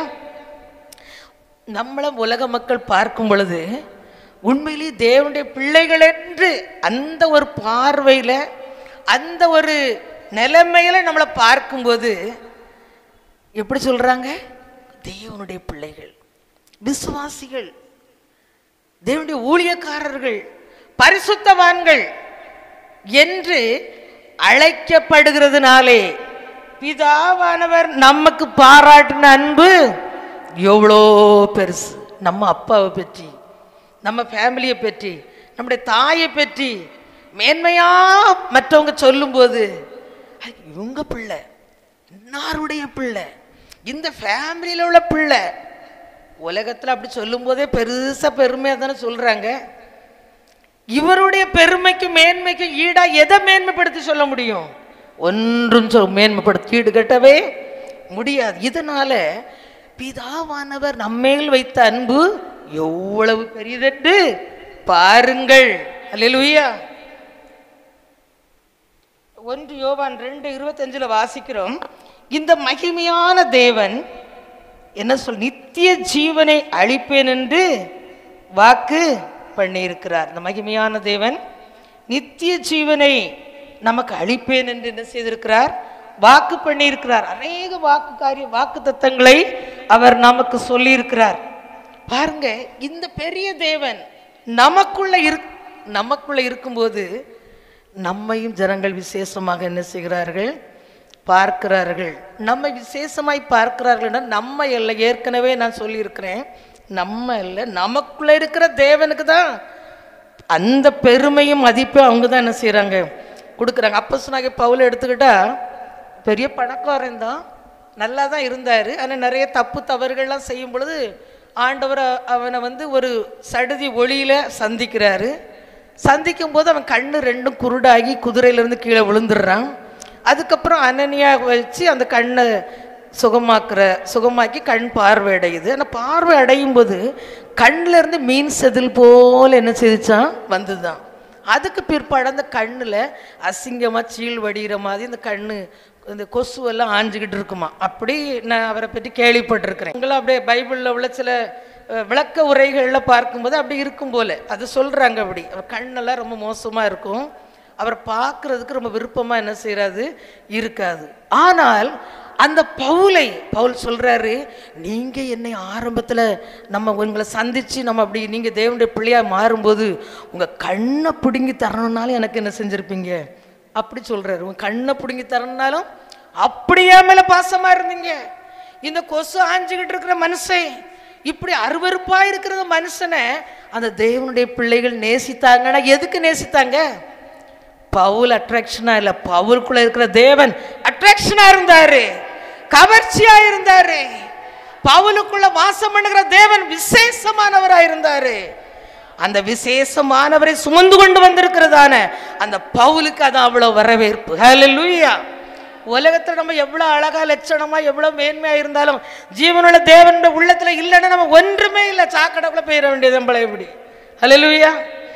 நம்மள உலக மக்கள் பார்க்கும் பொழுது உண்மையிலேயே தேவனுடைய பிள்ளைகள் என்று அந்த ஒரு பார்வையில் அந்த ஒரு நிலைமையில நம்மளை பார்க்கும்போது எப்படி சொல்றாங்க தேவனுடைய பிள்ளைகள் விசுவாசிகள் தேவனுடைய ஊழியக்காரர்கள் பரிசுத்தவான்கள் என்று அழைக்கப்படுகிறதுனாலே பிதாவானவர் நமக்கு பாராட்டின அன்பு எவ்வளோ பெருசு நம்ம அப்பாவை பற்றி நம்ம ஃபேமிலியை பற்றி நம்முடைய தாயை பற்றி மேன்மையா மற்றவங்க சொல்லும்போது "ஐ, இவங்க பிள்ளை இன்னாருடைய பிள்ளை இந்த ஃபேமிலியில் உள்ள பிள்ளை உலகத்தில் அப்படி சொல்லும்போதே பெருசாக பெருமையாக தானே சொல்கிறாங்க இவருடைய பெருமைக்கு மேன்மைக்கு ஈடா எதை மேன்மைப்படுத்தி சொல்ல முடியும் ஒன்றும் சொல் மேன்மைப்படுத்தி ஈடு கட்டவே முடியாது இதனால பிதாவானவர் நம்மேல் வைத்த அன்பு எவ்வளவு பெரியதென்று பாருங்கள் அல்லேலூயா ஒன்று யோவான் ரெண்டு இருபத்தஞ்சுல வாசிக்கிறோம் இந்த மகிமையான தேவன் என்ன சொல் நித்திய ஜீவனை அளிப்பேன் என்று வாக்கு பண்ணியிருக்கிறார் இந்த மகிமையான தேவன் நித்திய ஜீவனை நமக்கு அளிப்பேன் என்று என்ன செய்திருக்கிறார் வாக்கு பண்ணியிருக்கிறார் அநேக வாக்கு காரிய வாக்கு தத்தங்களை அவர் நமக்கு சொல்லியிருக்கிறார் பாருங்க இந்த பெரிய தேவன் நமக்குள்ள இரு நமக்குள்ள இருக்கும்போது நம்மையும் ஜனங்கள் விசேஷமாக என்ன செய்கிறார்கள் பார்க்கிறார்கள் நம்மை விசேஷமாய் பார்க்கிறார்கள்னா நம்ம இல்லை ஏற்கனவே நான் சொல்லியிருக்கிறேன் நம்ம இல்லை நமக்குள்ள இருக்கிற தேவனுக்கு தான் அந்த பெருமையும் மதிப்பும் அவங்க தான் என்ன செய்கிறாங்க கொடுக்குறாங்க அப்போ சொன்னாங்க பவுல் எடுத்துக்கிட்டா பெரிய பணக்காரன் தான் நல்லா தான் இருந்தார் ஆனால் நிறைய தப்பு தவறுகள்லாம் செய்யும் பொழுது ஆண்டவர் அ- அவனை வந்து ஒரு சடுதி ஒளியில் சந்திக்கிறாரு சந்திக்கும் போது அவன் கண்ணு ரெண்டும் குருடாகி குதிரையிலேருந்து கீழே விழுந்துடுறான் அதுக்கப்புறம் அனனியா வச்சு அந்த கண்ணை சுகமாக்குற சுகமாக்கி கண் பார்வை அடையுது ஆனால் பார்வை அடையும் போது கண்ணுல இருந்து மீன் செதில் போல் என்ன செய்துச்சான் வந்துதான் அதுக்கு பிற்பாடு அந்த கண்ணில் அசிங்கமாக சீல் வடிகிற மாதிரி இந்த கண்ணு இந்த கொசுவெல்லாம் ஆஞ்சிக்கிட்டு இருக்குமா அப்படி நான் அவரை பற்றி கேள்விப்பட்டிருக்கிறேன் உங்களும் அப்படியே பைபிளில் உள்ள சில அஹ், விளக்க உரைகளில் பார்க்கும்போது அப்படி இருக்கும் போல அது சொல்கிறாங்க அப்படி அவர் கண்ணெல்லாம் ரொம்ப மோசமாக இருக்கும் அவர் பார்க்கறதுக்கு ரொம்ப விருப்பமாக என்ன செய்கிறாது இருக்காது ஆனால் அந்த பவுலை பவுல் சொல்றாரு நீங்க என்னை ஆரம்பத்துல நம்ம உங்களை சந்திச்சு நம்ம அப்படி நீங்க தேவனுடைய பிள்ளையா மாறும்போது உங்க கண்ணை பிடுங்கி தரணும்னாலும் எனக்கு என்ன செஞ்சிருப்பீங்க அப்படி சொல்றாரு உங்க கண்ணை பிடுங்கி தரணும்னாலும் அப்படியே மேல பாசமா இருந்தீங்க இந்த கொசு ஆஞ்சுக்கிட்டு இருக்கிற மனுஷன் இப்படி அருவருப்பா இருக்கிற மனுஷனை அந்த தேவனுடைய பிள்ளைகள் நேசித்தாங்கன்னா எதுக்கு நேசித்தாங்க பவுல் அட்ராக்ஷனா இல்ல பவுலுக்குள்ள இருக்கிற தேவன் அட்ராக்ஷனா இருந்தாரு கவர்ச்சியா இருந்தாரு பவுலுக்குள்ள வாசம் பண்ணுகிற தேவன் விசேஷமானவரா இருந்தாரு அந்த விசேஷமானவரை சுமந்து கொண்டு வந்திருக்கிறதான அந்த பவுலுக்கு அது அவ்வளவு வரவேற்பு ஹalleluya உலகத்துல நம்ம எவ்வளவு அழகா லட்சணமா எவ்வளவு மேன்மையா இருந்தாலும் ஜீவனுள்ள தேவனுடைய உள்ளத்துல இல்லைன்னா நம்ம ஒன்றுமே இல்லை சாக்கடைக்குள்ள போயிட வேண்டியது நம்மள எப்படி ஹalleluya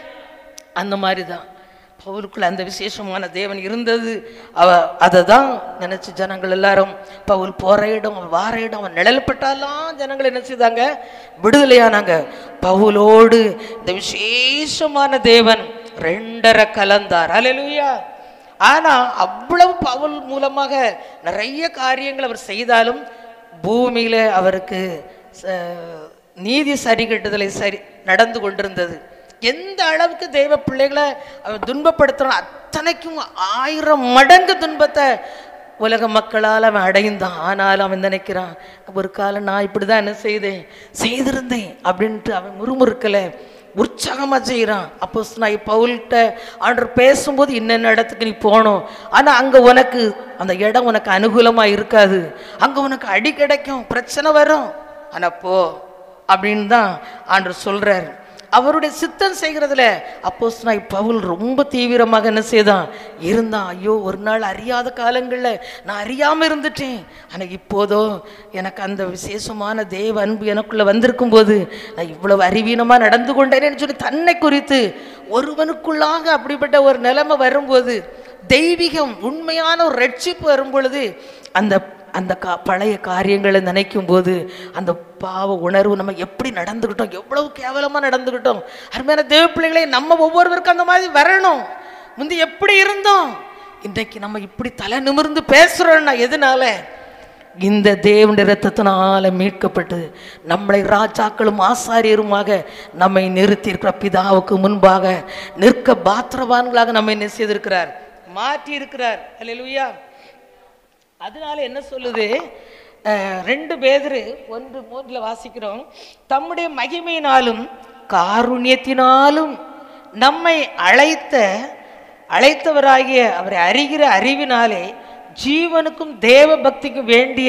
அந்த மாதிரி தான் பவுலுக்குள்ள அந்த விசேஷமான தேவன் இருந்தது அவ அதை தான் நினைச்சு ஜனங்கள் எல்லாரும் பவுல் போற இடம் அவன் வார இடம் அவன் நிழல்பட்டாலாம் ஜனங்கள் என்ன செய்தாங்க விடுதலையானாங்க பவுலோடு இந்த விசேஷமான தேவன் ரெண்டரை கலந்தார் அல்லேலூயா ஆனா அவ்வளவு பவுல் மூலமாக நிறைய காரியங்கள் அவர் செய்தாலும் பூமியில அவருக்கு ச- நீதி சரி கட்டுதலை சரி நடந்து கொண்டிருந்தது எந்த அளவுக்கு தெய்வ பிள்ளைகளை அவன் துன்பப்படுத்துறான் அத்தனைக்கும் ஆயிரம் மடங்கு துன்பத்தை உலக மக்களால் அவன் அடைந்தான் ஆனாலும் அவன் நினைக்கிறான் ஒரு காலம் நான் இப்படி தான் என்ன செய்தேன் செய்திருந்தேன் அப்படின்ட்டு அவன் முறுமுறுக்கலை உற்சாகமாக செய்கிறான் அப்போ நான் பவுல்கிட்ட ஆண்டவர் பேசும்போது இன்னென்ன இடத்துக்கு நீ போகணும் ஆனால் அங்கே உனக்கு அந்த இடம் உனக்கு அனுகூலமாக இருக்காது அங்கே உனக்கு அடி கிடைக்கும் பிரச்சனை வரும் ஆனால் போ அப்படின்னு தான் ஆண்டவர் சொல்கிறார் அவருடைய சித்தம் செய்கிறதுல அப்போஸ் நான் பவுல் ரொம்ப தீவிரமாக என்ன செய்தான் இருந்தான் ஐயோ ஒரு நாள் அறியாத காலங்களில் நான் அறியாமல் இருந்துட்டேன் ஆனால் இப்போதோ எனக்கு அந்த விசேஷமான தேவ அன்பு எனக்குள்ள வந்திருக்கும் போது நான் இவ்வளவு அறிவீனமாக நடந்து கொண்டேனேன்னு சொல்லி தன்னை குறித்து ஒருவனுக்குள்ளாக அப்படிப்பட்ட ஒரு நிலைமை வரும்போது தெய்வீகம் உண்மையான ஒரு ரட்சிப்பு வரும் பொழுது அந்த அந்த கா பழைய காரியங்களை நினைக்கும் போது அந்த பாவ உணர்வு நம்ம எப்படி நடந்துக்கிட்டோம் எவ்வளவு கேவலமாக நடந்துக்கிட்டோம் அருமையான தேவ பிள்ளைகளே நம்ம ஒவ்வொருவருக்கும் அந்த மாதிரி வரணும் முந்தி எப்படி இருந்தோம் இன்றைக்கு நம்ம இப்படி தலை நிமிர்ந்து பேசுகிறோம்னா எதனால இந்த தேவனுடைய ரத்தத்தினால மீட்கப்பட்டு நம்மளை ராஜாக்களும் ஆசாரியருமாக நம்மை நிறுத்தியிருக்கிற பிதாவுக்கு முன்பாக நிற்க பாத்திரவான்களாக நம்மை என்ன செய்திருக்கிறார் மாற்றி இருக்கிறார் அல்லேலூயா அதனால என்ன சொல்லுது அஹ், ரெண்டு பேதரு ஒன்று மூன்றில் வாசிக்கிறோம் தம்முடைய மகிமையினாலும் காருண்யத்தினாலும் நம்மை அழைத்த அழைத்தவராகிய அவரை அறிகிற அறிவினாலே ஜீவனுக்கும் தேவ பக்திக்கும் வேண்டிய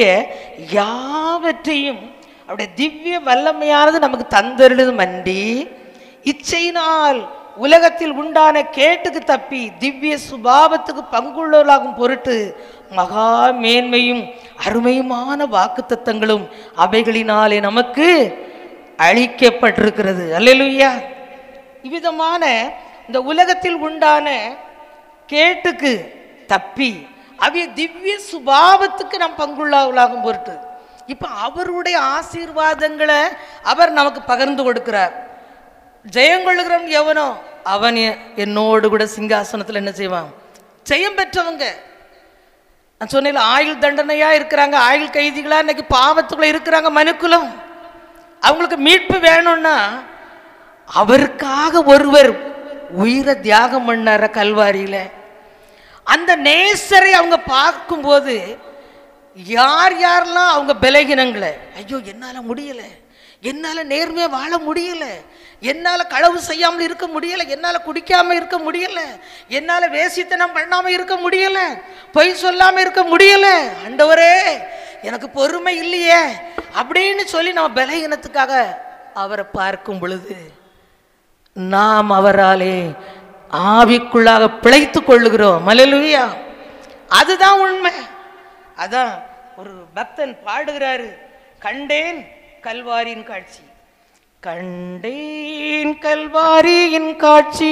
யாவற்றையும் அவருடைய திவ்ய வல்லமையானது நமக்கு தந்தருளது மண்டி இச்சையினால் உலகத்தில் உண்டான கேட்டுக்கு தப்பி திவ்ய சுபாவத்துக்கு பங்குள்ளவர்களாகும் பொருட்டு மகா மேன்மையும் அருமையுமான வாக்குத்தத்தங்களும் அவைகளினாலே நமக்கு அழிக்கப்பட்டிருக்கிறது அல்லேலூயா இவ்விதமான இந்த உலகத்தில் உண்டான கேட்டுக்கு தப்பி அவைய திவ்ய சுபாவத்துக்கு நாம் பங்குள்ளாகலாகும் பொருட்டு இப்போ அவருடைய ஆசீர்வாதங்களை அவர் நமக்கு பகிர்ந்து கொடுக்கிறார் ஜெயங்கொள்ளுகிறவன் எவனோ அவன் எ- என்னோடு கூட சிங்காசனத்தில் என்ன செய்வான் ஜெயம் பெற்றவங்க நான் சொன்னேன் ஆயுள் தண்டனையா இருக்கிறாங்க ஆயுள் கைதிகளா இன்னைக்கு பாவத்துக்குள்ள இருக்கிறாங்க மனுக்குலம் அவங்களுக்கு மீட்பு வேணும்னா அவருக்காக ஒருவர் உயிரை தியாகம் பண்ணார கல்வாரியில அந்த நேசரை அவங்க பார்க்கும்போது யார் யாரெல்லாம் அவங்க பலகீனங்களை ஐயோ என்னால முடியல என்னால நேர்மையா வாழ முடியல என்னால களவு செய்யாமல் இருக்க முடியல என்னால குடிக்காம இருக்க முடியல என்னால வேசித்தனம் பண்ணாம இருக்க முடியல பொய் சொல்லாம இருக்க முடியல ஆண்டவரே எனக்கு பொறுமை இல்லையே அப்படின்னு சொல்லி நம்ம பலகீனத்துக்காக அவரை பார்க்கும் பொழுது நாம் அவராலே ஆவிக்குள்ளாக பிழைத்துக் கொள்ளுகிறோம் மலலுயா அதுதான் உண்மை அதான் ஒரு பக்தன் பாடுகிறாரு கண்டேன் கல்வாரியின் காட்சி கண்டேன் கல்வாரியின் காட்சி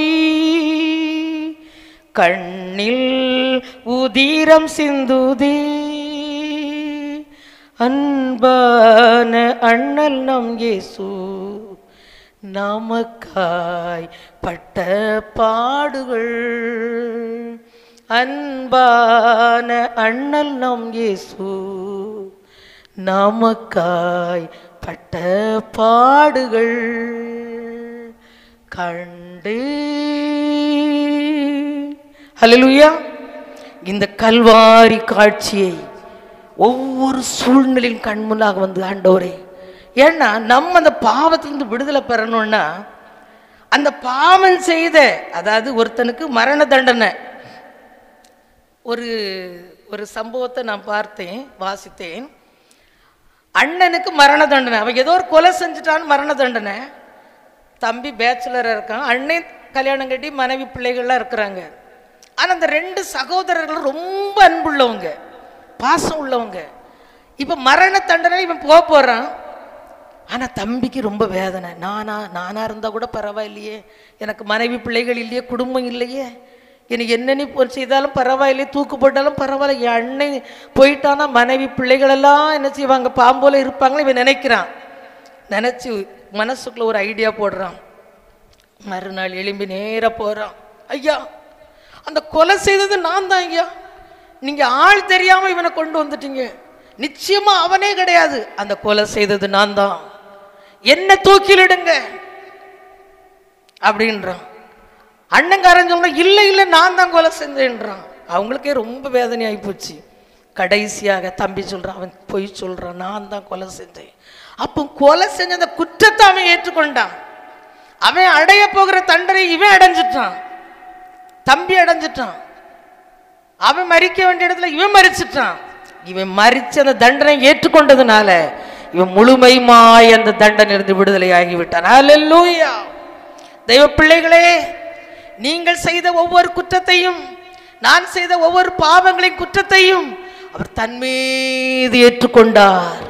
கண்ணில் உதிரம் சிந்துதே அன்பான அண்ணல் நம் இயேசு நமக்காய் பட்ட பாடுகள் அன்பான அண்ணல் நம் இயேசு நமக்காய் பட்ட பாடுகள் கண்டு ஹalleluya இந்த கல்வாரி காட்சியை ஒவ்வொரு சூழ்நிலையும் கண் முன்னாக வந்து ஆண்டவரே ஏன்னா நம்ம அந்த பாவத்திலிருந்து விடுதலை பெறணும்னா அந்த பாவம் செய்த அதாவது ஒருத்தனுக்கு மரண தண்டனை ஒரு ஒரு சம்பவத்தை நான் பார்த்தேன் வாசித்தேன் அண்ணனுக்கு மரண தண்டனை அவன் ஏதோ ஒரு கொலை செஞ்சுட்டான்னு மரண தண்டனை தம்பி பேச்சுலராக இருக்கான் அண்ணன் கல்யாணம் கட்டி மனைவி பிள்ளைகள்லாம் இருக்கிறாங்க ஆனால் அந்த ரெண்டு சகோதரர்கள் ரொம்ப அன்புள்ளவங்க பாசம் உள்ளவங்க இப்போ மரண தண்டனை இவன் போக போகிறான் ஆனால் தம்பிக்கு ரொம்ப வேதனை நானா நானா இருந்தால் கூட பரவாயில்லையே எனக்கு மனைவி பிள்ளைகள் இல்லையே குடும்பம் இல்லையே எனக்கு என்ன நீ பொ- செய்தாலும் பரவாயில்லையே தூக்கு போட்டாலும் பரவாயில்ல என் அண்ணன் போயிட்டானா மனைவி பிள்ளைகளெல்லாம் என்ன செய்வாங்க பாம்போல இருப்பாங்களே இவன் நினைக்கிறான் நினச்சி மனசுக்குள்ள ஒரு ஐடியா போடுறான் மறுநாள் எழும்பி நேரா போகிறான் ஐயா அந்த கொலை செய்தது நான் தான் ஐயா நீங்கள் ஆள் தெரியாமல் இவனை கொண்டு வந்துட்டீங்க நிச்சயமா அவனே கிடையாது அந்த கொலை செய்தது நான் தான் என்ன தூக்கிலிடுங்க அப்படின்றான் அண்ணங்காரன் சொல்ற இல்லை இல்லை நான் தான் கொலை செஞ்சேன்றான் அவங்களுக்கே ரொம்ப வேதனையாகி போச்சு கடைசியாக தம்பி சொல்றான் அவன் பொய் சொல்றான் நான் தான் கொலை செஞ்சேன் அப்போ கொலை செஞ்ச அந்த குற்றத்தை அவன் ஏற்றுக்கொண்டான் அவன் அடைய போகிற தண்டனை இவன் அடைஞ்சிட்டான் தம்பி அடைஞ்சிட்டான் அவன் மறிக்க வேண்டிய இடத்துல இவன் மறிச்சிட்டான் இவன் மறிச்சு அந்த தண்டனை ஏற்றுக்கொண்டதுனால இவன் முழுமையுமாய் அந்த தண்டனையிலிருந்து விடுதலை ஆகிவிட்டான் ஹalleluya தெய்வ பிள்ளைகளே நீங்கள் செய்த ஒவ்வொரு குற்றத்தையும் நான் செய்த ஒவ்வொரு பாவங்களின் குற்றத்தையும் அவர் தன் மீது ஏற்றுக்கொண்டார்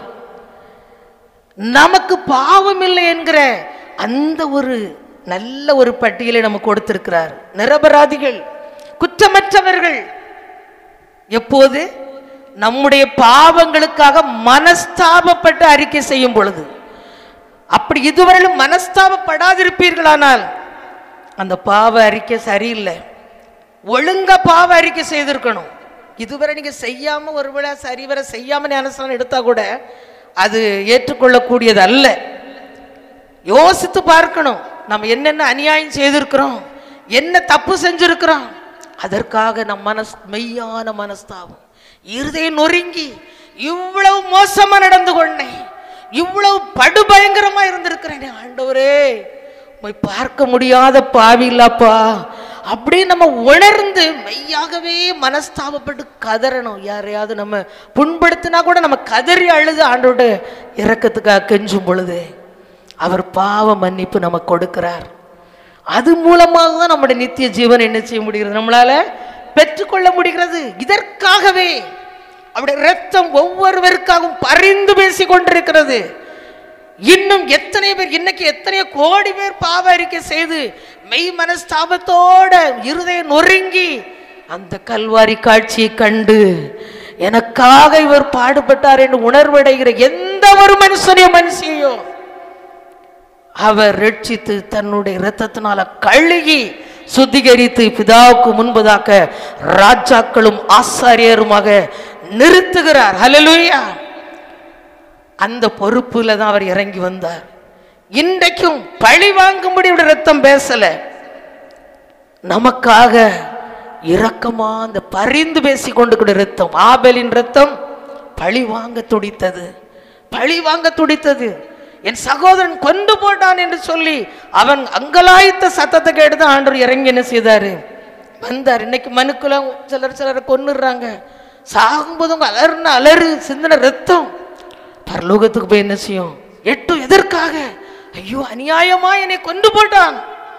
நமக்கு பாவம் இல்லை என்கிற அந்த ஒரு நல்ல ஒரு பட்டியலை நமக்கு கொடுத்திருக்கிறார் நிரபராதிகள் குற்றமற்றவர்கள் எப்போது நம்முடைய பாவங்களுக்காக மனஸ்தாபப்பட்டு அறிக்கை செய்யும் பொழுது அப்படி இதுவரையிலும் மனஸ்தாபப்படாதிருப்பீர்களானால் அந்த பாவ அறிக்கை சரியில்லை ஒழுங்கா பாவ அறிக்கை செய்திருக்கணும் இதுவரை நீங்க செய்யாம ஒருவேளை சரிவர செய்யாம ஞானஸ்தானம் எடுத்தா கூட அது ஏற்றுக்கொள்ளக்கூடியது அல்ல யோசித்து பார்க்கணும் நம்ம என்னென்ன அநியாயம் செய்திருக்கிறோம் என்ன தப்பு செஞ்சிருக்கிறோம் அதற்காக நம் மனஸ் மெய்யான மனஸ்தாபம் இருதய நொறுங்கி இவ்வளவு மோசமா நடந்து கொண்டேன் இவ்வளவு படுபயங்கரமா இருந்திருக்கிறேன் ஆண்டவரே உம்மை பார்க்க முடியாத பாவி இல்லப்பா அப்படியே நம்ம உணர்ந்து மெய்யாகவே மனஸ்தாபப்பட்டு கதறணும் யாரையாவது நம்ம புண்படுத்தினா கூட நம்ம கதறி அழுது ஆண்டோட இறக்கத்துக்காக கெஞ்சும் பொழுது அவர் பாவ மன்னிப்பு நமக்கு கொடுக்கிறார் அது மூலமாக தான் நம்முடைய நித்திய ஜீவன் என்ன செய்ய முடிகிறது நம்மளால பெற்றுக்கொள்ள முடிகிறது இதற்காகவே அவருடைய ரத்தம் ஒவ்வொருவருக்காகவும் பரிந்து பேசி கொண்டிருக்கிறது இன்னும் எத்தனை எத்தனை பேர் இன்னைக்கு எத்தனையோ கோடி பேர் பாவ அறிக்கை செய்து மெய் மனஸ்தாபத்தோட இருதய நொறுங்கி அந்த கல்வாரி காட்சியை கண்டு எனக்காக இவர் பாடுபட்டார் என்று உணர்வடைகிற எந்த ஒரு மனுஷனையோ மனுஷியோ அவர் ரட்சித்து தன்னுடைய இரத்தத்தினால கழுகி சுத்திகரித்து பிதாவுக்கு முன்பதாக ராஜாக்களும் ஆசாரியருமாக நிறுத்துகிறார் ஹalleluya அந்த பொறுப்புல தான் அவர் இறங்கி வந்தார் இன்றைக்கும் பழி வாங்கும்படி அவருடைய ரத்தம் பேசல நமக்காக இரக்கமா அந்த பரிந்து பேசி கொண்டு கூட ரத்தம் ஆபேலின் ரத்தம் பழி வாங்க துடித்தது பழி வாங்க துடித்தது என் சகோதரன் கொண்டு போட்டான் என்று சொல்லி அவன் அங்கலாய்த்த சத்தத்தை கேட்டு தான் ஆண்டவர் இறங்கி என்ன செய்தாரு வந்தார் இன்னைக்கு மனுக்குலாம் சிலர் சிலரை கொன்னுடுறாங்க சாகும்போது அவங்க அலறுன அலறு சிந்தின ரத்தம் பரலோகத்துக்கு போய் என்ன செய்யும் எட்டும் எதற்காக ஐயோ அநியாயமா என்னை கொண்டு போட்டான்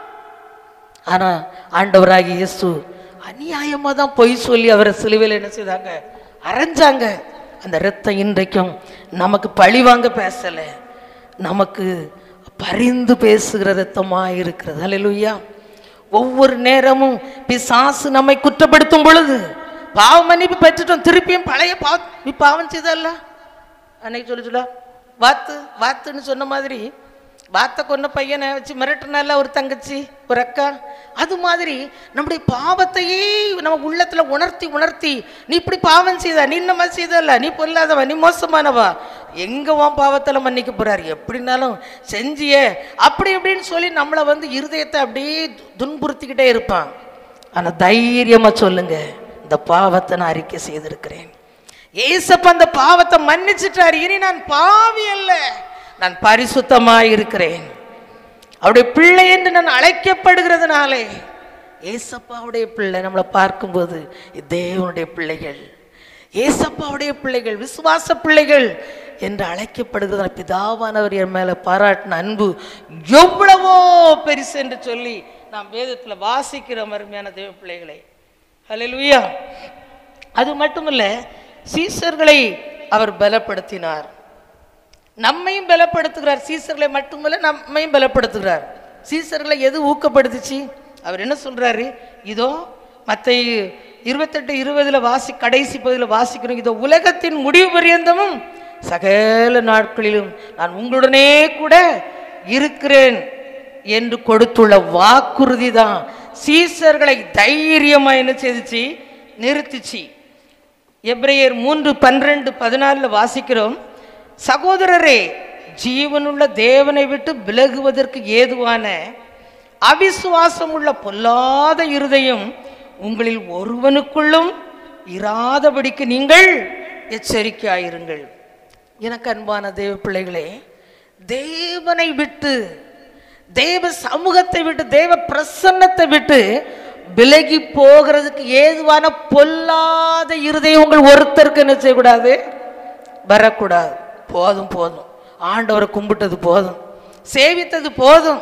ஆனா ஆண்டவராகிய இயேசு அநியாயமா தான் பொய் சொல்லி அவரை சிலுவையில் என்ன செய்தாங்க அரைஞ்சாங்க அந்த ரத்தம் இன்றைக்கும் நமக்கு பழி வாங்க பேசல நமக்கு பரிந்து பேசுகிற ரத்தமா இருக்கிறது அல்லேலூயா ஒவ்வொரு நேரமும் பிசாசு நம்மை குற்றப்படுத்தும் பொழுது பாவ மன்னிப்பு பெற்றுட்டோம் திருப்பியும் பழைய பாவ நீ பாவம் செய்தல்ல அன்னைக்கு சொல்லி சொல்ல வாத்து வாத்துன்னு சொன்ன மாதிரி வாத்தை கொன்ன பையனை வச்சு மிரட்டினால ஒரு தங்கச்சி ஒரு அக்கா அது மாதிரி நம்முடைய பாவத்தையே நம்ம உள்ளத்துல உணர்த்தி உணர்த்தி நீ இப்படி பாவம் செய்த நீ இந்த மாதிரி செய்தல்ல நீ பொல்லாதவ நீ மோசமானவா எங்க உன் பாவத்துல மன்னிக்க போறாரு எப்படினாலும் செஞ்சியே அப்படி இப்படின்னு சொல்லி நம்மளை வந்து இருதயத்தை அப்படியே து- துன்புறுத்திக்கிட்டே இருப்பான் ஆனா தைரியமா சொல்லுங்க இந்த பாவத்தை நான் அறிக்கை செய்திருக்கிறேன் ஏசப்ப அந்த பாவத்தை மன்னிச்சிட்டார் இனி நான் பாவி அல்ல நான் பரிசுத்தமாய் இருக்கிறேன் அவருடைய பிள்ளை என்று நான் அழைக்கப்படுகிறதுனாலே ஏசப்பாவுடைய பிள்ளை நம்மளை பார்க்கும்போது இது தேவனுடைய பிள்ளைகள் ஏசப்பாவுடைய பிள்ளைகள் விசுவாச பிள்ளைகள் என்று அழைக்கப்படுகிற பிதாவானவர் என் மேல பாராட்டின அன்பு எவ்வளவோ பெருசு என்று சொல்லி நாம் வேதத்துல வாசிக்கிற அருமையான தேவ பிள்ளைகளை ஹalleluya அது மட்டுமல்ல சீசர்களை அவர் பலப்படுத்தினார் நம்மையும் பலப்படுத்துகிறார் சீசர்களை மட்டுமல்ல நம்மையும் பலப்படுத்துகிறார் சீசர்களை எது ஊக்கப்படுத்துச்சு அவர் என்ன சொல்றாரு இதோ மற்ற இருபத்தெட்டு இருபதுல வாசி கடைசி பகுதியில் வாசிக்கிறோம் இதோ உலகத்தின் முடிவு பரியந்தமும் சகல நாட்களிலும் நான் உங்களுடனே கூட இருக்கிறேன் என்று கொடுத்துள்ள வாக்குறுதி தான் சீசர்களை தைரியமா என்ன செய்துச்சு நிறுத்திச்சு எப்ரேயர் மூன்று பன்னிரெண்டு பதினாலுல வாசிக்கிறோம் சகோதரரே ஜீவனுள்ள தேவனை விட்டு விலகுவதற்கு ஏதுவான அவிசுவாசம் உள்ள பொல்லாத இருதயம் உங்களில் ஒருவனுக்குள்ளும் இராதபடிக்கு நீங்கள் எச்சரிக்கையாயிருங்கள் எனக்கு அன்பான தேவ பிள்ளைகளே தேவனை விட்டு தேவ சமூகத்தை விட்டு தேவ பிரசன்னத்தை விட்டு விலகி போகிறதுக்கு ஏதுவான பொல்லாத இருதயம் உங்கள் ஒருத்தருக்கு என்ன செய்யக்கூடாது வரக்கூடாது போதும் போதும் ஆண்டவரை கும்பிட்டது போதும் சேவித்தது போதும்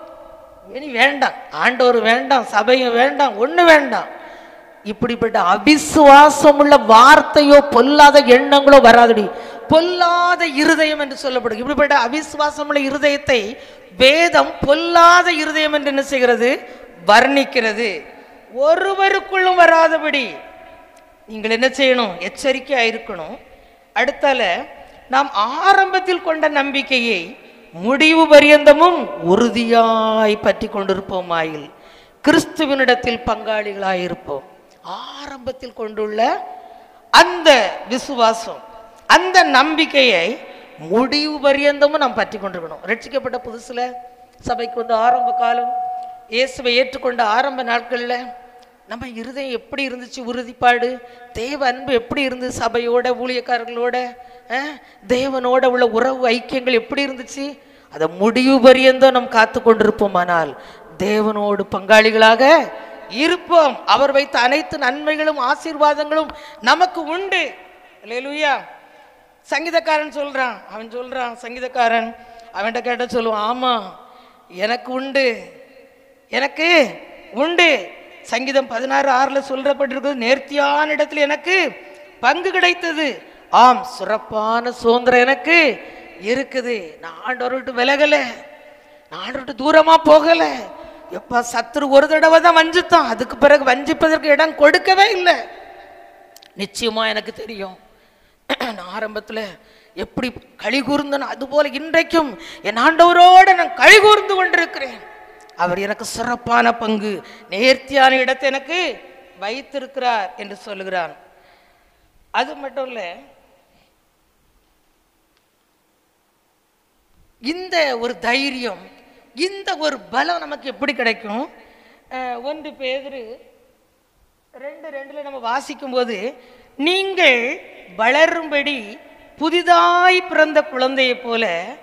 இனி வேண்டாம் ஆண்டவர் வேண்டாம் சபையும் வேண்டாம் ஒண்ணு வேண்டாம் இப்படிப்பட்ட அவிசுவாசம் உள்ள வார்த்தையோ பொல்லாத எண்ணங்களோ வராதடி பொல்லாத இருதயம் என்று சொல்லப்படும் இப்படிப்பட்ட அவிசுவாசம் உள்ள இருதயத்தை வேதம் பொல்லாத இருதயம் என்று என்ன செய்கிறது வர்ணிக்கிறது ஒருவருக்குள்ளும் வராதபடி நீங்கள் என்ன செய்யணும் எச்சரிக்கையா இருக்கணும் அடுத்தால நாம் ஆரம்பத்தில் கொண்ட நம்பிக்கையை முடிவு பரியந்தமும் உறுதியாய் பற்றி கொண்டிருப்போமாயில் கிறிஸ்துவனிடத்தில் பங்காளிகளாயிருப்போம் ஆரம்பத்தில் கொண்டுள்ள அந்த விசுவாசம் அந்த நம்பிக்கையை முடிவு பரியந்தமும் நாம் பற்றி கொண்டிருக்கணும் ரட்சிக்கப்பட்ட புதுசுல சபைக்கு வந்து ஆரம்ப காலம் இயேசுவை ஏற்றுக்கொண்ட ஆரம்ப நாட்கள்ல நம்ம இருதயம் எப்படி இருந்துச்சு உறுதிப்பாடு தேவ அன்பு எப்படி இருந்தது சபையோட ஊழியக்காரர்களோட அஹ், தேவனோட உள்ள உறவு ஐக்கியங்கள் எப்படி இருந்துச்சு அதை முடிவு பரியந்தம் நாம் காத்து கொண்டிருப்போமானால் தேவனோடு பங்காளிகளாக இருப்போம் அவர் வைத்த அனைத்து நன்மைகளும் ஆசீர்வாதங்களும் நமக்கு உண்டு அல்லேலூயா சங்கீதக்காரன் சொல்றான் அவன் சொல்றான் சங்கீதக்காரன் அவன்கிட்ட கேட்ட சொல்லுவான் ஆமா எனக்கு உண்டு எனக்கு உண்டு சங்கீதம் பதினாறு ஆறுல சொல்றப்பட்டிருக்கிறது நேர்த்தியான இடத்துல எனக்கு பங்கு கிடைத்தது ஆம் சிறப்பான சுதந்திரம் எனக்கு இருக்குது நான் ஆண்டவரை விட்டு விலகலை நான் ஆண்டவரை விட்டு தூரமா போகல எப்ப சத்துரு ஒரு தடவை தான் வஞ்சித்தான் அதுக்கு பிறகு வஞ்சிப்பதற்கு இடம் கொடுக்கவே இல்லை நிச்சயமா எனக்கு தெரியும் நான் ஆரம்பத்தில் எப்படி களி கூர்ந்தனோ அதுபோல இன்றைக்கும் என் ஆண்டவரோடு நான் களி கூர்ந்து கொண்டிருக்கிறேன் அவர் எனக்கு சிறப்பான பங்கு நேர்த்தியான இடத்தை எனக்கு வைத்திருக்கிறார் என்று சொல்லுகிறான் அது மட்டும் இல்லை இந்த ஒரு தைரியம் இந்த ஒரு பலம் நமக்கு எப்படி கிடைக்கும் அஹ், ஒன்று பேதுரு ரெண்டு ரெண்டுல நம்ம வாசிக்கும் போது நீங்கள் வளரும்படி புதிதாய் பிறந்த குழந்தையைப் போல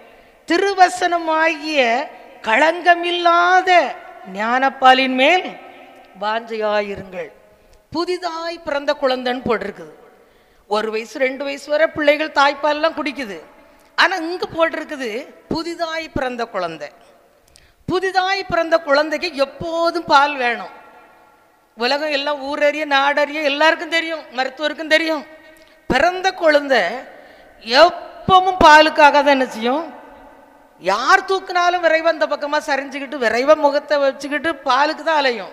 திருவசனமாகிய களங்கமில்லாத ஞானப்பாலின் மேல் வாஞ்சையாயிருங்கள் புதிதாய் பிறந்த குழந்தைன்னு போட்டிருக்குது ஒரு வயசு ரெண்டு வயசு வரை பிள்ளைகள் தாய்ப்பால்லாம் குடிக்குது ஆனா இங்க போட்டிருக்குது புதிதாய் பிறந்த குழந்தை புதிதாய் பிறந்த குழந்தைக்கு எப்போதும் பால் வேணும் உலகம் எல்லாம் ஊரறிய நாடறிய எல்லாருக்கும் தெரியும் மருத்துவருக்கும் தெரியும் பிறந்த குழந்தை எப்பவும் பாலுக்காக தான் என்ன செய்யும் யார் தூக்குனாலும் விரைவா அந்த பக்கமா சரிஞ்சுக்கிட்டு விரைவா முகத்தை வச்சுக்கிட்டு பாலுக்கு தான் அலையும்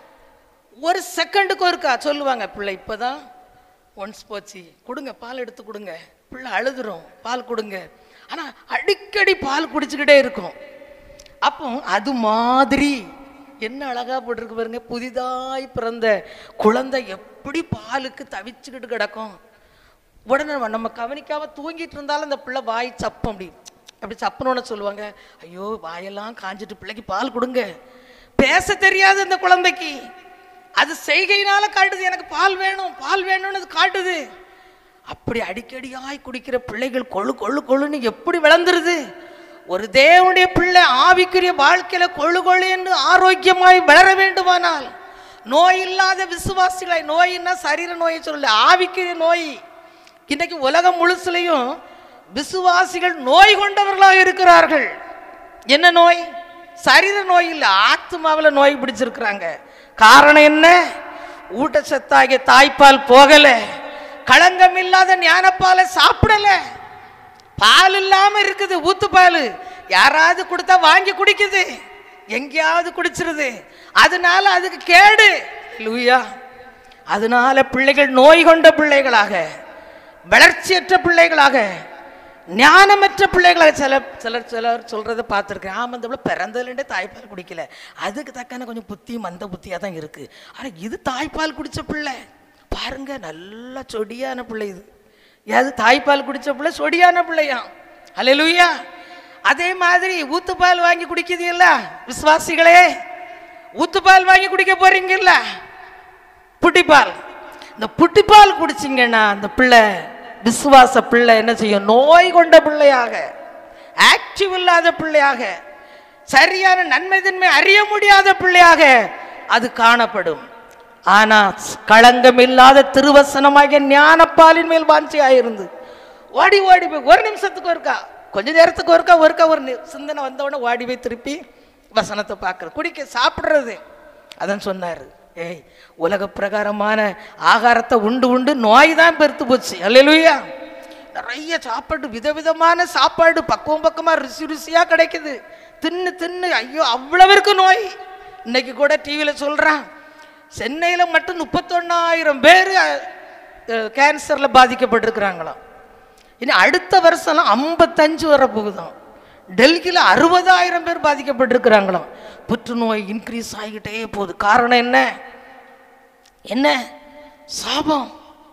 ஒரு செகண்டுக்கு ஒருக்கா சொல்லுவாங்க பிள்ளை இப்பதான் ஒன்ஸ் போச்சு கொடுங்க பால் எடுத்து கொடுங்க பிள்ளை அழுதுரும் பால் கொடுங்க ஆனா அடிக்கடி பால் குடிச்சுக்கிட்டே இருக்கும் அப்போ அது மாதிரி என்ன அழகா போட்டிருக்கு பாருங்க புதிதாய் பிறந்த குழந்தை எப்படி பாலுக்கு தவிச்சுக்கிட்டு கிடக்கும் உடனே நம்ம- நம்ம கவனிக்காம தூங்கிட்டு இருந்தாலும் அந்த பிள்ளை வாய் சப்பம் அப்படி அப்படி சப்பனோட சொல்லுவாங்க ஐயோ வாயெல்லாம் காஞ்சிட்டு பிள்ளைக்கு பால் கொடுங்க பேச தெரியாது அந்த குழந்தைக்கு அது செய்கையினால காட்டுது எனக்கு பால் வேணும் பால் வேணும்னு அது காட்டுது அப்படி அடிக்கடியாய் குடிக்கிற பிள்ளைகள் கொழு கொழு கொழுன்னு எப்படி விளந்துருது ஒரு தேவனுடைய பிள்ளை ஆவிக்குரிய வாழ்க்கையில கொழு கொழு என்று ஆரோக்கியமாய் வளர வேண்டுமானால் நோய் இல்லாத விசுவாசிகளை நோயின்னா சரீர நோயை சொல்லல ஆவிக்குரிய நோய் இன்னைக்கு உலகம் முழுசுலையும் விசுவாசிகள் நோய் கொண்டவர்களாக இருக்கிறார்கள் என்ன நோய் சரீர நோய் இல்லை ஆத்மாவுல நோய் பிடிச்சிருக்கிறாங்க காரணம் என்ன ஊட்டச்சத்தாகிய தாய்ப்பால் போகல களங்கம் இல்லாத ஞானப்பாலை சாப்பிடல பால் இல்லாம இருக்குது ஊத்து பால் யாராவது கொடுத்தா வாங்கி குடிக்குது எங்கேயாவது குடிச்சிருது அதனால அதுக்கு கேடு லூயா அதனால பிள்ளைகள் நோய் கொண்ட பிள்ளைகளாக வளர்ச்சியற்ற பிள்ளைகளாக ஞானமற்ற பிள்ளைகளாக சில சிலர் சிலர் சொல்றதை பார்த்துருக்கேன் ஆமாம் இந்த பிள்ளை பிறந்ததுலேருந்தே தாய்ப்பால் குடிக்கல அதுக்கு தக்கன கொஞ்சம் புத்தி மந்த புத்தியாக தான் இருக்கு ஆனால் இது தாய்ப்பால் குடிச்ச பிள்ளை பாருங்க நல்ல சொடியான பிள்ளை இது அது தாய்ப்பால் குடிச்ச பிள்ளை சொடியான பிள்ளையாம் அல்லேலூயா அதே மாதிரி ஊத்துப்பால் வாங்கி குடிக்குதீல்ல விசுவாசிகளே ஊத்துப்பால் வாங்கி குடிக்க போறீங்கல்ல புட்டிப்பால் இந்த புட்டிப்பால் குடிச்சிங்கன்னா அந்த பிள்ளை விசுவாச பிள்ளை என்ன செய்யும் நோய் கொண்ட பிள்ளையாக ஆக்டிவ் இல்லாத பிள்ளையாக சரியான நன்மை தன்மை அறிய முடியாத பிள்ளையாக அது காணப்படும் ஆனா களங்கம் இல்லாத திருவசனமாகிய ஞானப்பாலின் மேல் வாஞ்சியாயிருந்து ஓடி ஓடி போய் ஒரு நிமிஷத்துக்கு ஒருக்கா கொஞ்ச நேரத்துக்கு ஒருக்கா ஒருக்கா ஒரு நி- சிந்தனை வந்தவுடனே ஓடி போய் திருப்பி வசனத்தை பார்க்கறது குடிக்க சாப்பிடுறது அதான் சொன்னாரு ஏய் உலக பிரகாரமான ஆகாரத்தை உண்டு உண்டு நோய் தான் பெருத்து போச்சு அல்லேலூயா நிறைய சாப்பாடு விதவிதமான சாப்பாடு பக்குவம் பக்கமா ருசி ருசியா கிடைக்குது தின்னு தின்னு ஐயோ அவ்வளவிற்கு நோய் இன்னைக்கு கூட டிவியில் சொல்றான் சென்னையில் மட்டும் முப்பத்தொன்னாயிரம் பேர் கேன்சரில் பாதிக்கப்பட்டிருக்கிறாங்களாம் இனி அடுத்த வருஷம்லாம் ஐம்பத்தஞ்சு வர போகுதாம் டெல்லியில் அறுபதாயிரம் பேர் பாதிக்கப்பட்டிருக்கிறாங்களாம் புற்றுநோய் இன்க்ரீஸ் ஆகிக்கிட்டே போகுது காரணம் என்ன என்ன சாபம்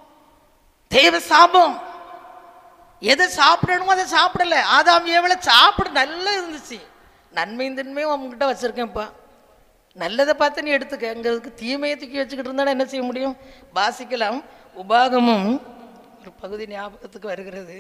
தேவ சாபம் எதை சாப்பிடணுமோ அதை சாப்பிடல ஆதாம் ஏவல சாப்பிட நல்லா இருந்துச்சு நன்மையும் தின்மையும் உங்ககிட்ட வச்சிருக்கேன்ப்பா நல்லதை பார்த்து நீ எடுத்துக்க அங்கிறதுக்கு தீமையை தூக்கி வச்சுக்கிட்டு இருந்தா என்ன செய்ய முடியும் வாசிக்கலாம் உபாகமும் ஒரு பகுதி ஞாபகத்துக்கு வருகிறது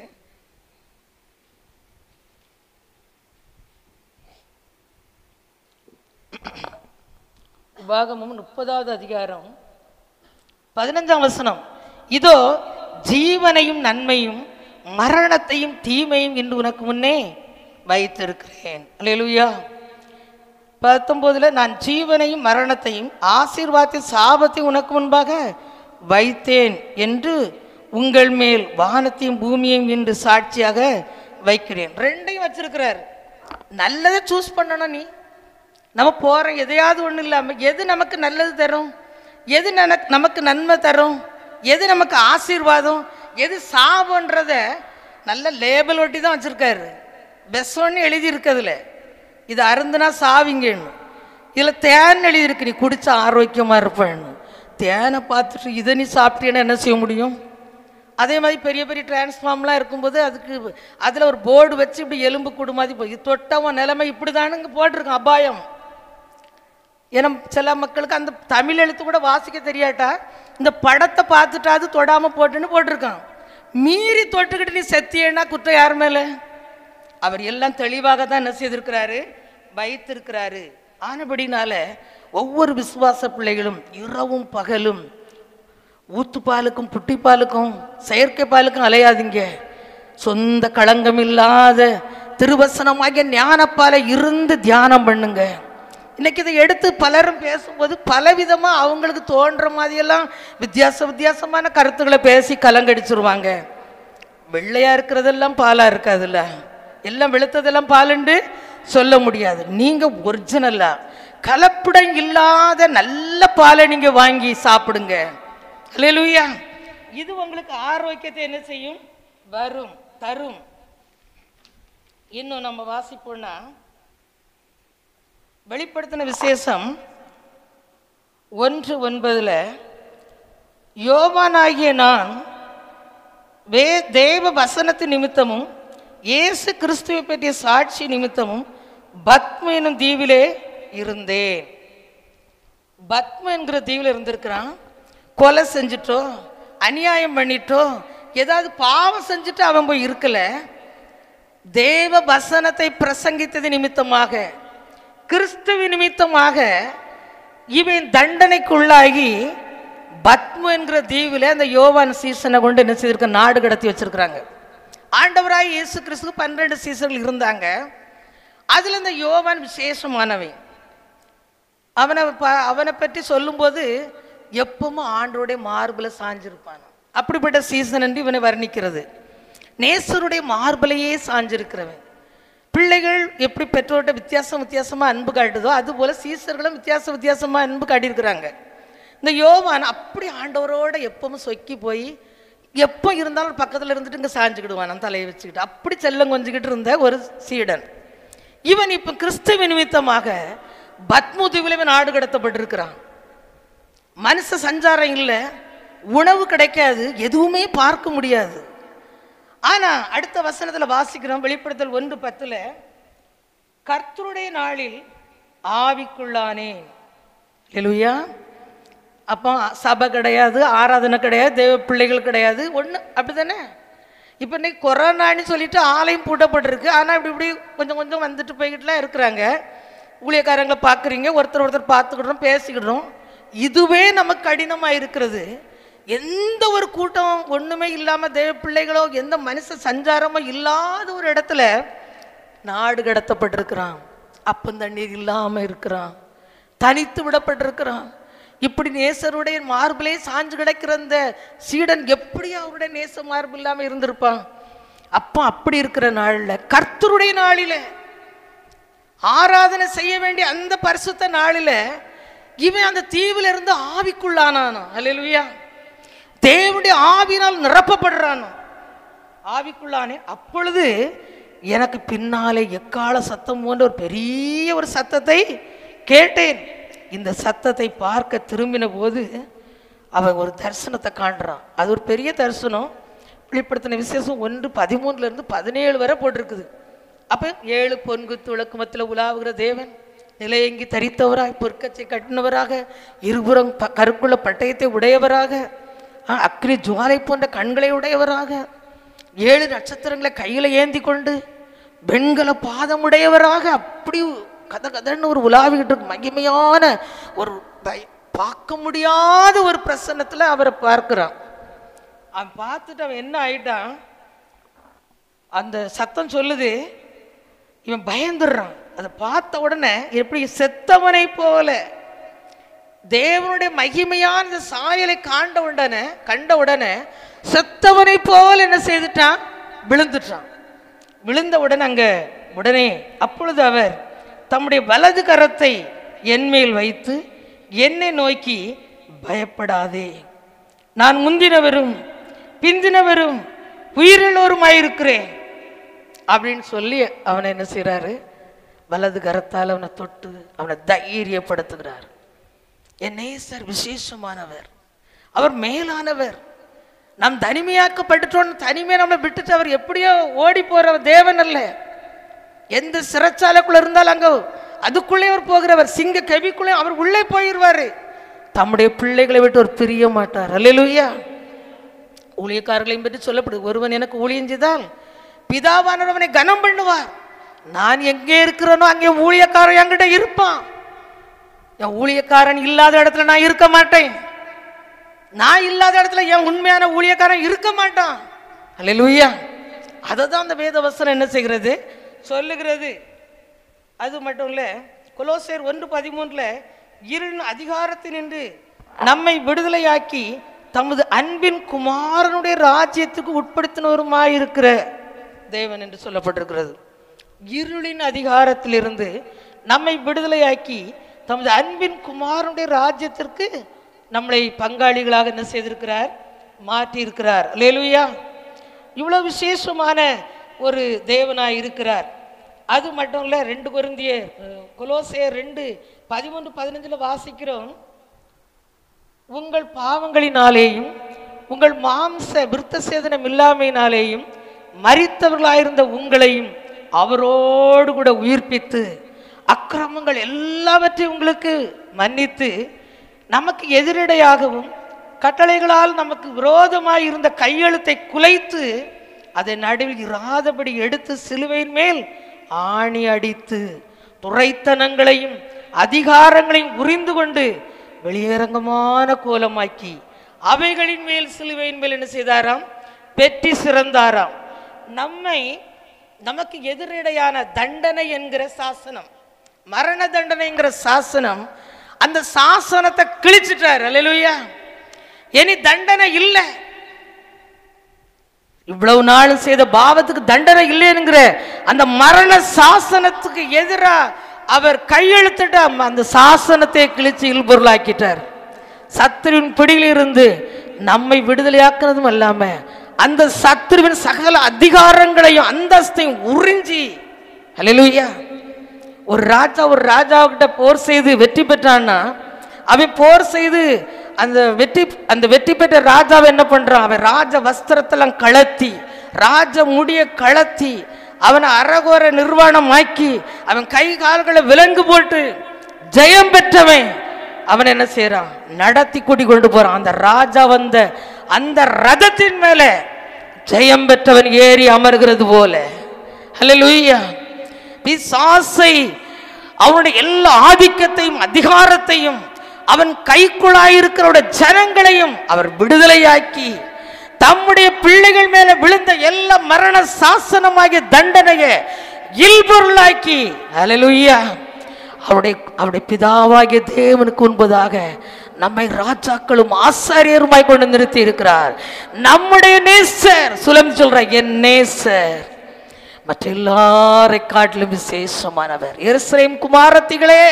உபாகமும் முப்பதாவது அதிகாரம் பதினஞ்சாம் வசனம் இதோ ஜீவனையும் நன்மையும் மரணத்தையும் தீமையும் இன்று உனக்கு முன்னே வைத்திருக்கிறேன் அல்லேலூயா பத்தொன்பதுல நான் ஜீவனையும் மரணத்தையும் ஆசீர்வாதத்தை சாபத்தை உனக்கு முன்பாக வைத்தேன் என்று உங்கள் மேல் வானத்தையும் பூமியையும் இன்று சாட்சியாக வைக்கிறேன் ரெண்டையும் வச்சிருக்கிறார் நல்லதை சூஸ் பண்ணணும் நீ நம்ம போகிறோம் எதையாவது ஒன்றும் இல்லாமல் எது நமக்கு நல்லது தரும் எது நனக் நமக்கு நன்மை தரும் எது நமக்கு ஆசீர்வாதம் எது சாபன்றத நல்ல லேபிள் ஒட்டி தான் வச்சுருக்காரு பெஸ்ட்னு எழுதியிருக்கிறதுல இது அருந்துனா சாவிங்கன்னு இதில் தேன் எழுதியிருக்கு நீ குடிச்சா ஆரோக்கியமாக இருப்பேன்னு தேனை பார்த்துட்டு இதை நீ சாப்பிட்டீங்கன்னா என்ன செய்ய முடியும் அதே மாதிரி பெரிய பெரிய டிரான்ஸ்ஃபார்ம்லாம் இருக்கும்போது அதுக்கு அதில் ஒரு போர்டு வச்சு இப்படி எலும்பு கூடு மாதிரி போய் தொட்டவன் நிலைமை இப்படி தானுங்க போட்டிருக்கான் அபாயம் ஏன்னா சில மக்களுக்கு அந்த தமிழ் எழுத்து கூட வாசிக்க தெரியாட்டா இந்த படத்தை பார்த்துட்டாது தொடாமல் போட்டுன்னு போட்டிருக்கான் மீறி தொட்டுக்கிட்டு நீ செத்தியேன்னா குற்றம் யார் மேலே அவர் எல்லாம் தெளிவாக தான் என்ன செய்திருக்கிறாரு வைத்திருக்கிறாரு ஆனபடினால ஒவ்வொரு விசுவாச பிள்ளைகளும் இரவும் பகலும் ஊத்துப்பாலுக்கும் புட்டிப்பாலுக்கும் செயற்கை பாலுக்கும் அலையாதீங்க சொந்த களங்கம் இல்லாத திருவசனமாகிய ஞானப்பாலை இருந்து தியானம் பண்ணுங்க இன்னைக்கு இதை எடுத்து பலரும் பேசும்போது பலவிதமாக அவங்களுக்கு தோன்ற மாதிரியெல்லாம் வித்தியாச வித்தியாசமான கருத்துக்களை பேசி கலங்கடிச்சிருவாங்க வெள்ளையா இருக்கிறதெல்லாம் பாலா இருக்காதுல்ல எல்லாம் வெளுத்ததெல்லாம் பாலுண்டு சொல்ல முடியாது நீங்க ஒரிஜினலா கலப்படம் இல்லாத நல்ல பாலை நீங்க வாங்கி சாப்பிடுங்க அல்லேலூயா இது உங்களுக்கு ஆரோக்கியத்தை என்ன செய்யும் வரும் தரும் இன்னும் நம்ம வாசிப்போம்னா வெளிப்படுத்தின விசேஷம் ஒன்று ஒன்பதுல யோவானாகிய நான் வே தேவ வசனத்து நிமித்தமும் இயேசு கிறிஸ்துவை பற்றிய சாட்சி நிமித்தமும் பத்ம எனும் தீவிலே இருந்தேன் பத்ம என்கிற தீவில் இருந்திருக்கிறான் கொலை செஞ்சிட்டோ அநியாயம் பண்ணிட்டோ ஏதாவது பாவம் செஞ்சுட்டு அவன் போய் இருக்கல தேவ வசனத்தை பிரசங்கித்தது நிமித்தமாக கிறிஸ்துவ நிமித்தமாக இவன் தண்டனைக்குள்ளாகி பத்மு என்கிற தீவில் அந்த யோவான் சீசனை கொண்டு என்ன செய்திருக்க நாடு கடத்தி வச்சிருக்கிறாங்க ஆண்டவராய் இயேசு கிறிஸ்துக்கு பன்னிரெண்டு சீசர்கள் இருந்தாங்க அதில் இந்த யோவான் விசேஷமானவன் அவனை ப- அவனை பற்றி சொல்லும்போது எப்பவும் ஆண்டோடைய மார்பில் சாஞ்சிருப்பான் அப்படிப்பட்ட சீசன் என்று இவனை வர்ணிக்கிறது நேசருடைய மார்பிலையே சாஞ்சிருக்கிறவன் பிள்ளைகள் எப்படி பெற்றோர்கிட்ட வித்தியாசம் வித்தியாசமா அன்பு காட்டுதோ அதுபோல சீசர்களும் வித்தியாச வித்தியாசமா அன்பு காட்டியிருக்கிறாங்க இந்த யோவான் அப்படி ஆண்டவரோட எப்பவும் சொக்கி போய் எப்போ இருந்தாலும் பக்கத்தில் இருந்துட்டு இங்கே சாஞ்சுக்கிடுவான் தலையை வச்சுக்கிட்டு அப்படி செல்லம் கொஞ்சிக்கிட்டு இருந்த ஒரு சீடன் இவன் இப்போ கிறிஸ்துவ நிமித்தமாக பத்முதுவில் இவன் நாடு கடத்தப்பட்டிருக்கிறான் மனுஷ சஞ்சாரம் இல்லை உணவு கிடைக்காது எதுவுமே பார்க்க முடியாது ஆனா அடுத்த வசனத்துல வாசிக்கிறோம் வெளிப்படுத்தல் ஒன்று பத்துல கர்த்தருடைய நாளில் ஆவிக்குள்ளானேன் எழுயா அப்போ சபை கிடையாது ஆராதனை கிடையாது தேவ பிள்ளைகள் கிடையாது ஒன்று அப்படிதானே இப்போ இன்னைக்கு கொரோனான்னு சொல்லிட்டு ஆலயம் பூட்டப்பட்டிருக்கு ஆனால் இப்படி இப்படி கொஞ்சம் கொஞ்சம் வந்துட்டு போய்கிட்டுலாம் இருக்கிறாங்க ஊழியக்காரங்களை பார்க்குறீங்க ஒருத்தர் ஒருத்தர் பார்த்துக்கிடுறோம் பேசிக்கிடுறோம் இதுவே நமக்கு கடினமாக இருக்கிறது எந்த ஒரு கூட்டம் ஒன்றுமே இல்லாமல் தேவ பிள்ளைகளோ எந்த மனுஷ சஞ்சாரமோ இல்லாத ஒரு இடத்துல நாடு கடத்தப்பட்டிருக்கிறான் அப்பம் தண்ணீர் இல்லாமல் இருக்கிறான் தனித்து விடப்பட்டிருக்கிறான் இப்படி நேசருடைய மார்பிலே சாஞ்சு கிடக்கிற அந்த சீடன் எப்படி அவருடைய நேச மார்பு இல்லாமல் இருந்திருப்பான் அப்போ அப்படி இருக்கிற நாளில் கர்த்தருடைய நாளில் ஆராதனை செய்ய வேண்டிய அந்த பரிசுத்த நாளில் இவன் அந்த தீவில் இருந்து ஆவிக்குள்ளானானோ அல்லேலூயா தேவனுடைய ஆவினால் நிரப்பப்படுறானோ ஆவிக்குள்ளானே அப்பொழுது எனக்கு பின்னாலே எக்கால சத்தம் போன்ற ஒரு பெரிய ஒரு சத்தத்தை கேட்டேன் இந்த சத்தத்தை பார்க்க திரும்பின போது அவன் ஒரு தரிசனத்தை காண்றான் அது ஒரு பெரிய தரிசனம் வெளிப்படுத்தின விசேஷம் ஒன்று பதிமூணுல இருந்து பதினேழு வரை போட்டிருக்குது அப்போ ஏழு பொன்குத்து விளக்குமத்தில் உலாவுகிற தேவன் நிலையங்கி தரித்தவராய் பொற்கச்சை கட்டினவராக இருபுறம் ப- கருக்குள்ள பட்டயத்தை உடையவராக ஆ, அக்னி ஜுவாலை போன்ற கண்களை உடையவராக ஏழு நட்சத்திரங்களை கையில் ஏந்தி கொண்டு வெண்கல பாதமுடையவராக அப்படி கத கதன்னு ஒரு உலாவிக்கிட்டு இருக்கு மகிமையான ஒரு பய- பார்க்க முடியாத ஒரு பிரசன்னத்தில் அவரை பார்க்கிறான் அவன் பார்த்துட்டு அவன் என்ன ஆயிட்டான் அந்த சத்தம் சொல்லுது இவன் பயந்துடுறான் அதை பார்த்த உடனே எப்படி செத்தவனை போல தேவனுடைய மகிமையான இந்த சாயலை காண்ட உடனே கண்ட உடனே செத்தவனை போல என்ன செய்துட்டான் விழுந்துட்டான் விழுந்தவுடன் அங்க உடனே அப்பொழுது அவர் தம்முடைய வலது கரத்தை என்மேல் வைத்து என்னை நோக்கி பயப்படாதே நான் முந்தினவரும் பிந்தினவரும் உயிரிழோருமாயிருக்கிறேன் அப்படின்னு சொல்லி அவனை என்ன செய்றாரு வலது கரத்தால் அவனை தொட்டு அவனை தைரியப்படுத்துகிறார் என் நேசர் விசேஷமானவர் அவர் மேலானவர் நாம் தனிமையாக்கப்பட்டுட்டோம் தனிமையை நம்மளை விட்டுட்டு அவர் எப்படியோ ஓடி போற தேவன் அல்ல எந்த சிறைச்சாலைக்குள்ள இருந்தாலும் அங்க அதுக்குள்ளே அவர் போகிறவர் சிங்க கவிக்குள்ளே அவர் உள்ளே போயிடுவாரு தம்முடைய பிள்ளைகளை விட்டு அவர் பிரிய மாட்டார் அல்லேலூயா ஊழியக்காரர்களையும் பற்றி சொல்லப்படுது ஒருவன் எனக்கு ஊழியம் செய்தால் பிதாவானவர் அவனை கனம் பண்ணுவார் நான் எங்கே இருக்கிறேனோ அங்கே ஊழியக்காரன் என்கிட்ட இருப்பான் என் ஊழியக்காரன் இல்லாத இடத்துல நான் இருக்க மாட்டேன் நான் இல்லாத இடத்துல என் உண்மையான ஊழியக்காரன் இருக்க மாட்டான் அல்லேலூயா அதை தான் அந்த வேத வசனம் என்ன செய்கிறது சொல்லுகிறது அது மட்டும் இல்ல கொலோசேர் ஒன்று பதிமூன்றுல இருளின் அதிகாரத்தினின்று நம்மை விடுதலையாக்கி தமது அன்பின் குமாரனுடைய ராஜ்யத்துக்கு உட்படுத்தினவருமாயிருக்கிற தேவன் என்று சொல்லப்பட்டிருக்கிறது இருளின் அதிகாரத்திலிருந்து நம்மை விடுதலையாக்கி தமது அன்பின் குமாரனுடைய ராஜ்யத்திற்கு நம்மளை பங்காளிகளாக என்ன செய்திருக்கிறார் மாற்றி இருக்கிறார் லேலுயா இவ்வளவு விசேஷமான ஒரு தேவனாய் இருக்கிறார் அது மட்டும் இல்ல ரெண்டு குருந்திய கொலோசேர் ரெண்டு பதிமூன்று பதினஞ்சுல வாசிக்கிறோம் உங்கள் பாவங்களினாலேயும் உங்கள் மாம்ச விருத்த சேதனம் இல்லாமையினாலேயும் மரித்தவர்களாயிருந்த உங்களையும் அவரோடு கூட உயிர்ப்பித்து அக்கிரமங்கள் எல்லாவற்றையும் உங்களுக்கு மன்னித்து நமக்கு எதிரடையாகவும் கட்டளைகளால் நமக்கு விரோதமாய் இருந்த கையெழுத்தை குலைத்து அதை நடுவில் இராதபடி எடுத்து சிலுவையின் மேல் ஆணி அடித்து துரைத்தனங்களையும் அதிகாரங்களையும் உரிந்து கொண்டு வெளியரங்கமான கோலமாக்கி அவைகளின் மேல் சிலுவையின் மேல் என்ன செய்தாராம் பெற்றி சிறந்தாராம் நம்மை நமக்கு எதிரடையான தண்டனை என்கிற சாசனம் மரண தண்டனைங்கிற சாசனம் அந்த சாசனத்தை கிழிச்சிட்டார் அல்லேலூயா இனி தண்டனை இல்லை இவ்வளவு நாள் செய்த பாவத்துக்கு தண்டனை இல்லைங்கிற அந்த மரண சாசனத்துக்கு எதிரா அவர் கையெழுத்திட்டு அம்ம- அந்த சாசனத்தை கிழிச்சு இல்பொருளாக்கிட்டார் சத்துருவின் பிடியிலிருந்து நம்மை விடுதலையாக்குனதும் அல்லாம அந்த சத்துருவின் சகல அதிகாரங்களையும் அந்தஸ்தையும் உறிஞ்சி அல்லேலூயா ஒரு ராஜா ஒரு ராஜாவுக்கிட்ட போர் செய்து வெற்றி பெற்றான்னா அவன் போர் செய்து அந்த வெற்றி அந்த வெற்றி பெற்ற ராஜாவை என்ன பண்றான் அவன் ராஜ வஸ்திரத்தெல்லாம் கழத்தி ராஜ முடிய கழத்தி அவனை அரகோர நிர்வாணமாக்கி அவன் கை கால்களை விலங்கு போட்டு ஜெயம் பெற்றவன் அவன் என்ன செய்றான் நடத்தி கூட்டி கொண்டு போறான் அந்த ராஜா வந்த அந்த ரதத்தின் மேல ஜெயம் பெற்றவன் ஏறி அமர்கிறது போல ஹalleluya பிசாசை அவனுடைய எல்லா ஆதிக்கத்தையும் அதிகாரத்தையும் அவன் கைக்குள்ளாயிருக்கிறவருடைய ஜனங்களையும் அவர் விடுதலையாக்கி தம்முடைய பிள்ளைகள் மேல விழுந்த எல்லா மரண சாசனமாகிய தண்டனையை இல்பொருளாக்கி ஹalleluya அவருடைய அவருடைய பிதாவாகிய தேவனுக்கு முன்பதாக நம்மை ராஜாக்களும் ஆசாரியருமாய் கொண்டு நிறுத்தி இருக்கிறார் நம்முடைய நேசர் சுலம் சொல்ற என் நேசர் மற்ற எல்லாரை காட்டிலும் விசேஷமானவர் எருசலேம் குமாரத்திகளே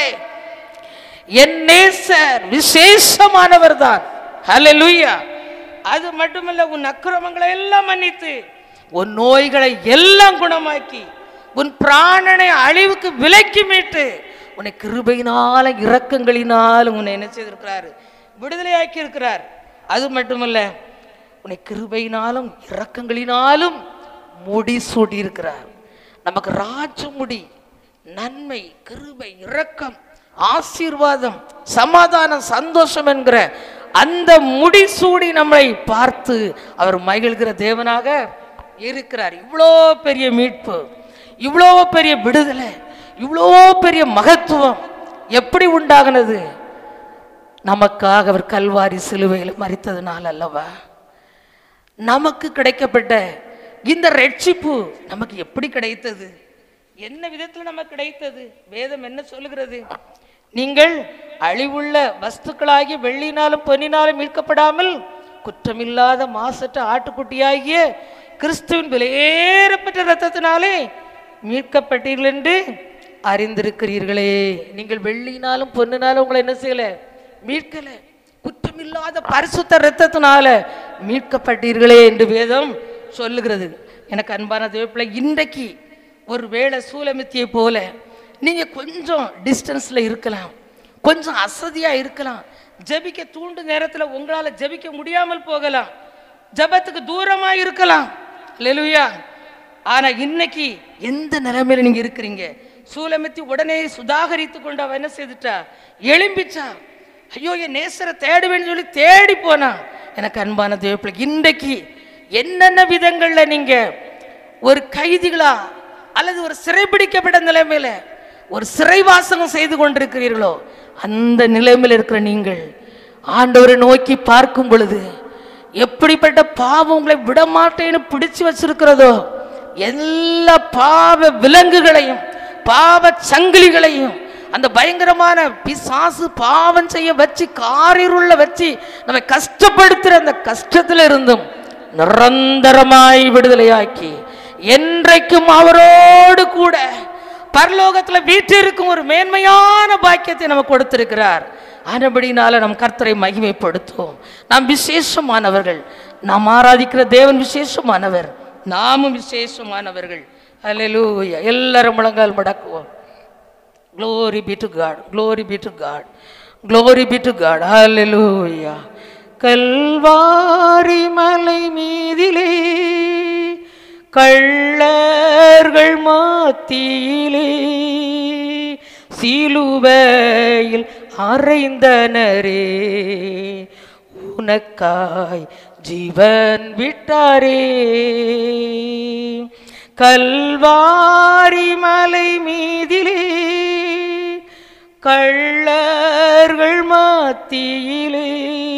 என் நேசர் விசேஷமானவர் தான் ஹalleluya அது மட்டுமல்ல உன் அக்கிரமங்களை எல்லாம் மன்னித்து உன் நோய்களை எல்லாம் குணமாக்கி உன் பிராணனை அழிவுக்கு விலக்கி மீட்டு உன்னை கிருபையினாலும் இரக்கங்களினாலும் உன்னை என்ன செய்திருக்கிறார் விடுதலையாக்கி இருக்கிறார் அது மட்டுமல்ல உன்னை கிருபையினாலும் இரக்கங்களினாலும் முடி சூடி இருக்கிறார் நமக்கு ராஜ முடி நன்மை கிருபை இரக்கம் ஆசீர்வாதம் சமாதானம் சந்தோஷம் என்கிற அந்த முடிசூடி நம்மை பார்த்து அவர் மகிழ்கிற தேவனாக இருக்கிறார் இவ்வளோ பெரிய மீட்பு இவ்வளோ பெரிய விடுதலை இவ்வளோ பெரிய மகத்துவம் எப்படி உண்டாகினது நமக்காக அவர் கல்வாரி சிலுவையில் மறித்ததுனால அல்லவா நமக்கு கிடைக்கப்பட்ட இந்த ரட்சிப்பு நமக்கு எப்படி கிடைத்தது என்ன விதத்தில் நமக்கு கிடைத்தது வேதம் என்ன சொல்லுகிறது நீங்கள் அழிவுள்ள வஸ்துக்களாகிய வெள்ளினாலும் பொன்னினாலும் மீட்கப்படாமல் குற்றமில்லாத மாசற்ற ஆட்டுக்குட்டியாகிய கிறிஸ்துவின் விலையேறப்பட்ட ரத்தத்தினாலே மீட்கப்பட்டீர்கள் என்று அறிந்திருக்கிறீர்களே நீங்கள் வெள்ளினாலும் பொன்னினாலும் உங்களை என்ன செய்யல மீட்கல குற்றமில்லாத பரிசுத்த ரத்தத்தினால மீட்கப்பட்டீர்களே என்று வேதம் சொல்லுகிறது எனக்கு அன்பான தேவப்பிள்ளை இன்றைக்கு ஒரு வேளை சூலமித்தியை போல நீங்க கொஞ்சம் டிஸ்டன்ஸ்ல இருக்கலாம் கொஞ்சம் அசதியா இருக்கலாம் ஜெபிக்க தூண்டு நேரத்துல உங்களால ஜெபிக்க முடியாமல் போகலாம் ஜெபத்துக்கு தூரமா இருக்கலாம் லெலுயா ஆனா இன்னைக்கு எந்த நிலைமையில நீங்க இருக்கிறீங்க சூலமித்தி உடனே சுதாகரித்து கொண்டு அவ என்ன செய்துட்டா எழும்பிச்சா ஐயோ என் நேசரை தேடுவேன்னு சொல்லி தேடி போனா எனக்கு அன்பான தேவப்பிள்ளை இன்றைக்கு என்னென்ன விதங்கள்ல நீங்க ஒரு கைதிகளா அல்லது ஒரு சிறைபிடிக்கப்பட்ட நிலைமையில ஒரு சிறைவாசகம் செய்து கொண்டிருக்கிறீர்களோ அந்த நிலைமையில் இருக்கிற நீங்கள் ஆண்டவரை நோக்கி பார்க்கும் பொழுது எப்படிப்பட்ட பாவம் உங்களை விடமாட்டேன்னு பிடிச்சு வச்சிருக்கிறதோ எல்லா பாவ விலங்குகளையும் பாவ சங்கிலிகளையும் அந்த பயங்கரமான பிசாசு பாவம் செய்ய வச்சு காரிருள்ள வச்சு நம்மை கஷ்டப்படுத்துற அந்த கஷ்டத்துல இருந்தும் நிரந்தரமாய் விடுதலையாக்கி என்றைக்கும் அவரோடு கூட பரலோகத்துல வீற்றிருக்கும் ஒரு மேன்மையான பாக்கியத்தை நமக்கு கொடுத்திருக்கிறார் ஆனபடினால நம் கர்த்தரை மகிமைப்படுத்துவோம் நாம் விசேஷமானவர்கள் நாம் ஆராதிக்கிற தேவன் விசேஷமானவர் நாமும் விசேஷமானவர்கள் அல்லேலூயா எல்லாரும் முழங்கால் மடக்குவோம் Glory be to God. Glory be to God. Glory be to God. Hallelujah. Kalvari மலை மீதிலே கள்ளர்கள் மாத்தியிலே சிலுவையில் அறைந்தனரே உனக்காய் ஜீவன் விட்டாரே கல்வாரி மலை மீதிலே கள்ளர்கள் மாத்தியிலே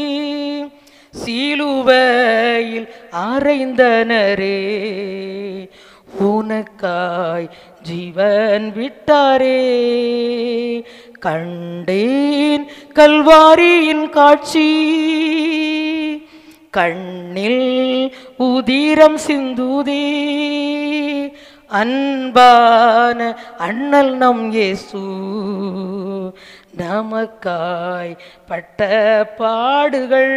சிலுவையில் அறைந்தனரே உனக்காய் ஜீவன் விட்டாரே கண்டேன் கல்வாரியின் காட்சி கண்ணில் உதிரம் சிந்துதே அன்பான அண்ணல் நம் இயேசு நமக்காய் பட்ட பாடுகள்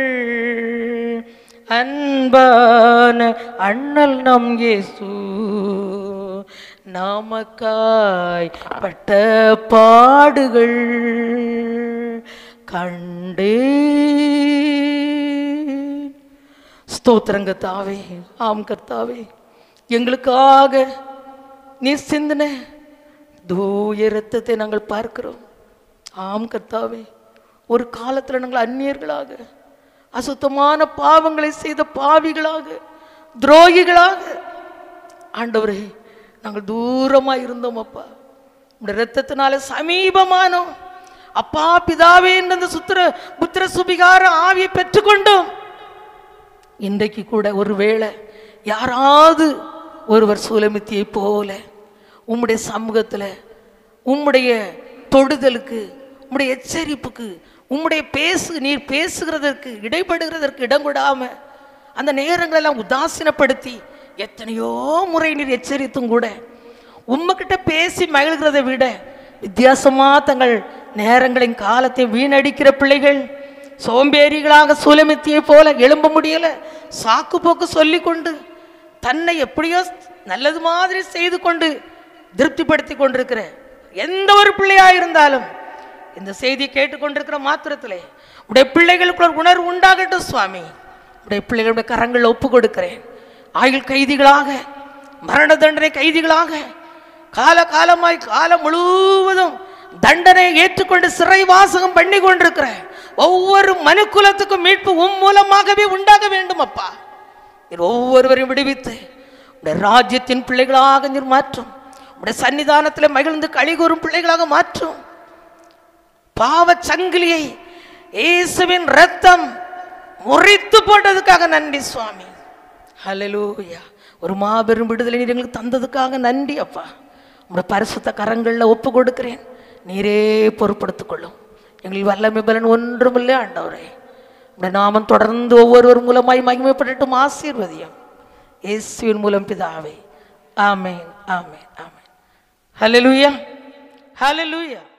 அன்பான அண்ணல் நம் இயேசு நமக்காய் பட்ட பாடுகள் கண்டே ஸ்தோத்திரம் கர்த்தாவே ஆம் கர்த்தாவே எங்களுக்காக நீ சிந்தின தூய இரத்தத்தை நாங்கள் பார்க்கிறோம் ஆம் கர்த்தாவே ஒரு காலத்தில் நாங்கள் அந்நியர்களாக அசுத்தமான பாவங்களை செய்த பாவிகளாக துரோகிகளாக ஆண்டவரே நாங்கள் தூரமாக இருந்தோம் அப்பா உடைய இரத்தத்தினால சமீபமானோம் அப்பா பிதாவே என்ற அந்த சுத்திர புத்திர சுபிகார ஆவியை பெற்றுக்கொண்டோம் இன்றைக்கு கூட ஒருவேளை யாராவது ஒருவர் சூலமித்தியை போல உம்முடைய சமூகத்தில் உம்முடைய தொடுதலுக்கு உம்முடைய எச்சரிப்புக்கு உம்முடைய பேசு நீர் பேசுகிறதற்கு இடைப்படுகிறதற்கு இடம் கொடாம அந்த நேரங்களெல்லாம் உதாசீனப்படுத்தி எத்தனையோ முறை நீர் எச்சரித்தும் கூட உம்மகிட்ட பேசி மகிழ்கிறதை விட வித்தியாசமா தங்கள் நேரங்களின் காலத்தை வீணடிக்கிற பிள்ளைகள் சோம்பேறிகளாக சூலமித்தியை போல எழும்ப முடியல சாக்கு போக்கு சொல்லி கொண்டு தன்னை எப்படியோ நல்லது மாதிரி செய்து கொண்டு திருப்திப்படுத்தி கொண்டிருக்கிற எந்த ஒரு பிள்ளையா இருந்தாலும் இந்த செய்தி கேட்டுக்கொண்டிருக்கிற மாத்திரத்திலே உடைய பிள்ளைகளுக்கு ஒரு உணர்வு உண்டாகட்டும் சுவாமி உடைய பிள்ளைகளுடைய கரங்கள் ஒப்பு கொடுக்கிறேன் ஆயுள் கைதிகளாக மரண தண்டனை கைதிகளாக கால காலமாய் காலம் முழுவதும் தண்டனை ஏற்றுக்கொண்டு சிறை வாசகம் பண்ணி கொண்டிருக்கிற ஒவ்வொரு மனுக்குலத்துக்கும் மீட்பு உம் மூலமாகவே உண்டாக வேண்டும் அப்பா நீர் ஒவ்வொருவரையும் விடுவித்து உடைய ராஜ்யத்தின் பிள்ளைகளாக நீர் மாற்றும் உடைய சன்னிதானத்தில் மகிழ்ந்து கழிகூறும் பிள்ளைகளாக மாற்றும் பாவச் சங்கிலியை இயேசுவின் ரத்தம் முறித்து போட்டதுக்காக நன்றி சுவாமி ஹalleluya ஒரு மாபெரும் விடுதலை நீர் எங்களுக்கு தந்ததுக்காக நன்றி அப்பா உங்களுடைய பரிசுத்த கரங்களில் ஒப்பு கொடுக்கிறேன் நீரே பொறுப்படுத்திக் கொள்ளும் எங்களில் வல்லமை பலன் ஒன்றுமில்லை ஆண்டவரே உடைய நாமம் தொடர்ந்து ஒவ்வொருவர் மூலமாய் மகிமைப்படட்டும் ஆசீர்வதியம் இயேசுவின் மூலம் பிதாவே ஆமென் ஆமென் ஆமென் ஹalleluya ஹalleluya